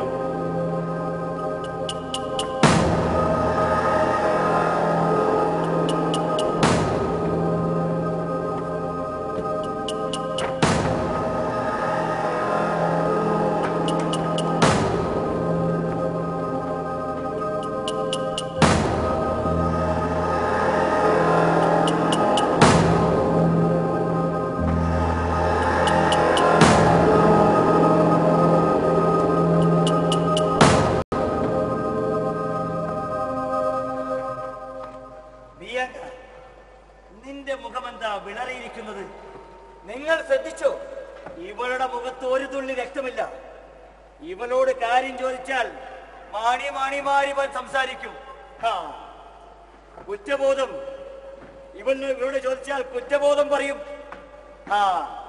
ബിയാങ്ക, നിന്റെ മുഖമെന്താ വിളറിയിരിക്കുന്നത് നിങ്ങൾ ശ്രദ്ധിച്ചോ ഇവളുടെ മുഖത്ത് ഒരു തുള്ളി രക്തമില്ല ഇവളോട് കാര്യം ചോദിച്ചാൽ മാണി മാണി മാറി ഇവൻ സംസാരിക്കും ഹാ. കുറ്റബോധം ഇവന് ഇവരോട് ചോദിച്ചാൽ കുറ്റബോധം പറയും ആ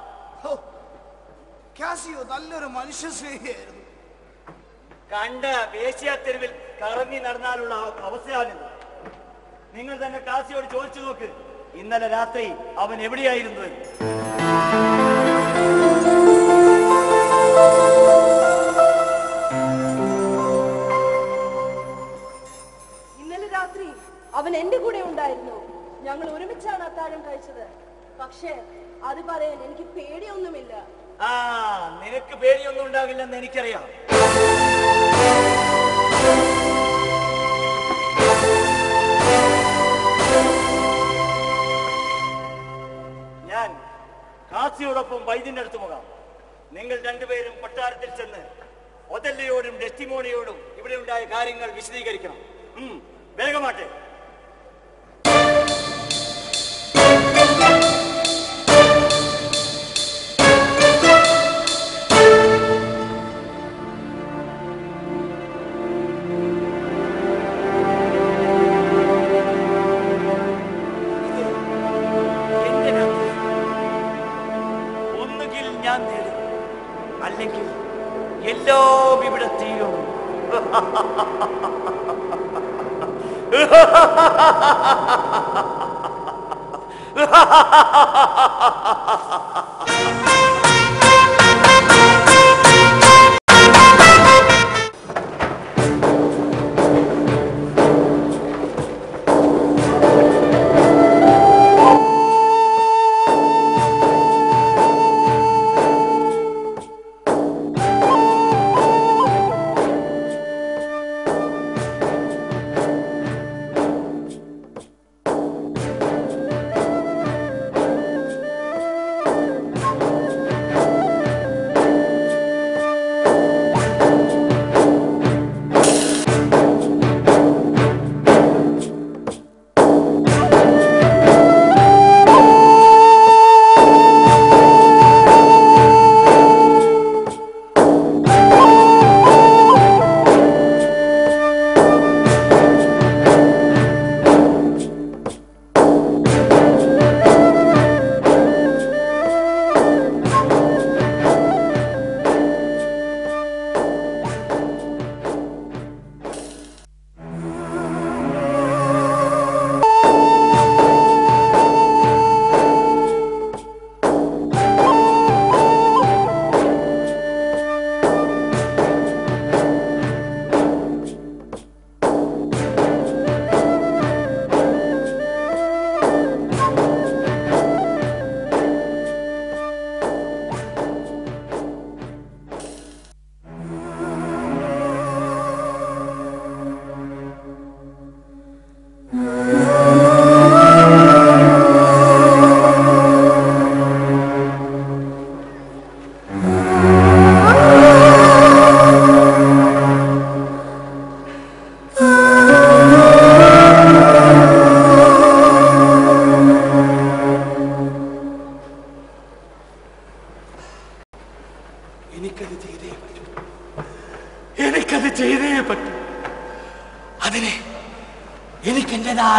കാസിയോ നല്ലൊരു മനുഷ്യ സ്നേഹിയായിരുന്നു കണ്ട വേശ്യാത്തെരുവിൽ കറങ്ങി നടന്നാലുള്ള അവ- അവസ്ഥയാണിത് നിങ്ങൾ തന്നെ കാസിയോട് ചോദിച്ചു നോക്ക് ഇന്നലെ രാത്രി അവൻ എവിടെയായിരുന്നു എന്ന്. ഇന്നലെ രാത്രി അവൻ എന്റെ കൂടെ ഉണ്ടായിരുന്നു ഞങ്ങൾ ഒരുമിച്ചാണ് അത്താഴം കഴിച്ചത് പക്ഷേ അത് പറയാൻ എനിക്ക് പേടിയൊന്നുമില്ല ആ നിനക്ക് പേടിയൊന്നും ഉണ്ടാകില്ലെന്ന് എനിക്കറിയാം ഞാൻ കാസിയോടൊപ്പം വൈദ്യന്റെ അടുത്ത് പോകാം നിങ്ങൾ രണ്ടുപേരും കൊട്ടാരത്തിൽ ചെന്ന് ഒതല്ലയോടും ഡെസ്റ്റിമോണിയോടും ഇവിടെ ഉണ്ടായ കാര്യങ്ങൾ വിശദീകരിക്കണം ഉം, വേഗമാട്ടെ എന്റെ രാത്രി ഒന്നുകിൽ ഞാൻ നേടും അല്ലെങ്കിൽ എല്ലാം ഇവിടെ തീരും ആ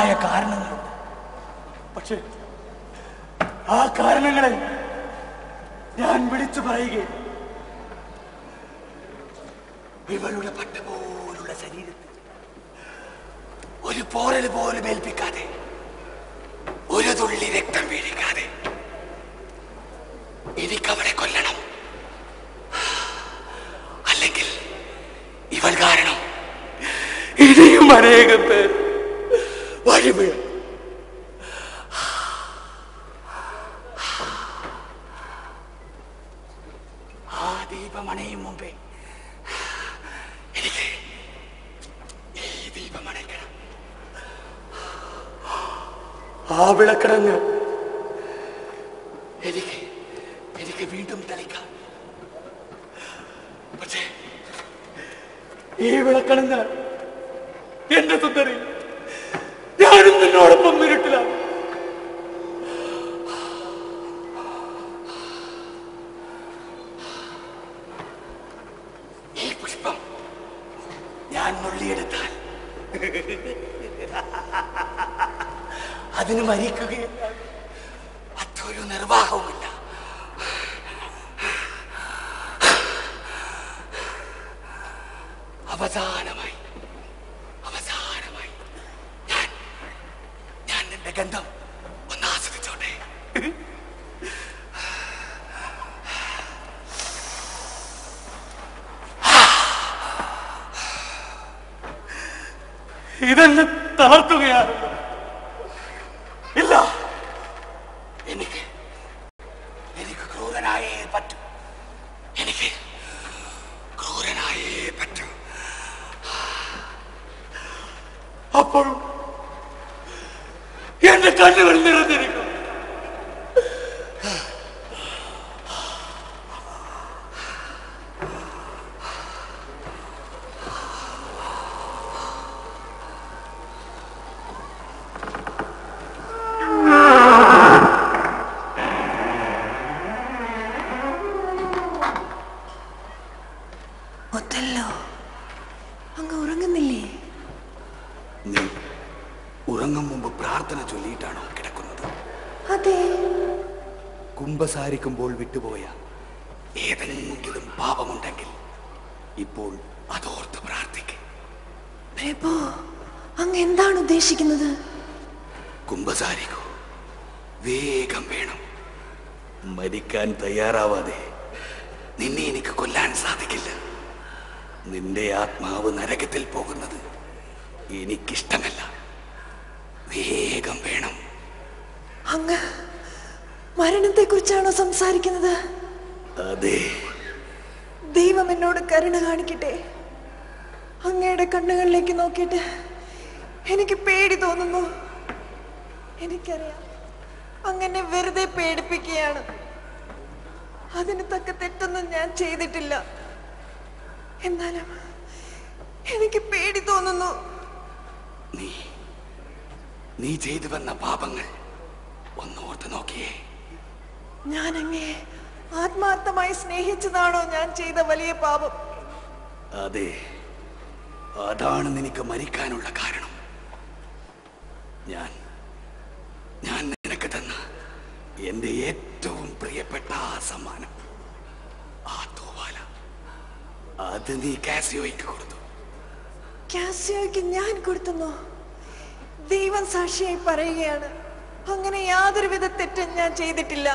വ്യക്തമായ കാരണങ്ങളുണ്ട് പക്ഷേ ആ കാരണങ്ങളെ ഞാൻ വിളിച്ചു പറയുകയും ഇവളുടെ പട്ട പോലുള്ള ശരീരത്തിൽ ഒരു പോറൽ പോലും ഏൽപ്പിക്കാതെ ഒരു തുള്ളി രക്തം വീഴിക്കാതെ എനിക്കവളെ കൊല്ലണം അല്ലെങ്കിൽ ഇവൾ കാരണം ഇനിയും അനേകം പേർ വഴിവിഴ ആ ദീപം അണയും മുമ്പേ എനിക്ക് ഈ ദീപം അണയ്ക്കണം ആ വിളക്കിടങ്ങ് എനിക്ക് എനിക്ക് വീണ്ടും തെളിക്കാം പക്ഷേ ഈ വിളക്കണങ്ങ് എന്റെ സുന്ദരി ഞാനും നിന്നോടൊപ്പം ഇരുട്ടിലാണ് ഈ പുഷ്പം ഞാൻ നുള്ളിയെടുത്താൽ അതിന് മരിക്കുകയില്ല മറ്റൊരു നിർവാഹവുമില്ല അവസാനമായി അവസാനമായി ഞാൻ ഞാൻ നിന്റെ ഗന്ധം ഒന്ന് ആസ്വദിച്ചോട്ടെ ഇതെന്നെ തളർത്തുകയാണ് ഇല്ല എനിക്ക് എനിക്ക് ക്രൂരനായേ പറ്റൂ എനിക്ക് ക്രൂരനായേ പറ്റൂ അപ്പോൾ എന്റെ കണ്ണുകൾ നിറഞ്ഞിരിക്കും ഒത്തല്ലോ അങ്ങ് ഉറങ്ങുന്നില്ലേ നീ ഉറങ്ങും മുമ്പ് പ്രാർത്ഥന ചൊല്ലിയിട്ടാണോ കിടക്കുന്നത് അതെ കുംഭസാരിക്കുമ്പോൾ വിട്ടുപോയ ഏതെങ്കിലും പാപമുണ്ടെങ്കിൽ ഇപ്പോൾ അതോർത്ത് പ്രാർത്ഥിക്കും പ്രഭു അങ്ങ് എന്താണ് ഉദ്ദേശിക്കുന്നത് കുംഭസാരിക്കൂ വേഗം വേണം മരിക്കാൻ തയ്യാറാവാതെ നിന്നെ എനിക്ക് കൊല്ലാൻ സാധിക്കില്ല നിന്റെ ആത്മാവ് നരകത്തിൽ പോകുന്നത് എനിക്കിഷ്ടമല്ല വേഗം വേണം അങ്ങ് മരണത്തെ കുറിച്ചാണോ സംസാരിക്കുന്നത് അതെ ദൈവം എന്നോട് കരുണ കാണിക്കട്ടെ അങ്ങയുടെ കണ്ണുകളിലേക്ക് നോക്കിയിട്ട് എനിക്ക് പേടി തോന്നുന്നു എനിക്കറിയാം അങ്ങനെ വെറുതെ പേടിപ്പിക്കുകയാണ് അതിന് തക്ക തെറ്റൊന്നും ഞാൻ ചെയ്തിട്ടില്ല എന്നാലും എനിക്ക് പേടി തോന്നുന്നു നീ നീ ചെയ്തു വന്ന പാപങ്ങൾ ഒന്നോർത്ത് നോക്കിയേ ഞാൻ അങ്ങേ ആത്മാർത്ഥമായി സ്നേഹിച്ചതാണോ ഞാൻ ചെയ്ത വലിയ പാപം അതെ അതാണ് നിനക്ക് മരിക്കാനുള്ള കാരണം ഞാൻ ഞാൻ നിനക്ക് തന്ന എന്റെ ഏറ്റവും പ്രിയപ്പെട്ട ആ സമ്മാനം ആ തൂവാല അത് നീ കാസിയോയ്ക്ക് കൊടുത്തു കാസിയോയ്ക്ക് ഞാൻ കൊടുത്തുന്നു ദൈവം സാക്ഷിയായി പറയുകയാണ് അങ്ങനെ യാതൊരുവിധ തെറ്റും ഞാൻ ചെയ്തിട്ടില്ല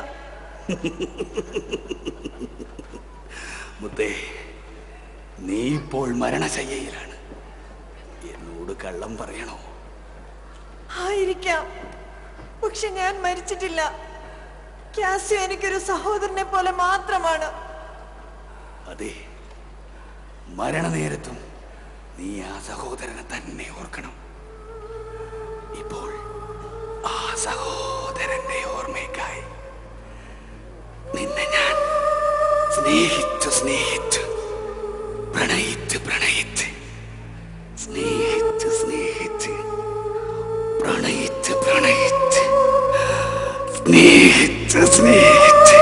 മുത്തേ നീ ഇപ്പോൾ മരണശയ്യയിലാണ് എന്നോട് കള്ളം പറയണോ ആയിരിക്കാം പക്ഷെ ഞാൻ മരിച്ചിട്ടില്ല കാസിയോ എനിക്കൊരു സഹോദരനെ പോലെ മാത്രമാണ് അതെ മരണനേരത്തും നീ ആ സഹോദരനെ തന്നെ ഓർക്കണം ഇപ്പോൾ ആ സഹോദരന്റെ ഓർമ്മയ്ക്കായി നിന്നെ ഞാൻ സ്നേഹിച്ചു സ്നേഹിച്ചു പ്രണയിച്ച് പ്രണയിച്ച് സ്നേഹിച്ച് സ്നേഹിച്ച് പ്രണയിച്ച് പ്രണയിച്ച് സ്നേഹിച്ച് സ്നേഹിച്ച്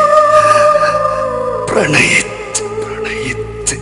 പ്രണയിച്ച് പ്രണയിച്ച്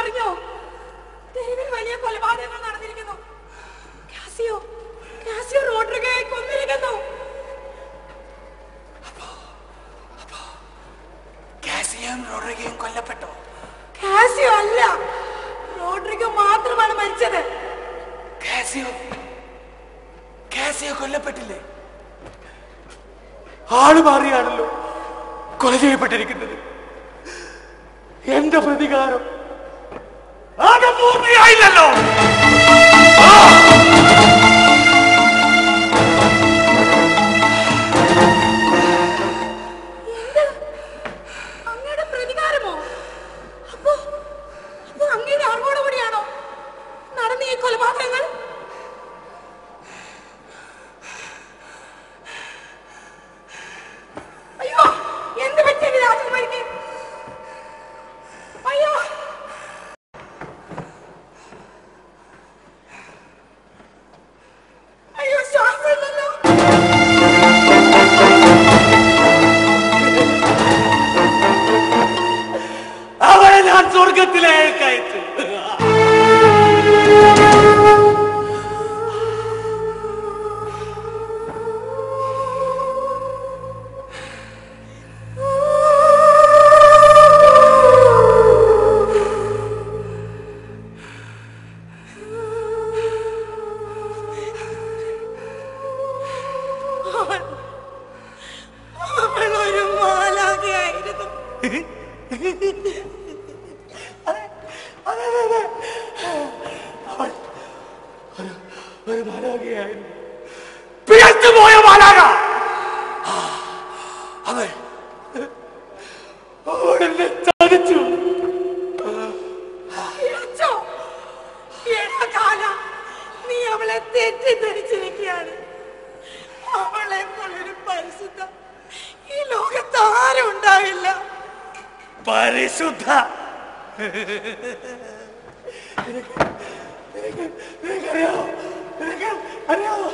അറിഞ്ഞോ തെരുവിൽ വലിയ കൊലപാതകങ്ങൾ നടന്നിരിക്കുന്നു കാസിയോ കാസിയോ റോഡ്രിഗയെ കൊന്നിരിക്കുന്നു കാസിയും റോഡ്രിഗയും കൊല്ലപ്പെട്ടോ കാസിയോ അല്ല റോഡ്രിഗോ മാത്രമാണ് മരിച്ചത് കാസിയോ കാസിയോ കൊല്ലപ്പെട്ടില്ലേ ആള് മാറിയാണല്ലോ കൊല ചെയ്യപ്പെട്ടിരിക്കുന്നത് എന്റെ പ്രതികാരം ആകെ പൂർത്തിയായില്ലല്ലോ അങ്ങയുടെ പ്രതികാരമോ അപ്പോ അപ്പോ അങ്ങയുടെ അറിവോടുകൂടിയാണോ നടന്ന ഈ കൊലപാതകങ്ങൾ അയ്യോ എന്ത് പറ്റി രാജകുമാരിക്ക് അയ്യോ അയ്യോ ശ്വാസമില്ലല്ലോ അവളെ ഞാൻ സ്വർഗത്തിലേക്ക് അയച്ചു അവൾ അവൾ ഒരു മാലാഖയായിരുന്നു അവൾ ഒരു ഒരു മാലാഖയായിരുന്നു പിഴച്ചുപോയ മാലാക അവൾ അവൾ എന്നെ ചതിച്ചു ഇളച്ചോ? എടാ കാല, നീ അവളെ തെറ്റിദ്ധരിച്ചിരിക്കുകയാണ് അവളെ പോലൊരു പരിശുദ്ധ ഈ ലോകത്ത് ആരും ഉണ്ടാവില്ല പരിശുദ്ധ നിനക്കറിയാമോ നിനക്ക് അറിയാമോ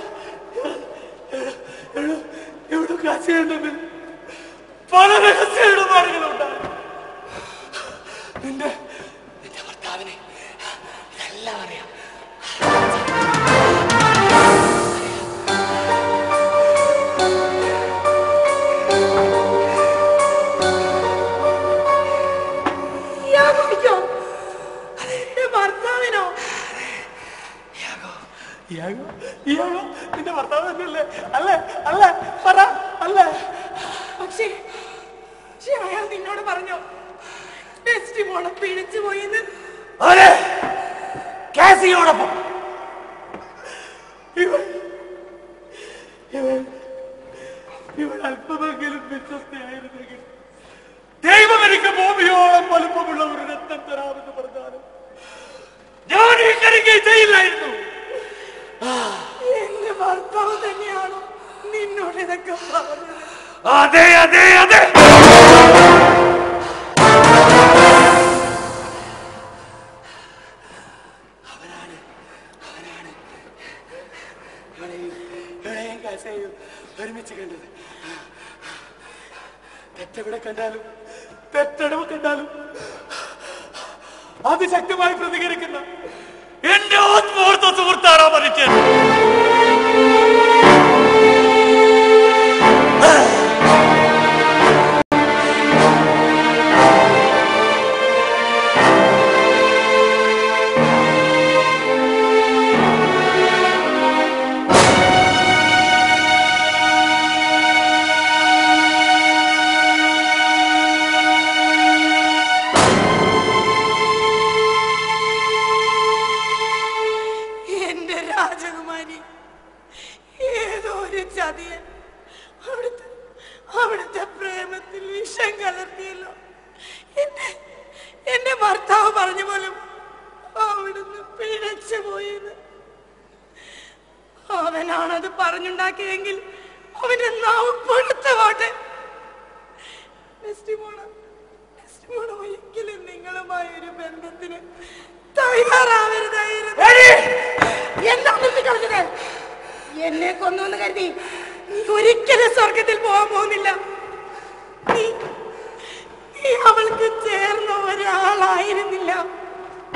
എവിടെ കാശുണ്ടെന്ന് പല രഹസ്യ ഇടപാടുകളുണ്ടായിരുന്നു നിന്റെ നിന്റെ ഭർത്താവിനെ എല്ലാം അറിയാം യാഗോയ്ക്കോ? നിന്റെ ഭർത്താവിനോ ഇയാകോ ഇയാകോ നിന്റെ ഭർത്താവ് തന്നെയല്ലേ അല്ലേ അല്ലേ പറ അല്ലേ പക്ഷേ പക്ഷേ അയാൾ നിന്നോട് പറഞ്ഞോ ടെസ്റ്റ് മോളെ പിടിച്ചു പോയിന്ന് അതെ കാസിയോടൊപ്പം ഇവൾ ഇവൾ ഇവൾ അല്പമെങ്കിലും വിശ്വസ്തയായിരുന്നെങ്കിൽ ദൈവം എനിക്ക് ഭൂമിയോളം വലുപ്പമുള്ള ഒരു രക്തം തരാമെന്ന് പറഞ്ഞാലും ഞാൻ ഈ കരികെ ചെയ്യില്ലായിരുന്നു എന്റെ ഭർത്താവ് തന്നെയാണോ നിന്നോട് ഇതൊക്കെ പറഞ്ഞത് അതെ അതെ അതെ അവനാണ് അവനാണ് ഇവളെയും ഇവളെയും കാശയും ഒരുമിച്ച് കണ്ടത് തെറ്റെവിടെ കണ്ടാലും തെറ്റടവ് കണ്ടാലും അതിശക്തമായി പ്രതികരിക്കുന്ന എന്റെ ആത്മാർത്ഥ സുഹൃത്താണ് ആ മനുഷ്യൻ എന്റെ രാജകുമാരി ഏതോ ഒരു ചതിയൻ അവിടുത്തെ അവിടുത്തെ പ്രേമത്തിൽ വിഷം കലർത്തിയല്ലോ എന്റെ എന്റെ ഭർത്താവ് പറഞ്ഞ പോലും അവിടുന്ന് പിഴച്ചു പോയത് അവനാണത് പറഞ്ഞുണ്ടാക്കിയതെങ്കിൽ അവന്റെ നാവ് പൊടുത്തു പോട്ടെ നെസ്റ്റിമോള, നെസ്റ്റിമോള ഒരിക്കലും നിങ്ങളുമായ ഒരു ബന്ധത്തിന് തയ്യാറാവരുതായിരുന്നു എന്താ നിർത്തിക്കളഞ്ഞത് എന്നെ കൊന്നു എന്ന് കരുതി നീ ഒരിക്കലും സ്വർഗത്തിൽ പോകാൻ പോകുന്നില്ല നീ നീ അവൾക്ക് ചേർന്ന ഒരാളായിരുന്നില്ല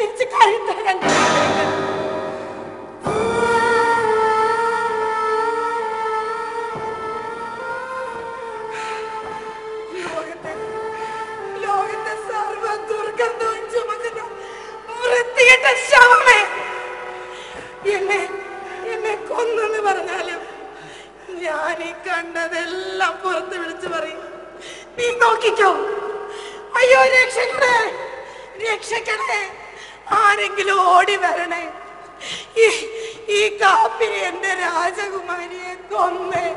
തിരിച്ച് കഴുത്തഴകൻ ലോകത്തെ ലോകത്തെ സർവ ദുർഗന്ധവും ചുമക്കുന്ന വൃത്തികെട്ട ശവമേ എന്നെ എന്നെ കൊന്നെന്ന് പറഞ്ഞാലും ഞാൻ ഈ കണ്ടതെല്ലാം പുറത്ത് വിളിച്ചു പറയും നീ നോക്കിക്കോ അയ്യോ രക്ഷക്കണേ രക്ഷക്കണേ ആരെങ്കിലും ഓടി വരണേ ഈ ഈ കാപ്പി എന്റെ രാജകുമാരിയെ കൊന്നേ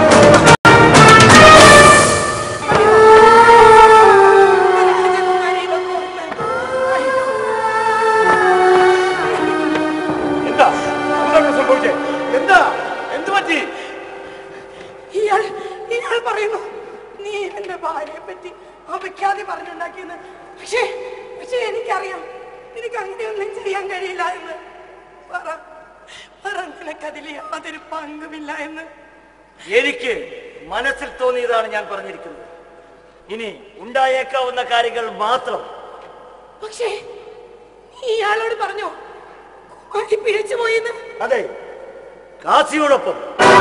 എന്താ എന്താണ് സംഭവിച്ചേ എന്താ എന്ത് പറ്റി ഇയാൾ ഇയാൾ പറയുന്നു നീ എന്റെ ഭാര്യയെ പറ്റി അപഖ്യാതി പറഞ്ഞുണ്ടാക്കിയെന്ന് പക്ഷേ പക്ഷേ എനിക്കറിയാം നിനക്ക് അങ്ങനെയൊന്നും ചെയ്യാൻ കഴിയില്ല എന്ന് പറ പറ നിനക്കതിൽ യാതൊരു പങ്കുമില്ല എന്ന് എനിക്ക് മനസ്സിൽ തോന്നിയതാണ് ഞാൻ പറഞ്ഞിരിക്കുന്നത് ഇനി ഉണ്ടായേക്കാവുന്ന കാര്യങ്ങൾ മാത്രം പക്ഷേ നീ ഇയാളോട് പറഞ്ഞോ കുമാരി പിഴച്ചു പോയെന്ന് അതെ കാസിയോടൊപ്പം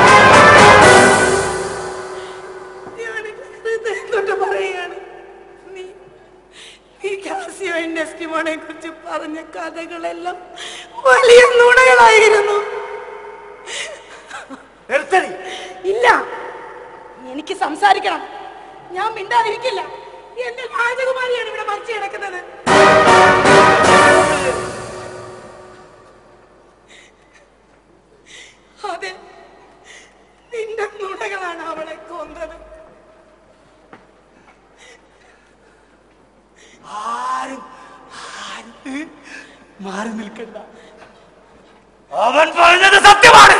ഞാൻ ഹൃദയം തൊട്ട് പറയുകയാണ് നീ നീ കാസിയോ എസ്റ്റിമോനെ കുറിച്ച് പറഞ്ഞ കഥകളെല്ലാം വലിയ നുണകളായിരുന്നു നിർത്തടി ഇല്ല എനിക്ക് സംസാരിക്കണം ഞാൻ മിണ്ടാതിരിക്കില്ല എന്റെ രാജകുമാരിയാണ് ഇവിടെ മറിച്ച് കിടക്കുന്നത് അതെ നിന്റെ നുണകളാണ് അവളെ കൊന്നത് ആരും ആരും മാറി നിൽക്കണ്ട അവൻ പറഞ്ഞത് സത്യമാണ്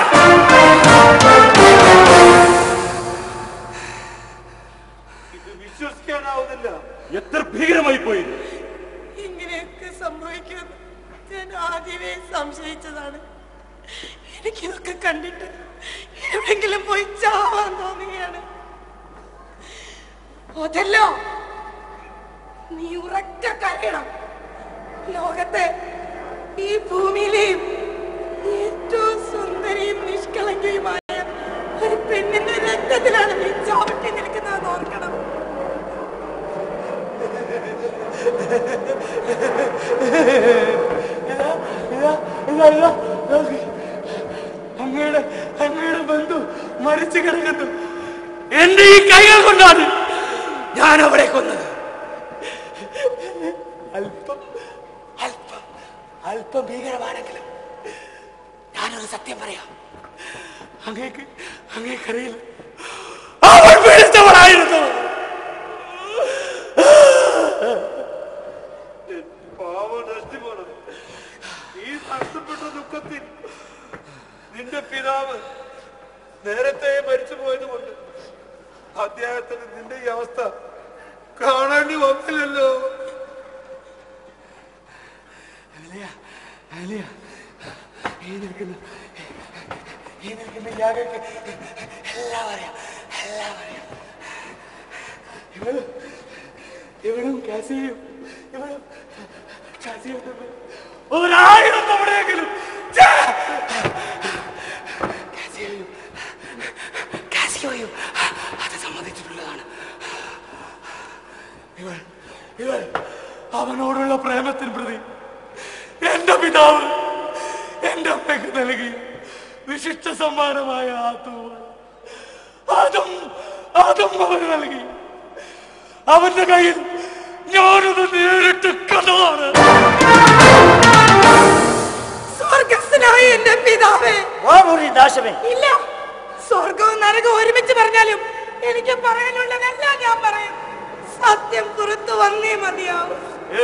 ഇത് വിശ്വസിക്കാനാവുന്നില്ല എത്ര ഭീകരമായി പോയി ഇത്. ഇങ്ങനെയൊക്കെ സംഭവിക്കുമെന്ന് ഞാൻ ആദ്യമേ സംശയിച്ചതാണ് എനിക്കിതൊക്കെ കണ്ടിട്ട് എവിടെങ്കിലും പോയി ചാവാൻ തോന്നുകയാണ് അതല്ലോ നീ ഉറക്ക കരയണം ലോകത്തെ ഈ ഭൂമിയിലെയും ഏറ്റവും സുന്ദരിയും നിഷ്കളങ്കയുമായ ഒരു പെണ്ണിന്റെ രക്തത്തിലാണ് നീ ചവിട്ടി നിൽക്കുന്നത് ഓർക്കണം ഇതാ ഇതാ ഇതാ ഇതാ നോക്ക്. അങ്ങയുടെ അങ്ങയുടെ ബന്ധു മരിച്ചു കിടക്കുന്നു എന്റെ ഈ കൈകൾ കൊണ്ടാണ് ഞാൻ അവളെ കൊന്നത് അല്പം അല്പം അല്പം ഭീകരമാണെങ്കിലും ഞാനൊരു സത്യം പറയാം അങ്ങേക്ക് അങ്ങേക്കറിയില്ല അവൾ പിടിച്ചവളായിരുന്നു പാവം നഷ്ടപ്പെടും ഈ നഷ്ടപ്പെട്ട ദുഃഖത്തിൽ നിന്റെ പിതാവ് നേരത്തെ മരിച്ചു പോയത് കൊണ്ട് അദ്ദേഹത്തിന് നിന്റെ ഈ അവസ്ഥ കാണേണ്ടി വന്നില്ലല്ലോ അലിയ അലിയ ഈ നിൽക്കുന്ന ഈ നിൽക്കുന്ന യാഗക്ക് എല്ലാം അറിയാം എല്ലാം അറിയാം ഇവളും ഇവളും കാസിയും ഇവളും കാസിയും തമ്മിൽ ഒരായിരം തവണയെങ്കിലും ഛേ! കാസിയോയും കാസിയോയും അത് സമ്മതിച്ചിട്ടുള്ളതാണ് ഇവൾ ഇവൾ അവനോടുള്ള പ്രേമത്തിന് പ്രതി എന്റെ പിതാവ് എന്റെ അമ്മയ്ക്ക് നൽകി വിശിഷ്ട സമ്മാനമായ ആ തൂവൽ അതും അതും അവന് നൽകി അവന്റെ കയ്യിൽ ഞാനത് നേരിട്ട് കണ്ടതാണ് സ്വർഗസ്ഥനായ എന്റെ പിതാവേ നാശമേ ഇല്ല സ്വർഗവും നരകവും ഒരുമിച്ച് പറഞ്ഞാലും എനിക്ക് പറയാനുള്ളതെല്ലാം ഞാൻ പറയും സത്യം പുറത്തു വന്നേ മതിയാവും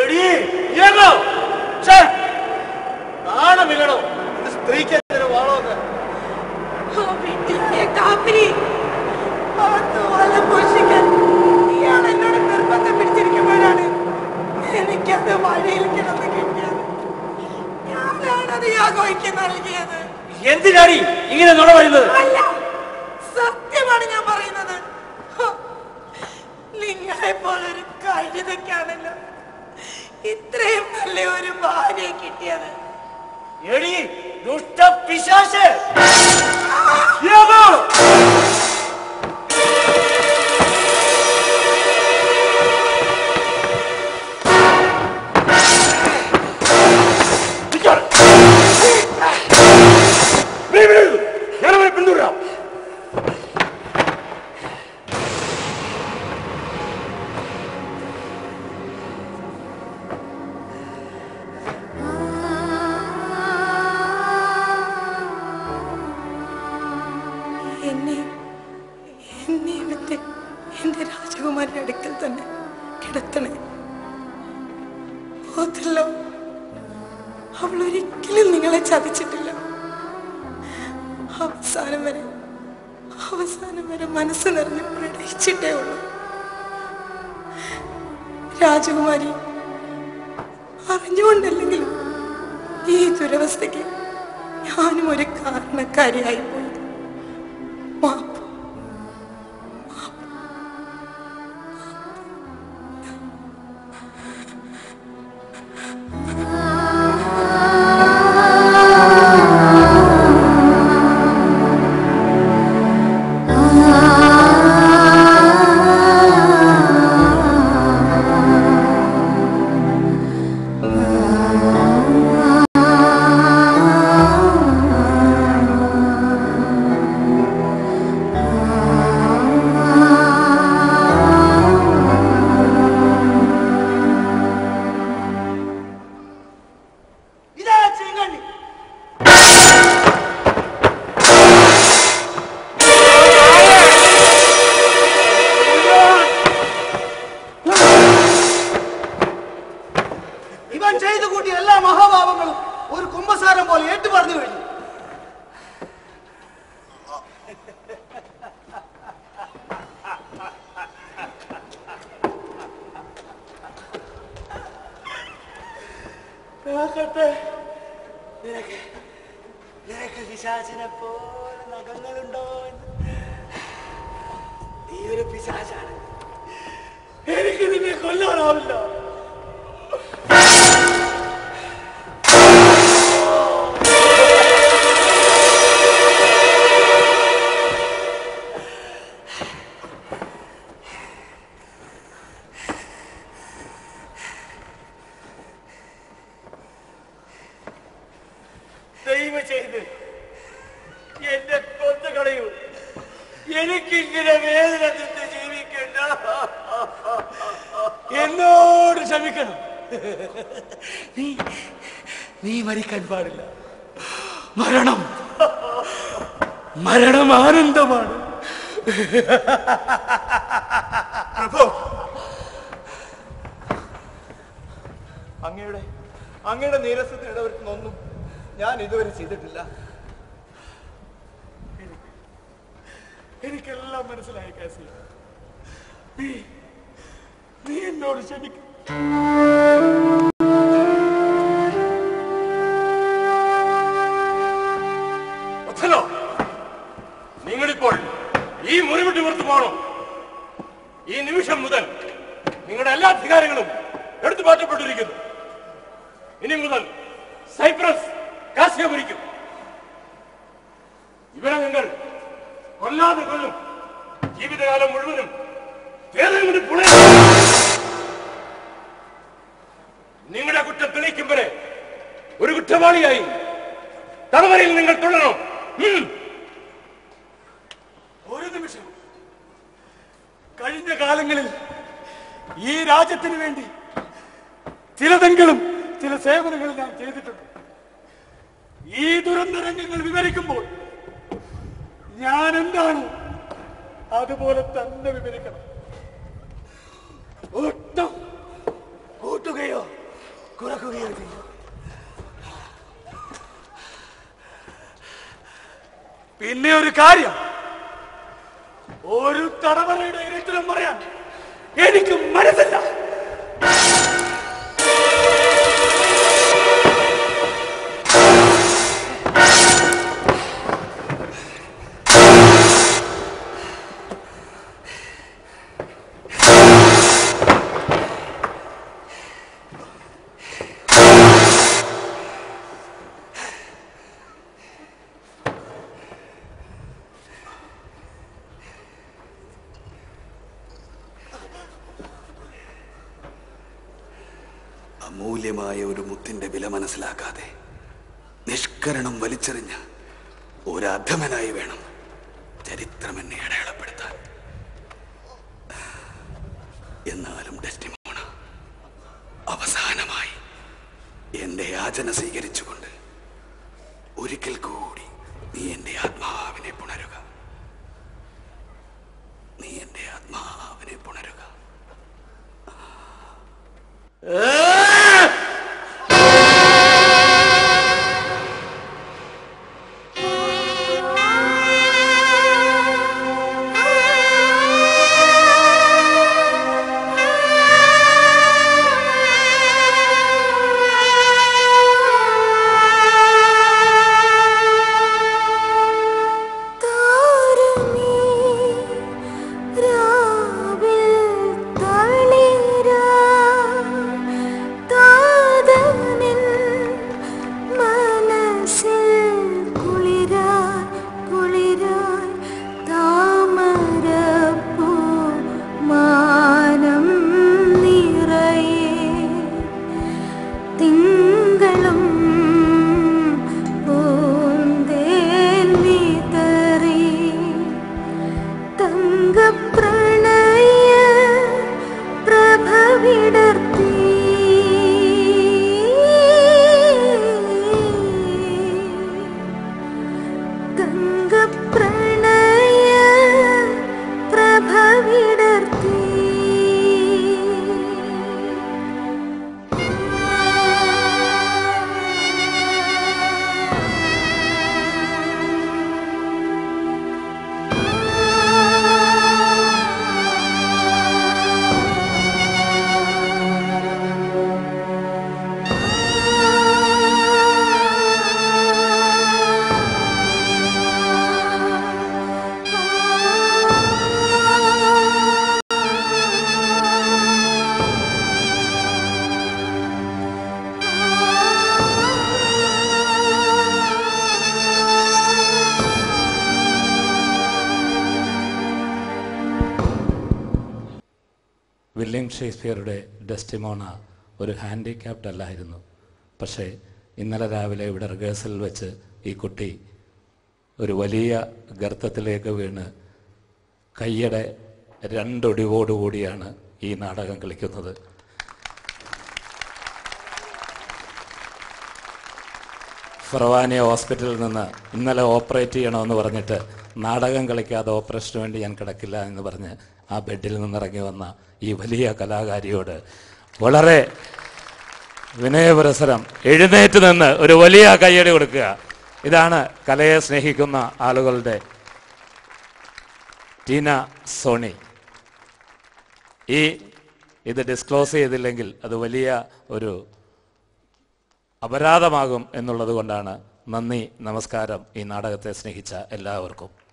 നാണമില്ലടോ ഇത് സ്ത്രീക്ക് എന്തിനു വാളോന്ന് ആ വീട്ടിലായ കാപ്പിരി അവത്ത് വലം പോഷിക്കാൻ ഇയാൾ എന്നോട് നിർബന്ധം പിടിച്ചിരിക്കുമ്പോഴാണ് എനിക്കത് വഴിയിൽ കിടന്ന് കിട്ടിയത് ഞാനാണത് യാഗോയ്ക്ക് നൽകിയത് എന്തിനാടി ഇങ്ങനെ നുണ പറയുന്നത് അല്ല സത്യമാണ് ഞാൻ പറയുന്നത് ഹോ, നിങ്ങളെ പോലൊരു കഴുതയ്ക്കാണല്ലോ ഇത്രയും നല്ല ഒരു ഭാര്യയെ കിട്ടിയത് എടി ദുഷ്ട പിശാശ് ഞാനവനെ പിന്തുടരാം എന്നെ എന്നെ വിട്ട് എന്റെ രാജകുമാരി അടുക്കൽ തന്നെ കിടത്തണേ ഓത്തല്ലോ അവൾ ഒരിക്കലും നിങ്ങളെ ചതിച്ചിട്ടില്ല അവസാനം വരെ അവസാനം വരെ മനസ്സ് നിറഞ്ഞ് പ്രണയിച്ചിട്ടേ ഉള്ളൂ രാജകുമാരി അറിഞ്ഞുകൊണ്ടല്ലെങ്കിലും ഈ ദുരവസ്ഥയ്ക്ക് ഞാനും ഒരു കാരണക്കാരിയായി പോയി മാപ്പ് ഇതാ ചീങ്കണ്ണി ഇവൻ ചെയ്തു കൂട്ടിയ എല്ലാ മഹാഭാവങ്ങളും ഒരു കുംഭസാരം പോലെ ഏറ്റു പറഞ്ഞു കഴിഞ്ഞു നോക്കട്ടെ നിനക്ക് നിനക്ക് പിശാചിനെ പോലെ നഖങ്ങളുണ്ടോ എന്ന്? നീ ഒരു പിശാചാണ് എനിക്ക് നിന്നെ കൊല്ലാനാവില്ല ദൈവം ചെയ്ത് എന്നെ കൊന്നു കളയൂ എനിക്കിങ്ങനെ വേദന നിന്ന് ജീവിക്കണ്ട എന്നോട് ക്ഷമിക്കണം നീ നീ മരിക്കാൻ പാടില്ല മരണം മരണം ആനന്ദമാണ് പ്രഭു അങ്ങയുടെ അങ്ങയുടെ നീരസത്തിന് ഇടവരുത്തുന്ന ഒന്നും ഞാൻ ഇതുവരെ ചെയ്തിട്ടില്ല എനിക്കെല്ലാം മനസ്സിലായി കാസി നീ നീ എന്നോട് ക്ഷമിക്കും ഒഥലോ നിങ്ങളിപ്പോൾ ഈ മുറി വിട്ട് പുറത്തു പോകണോ ഈ നിമിഷം മുതൽ നിങ്ങളുടെ എല്ലാ അധികാരങ്ങളും എടുത്തു മാറ്റപ്പെട്ടിരിക്കുന്നു ഇനി മുതൽ സൈപ്രസ് കാശ്യ ഭരിക്കും ഇവരെ നിങ്ങൾ കൊല്ലാതെ കൊല്ലും ജീവിതകാലം മുഴുവനും ഏതെങ്കിലും പുണയ നിങ്ങളുടെ കുറ്റം തെളിയിക്കും വരെ ഒരു കുറ്റവാളിയായി തടവരയിൽ നിങ്ങൾ തുടരണം ഉം. ഒരു നിമിഷം കഴിഞ്ഞ കാലങ്ങളിൽ ഈ രാജ്യത്തിന് വേണ്ടി ചിലതെങ്കിലും ചില സേവനങ്ങൾ ഞാൻ ചെയ്തിട്ടുണ്ട് ഈ ദുരന്തരംഗങ്ങൾ വിവരിക്കുമ്പോൾ ഞാൻ എന്താണ് അതുപോലെ തന്നെ വിവരിക്കണം ഒട്ടും കൂട്ടുകയോ കുറക്കുകയോ ചെയ്യും പിന്നെ ഒരു കാര്യം ഒരു തടവറയുടെ ഇരട്ടിലും പറയാൻ എനിക്ക് മനസ്സില്ല അമൂല്യമായ ഒരു മുത്തിന്റെ വില മനസ്സിലാക്കാതെ നിഷ്കരണം വലിച്ചെറിഞ്ഞ ഒരു അധമനായി വേണം ചരിത്രം എന്നെ അടയാളപ്പെടുത്താൻ എന്നാലും ഡെസ്റ്റിമോണ അവസാനമായി എന്റെ യാചന സ്വീകരിച്ചുകൊണ്ട് ഒരിക്കൽ കൂടി നീ എന്റെ ആത്മാവിനെ പുണരുക നീ എന്റെ ആത്മാവിനെ പുണരുക തിങ്കളും പൂന്തേൻ വിതറി തങ്കപ്രണയ പ്രഭവിടർത്തി തങ്കപ്രണയ പ്രഭവിടർത്തി വില്യം ഷേക്സ്പിയറുടെ ഡെസ്റ്റിമോണ ഒരു ഹാൻഡിക്യാപ്ഡ് അല്ലായിരുന്നു പക്ഷേ ഇന്നലെ രാവിലെ ഇവിടെ റിഹേഴ്സൽ വെച്ച് ഈ കുട്ടി ഒരു വലിയ ഗർത്തത്തിലേക്ക് വീണ് കയ്യുടെ രണ്ടൊടിവോടുകൂടിയാണ് ഈ നാടകം കളിക്കുന്നത് ഫറവാനിയ ഹോസ്പിറ്റലിൽ നിന്ന് ഇന്നലെ ഓപ്പറേറ്റ് ചെയ്യണമെന്ന് പറഞ്ഞിട്ട് നാടകം കളിക്കാതെ ഓപ്പറേഷന് വേണ്ടി ഞാൻ കിടക്കില്ല എന്ന് പറഞ്ഞ് ആ ബെഡിൽ നിന്നിറങ്ങി വന്ന ഈ വലിയ കലാകാരിയോട് വളരെ വിനയപുരസരം എഴുന്നേറ്റ് നിന്ന് ഒരു വലിയ കയ്യടി കൊടുക്കുക ഇതാണ് കലയെ സ്നേഹിക്കുന്ന ആളുകളുടെ ടീന സോണി ഈ ഇത് ഡിസ്ക്ലോസ് ചെയ്തില്ലെങ്കിൽ അത് വലിയ ഒരു അപരാധമാകും എന്നുള്ളത് കൊണ്ടാണ് നന്ദി നമസ്കാരം ഈ നാടകത്തെ സ്നേഹിച്ച എല്ലാവർക്കും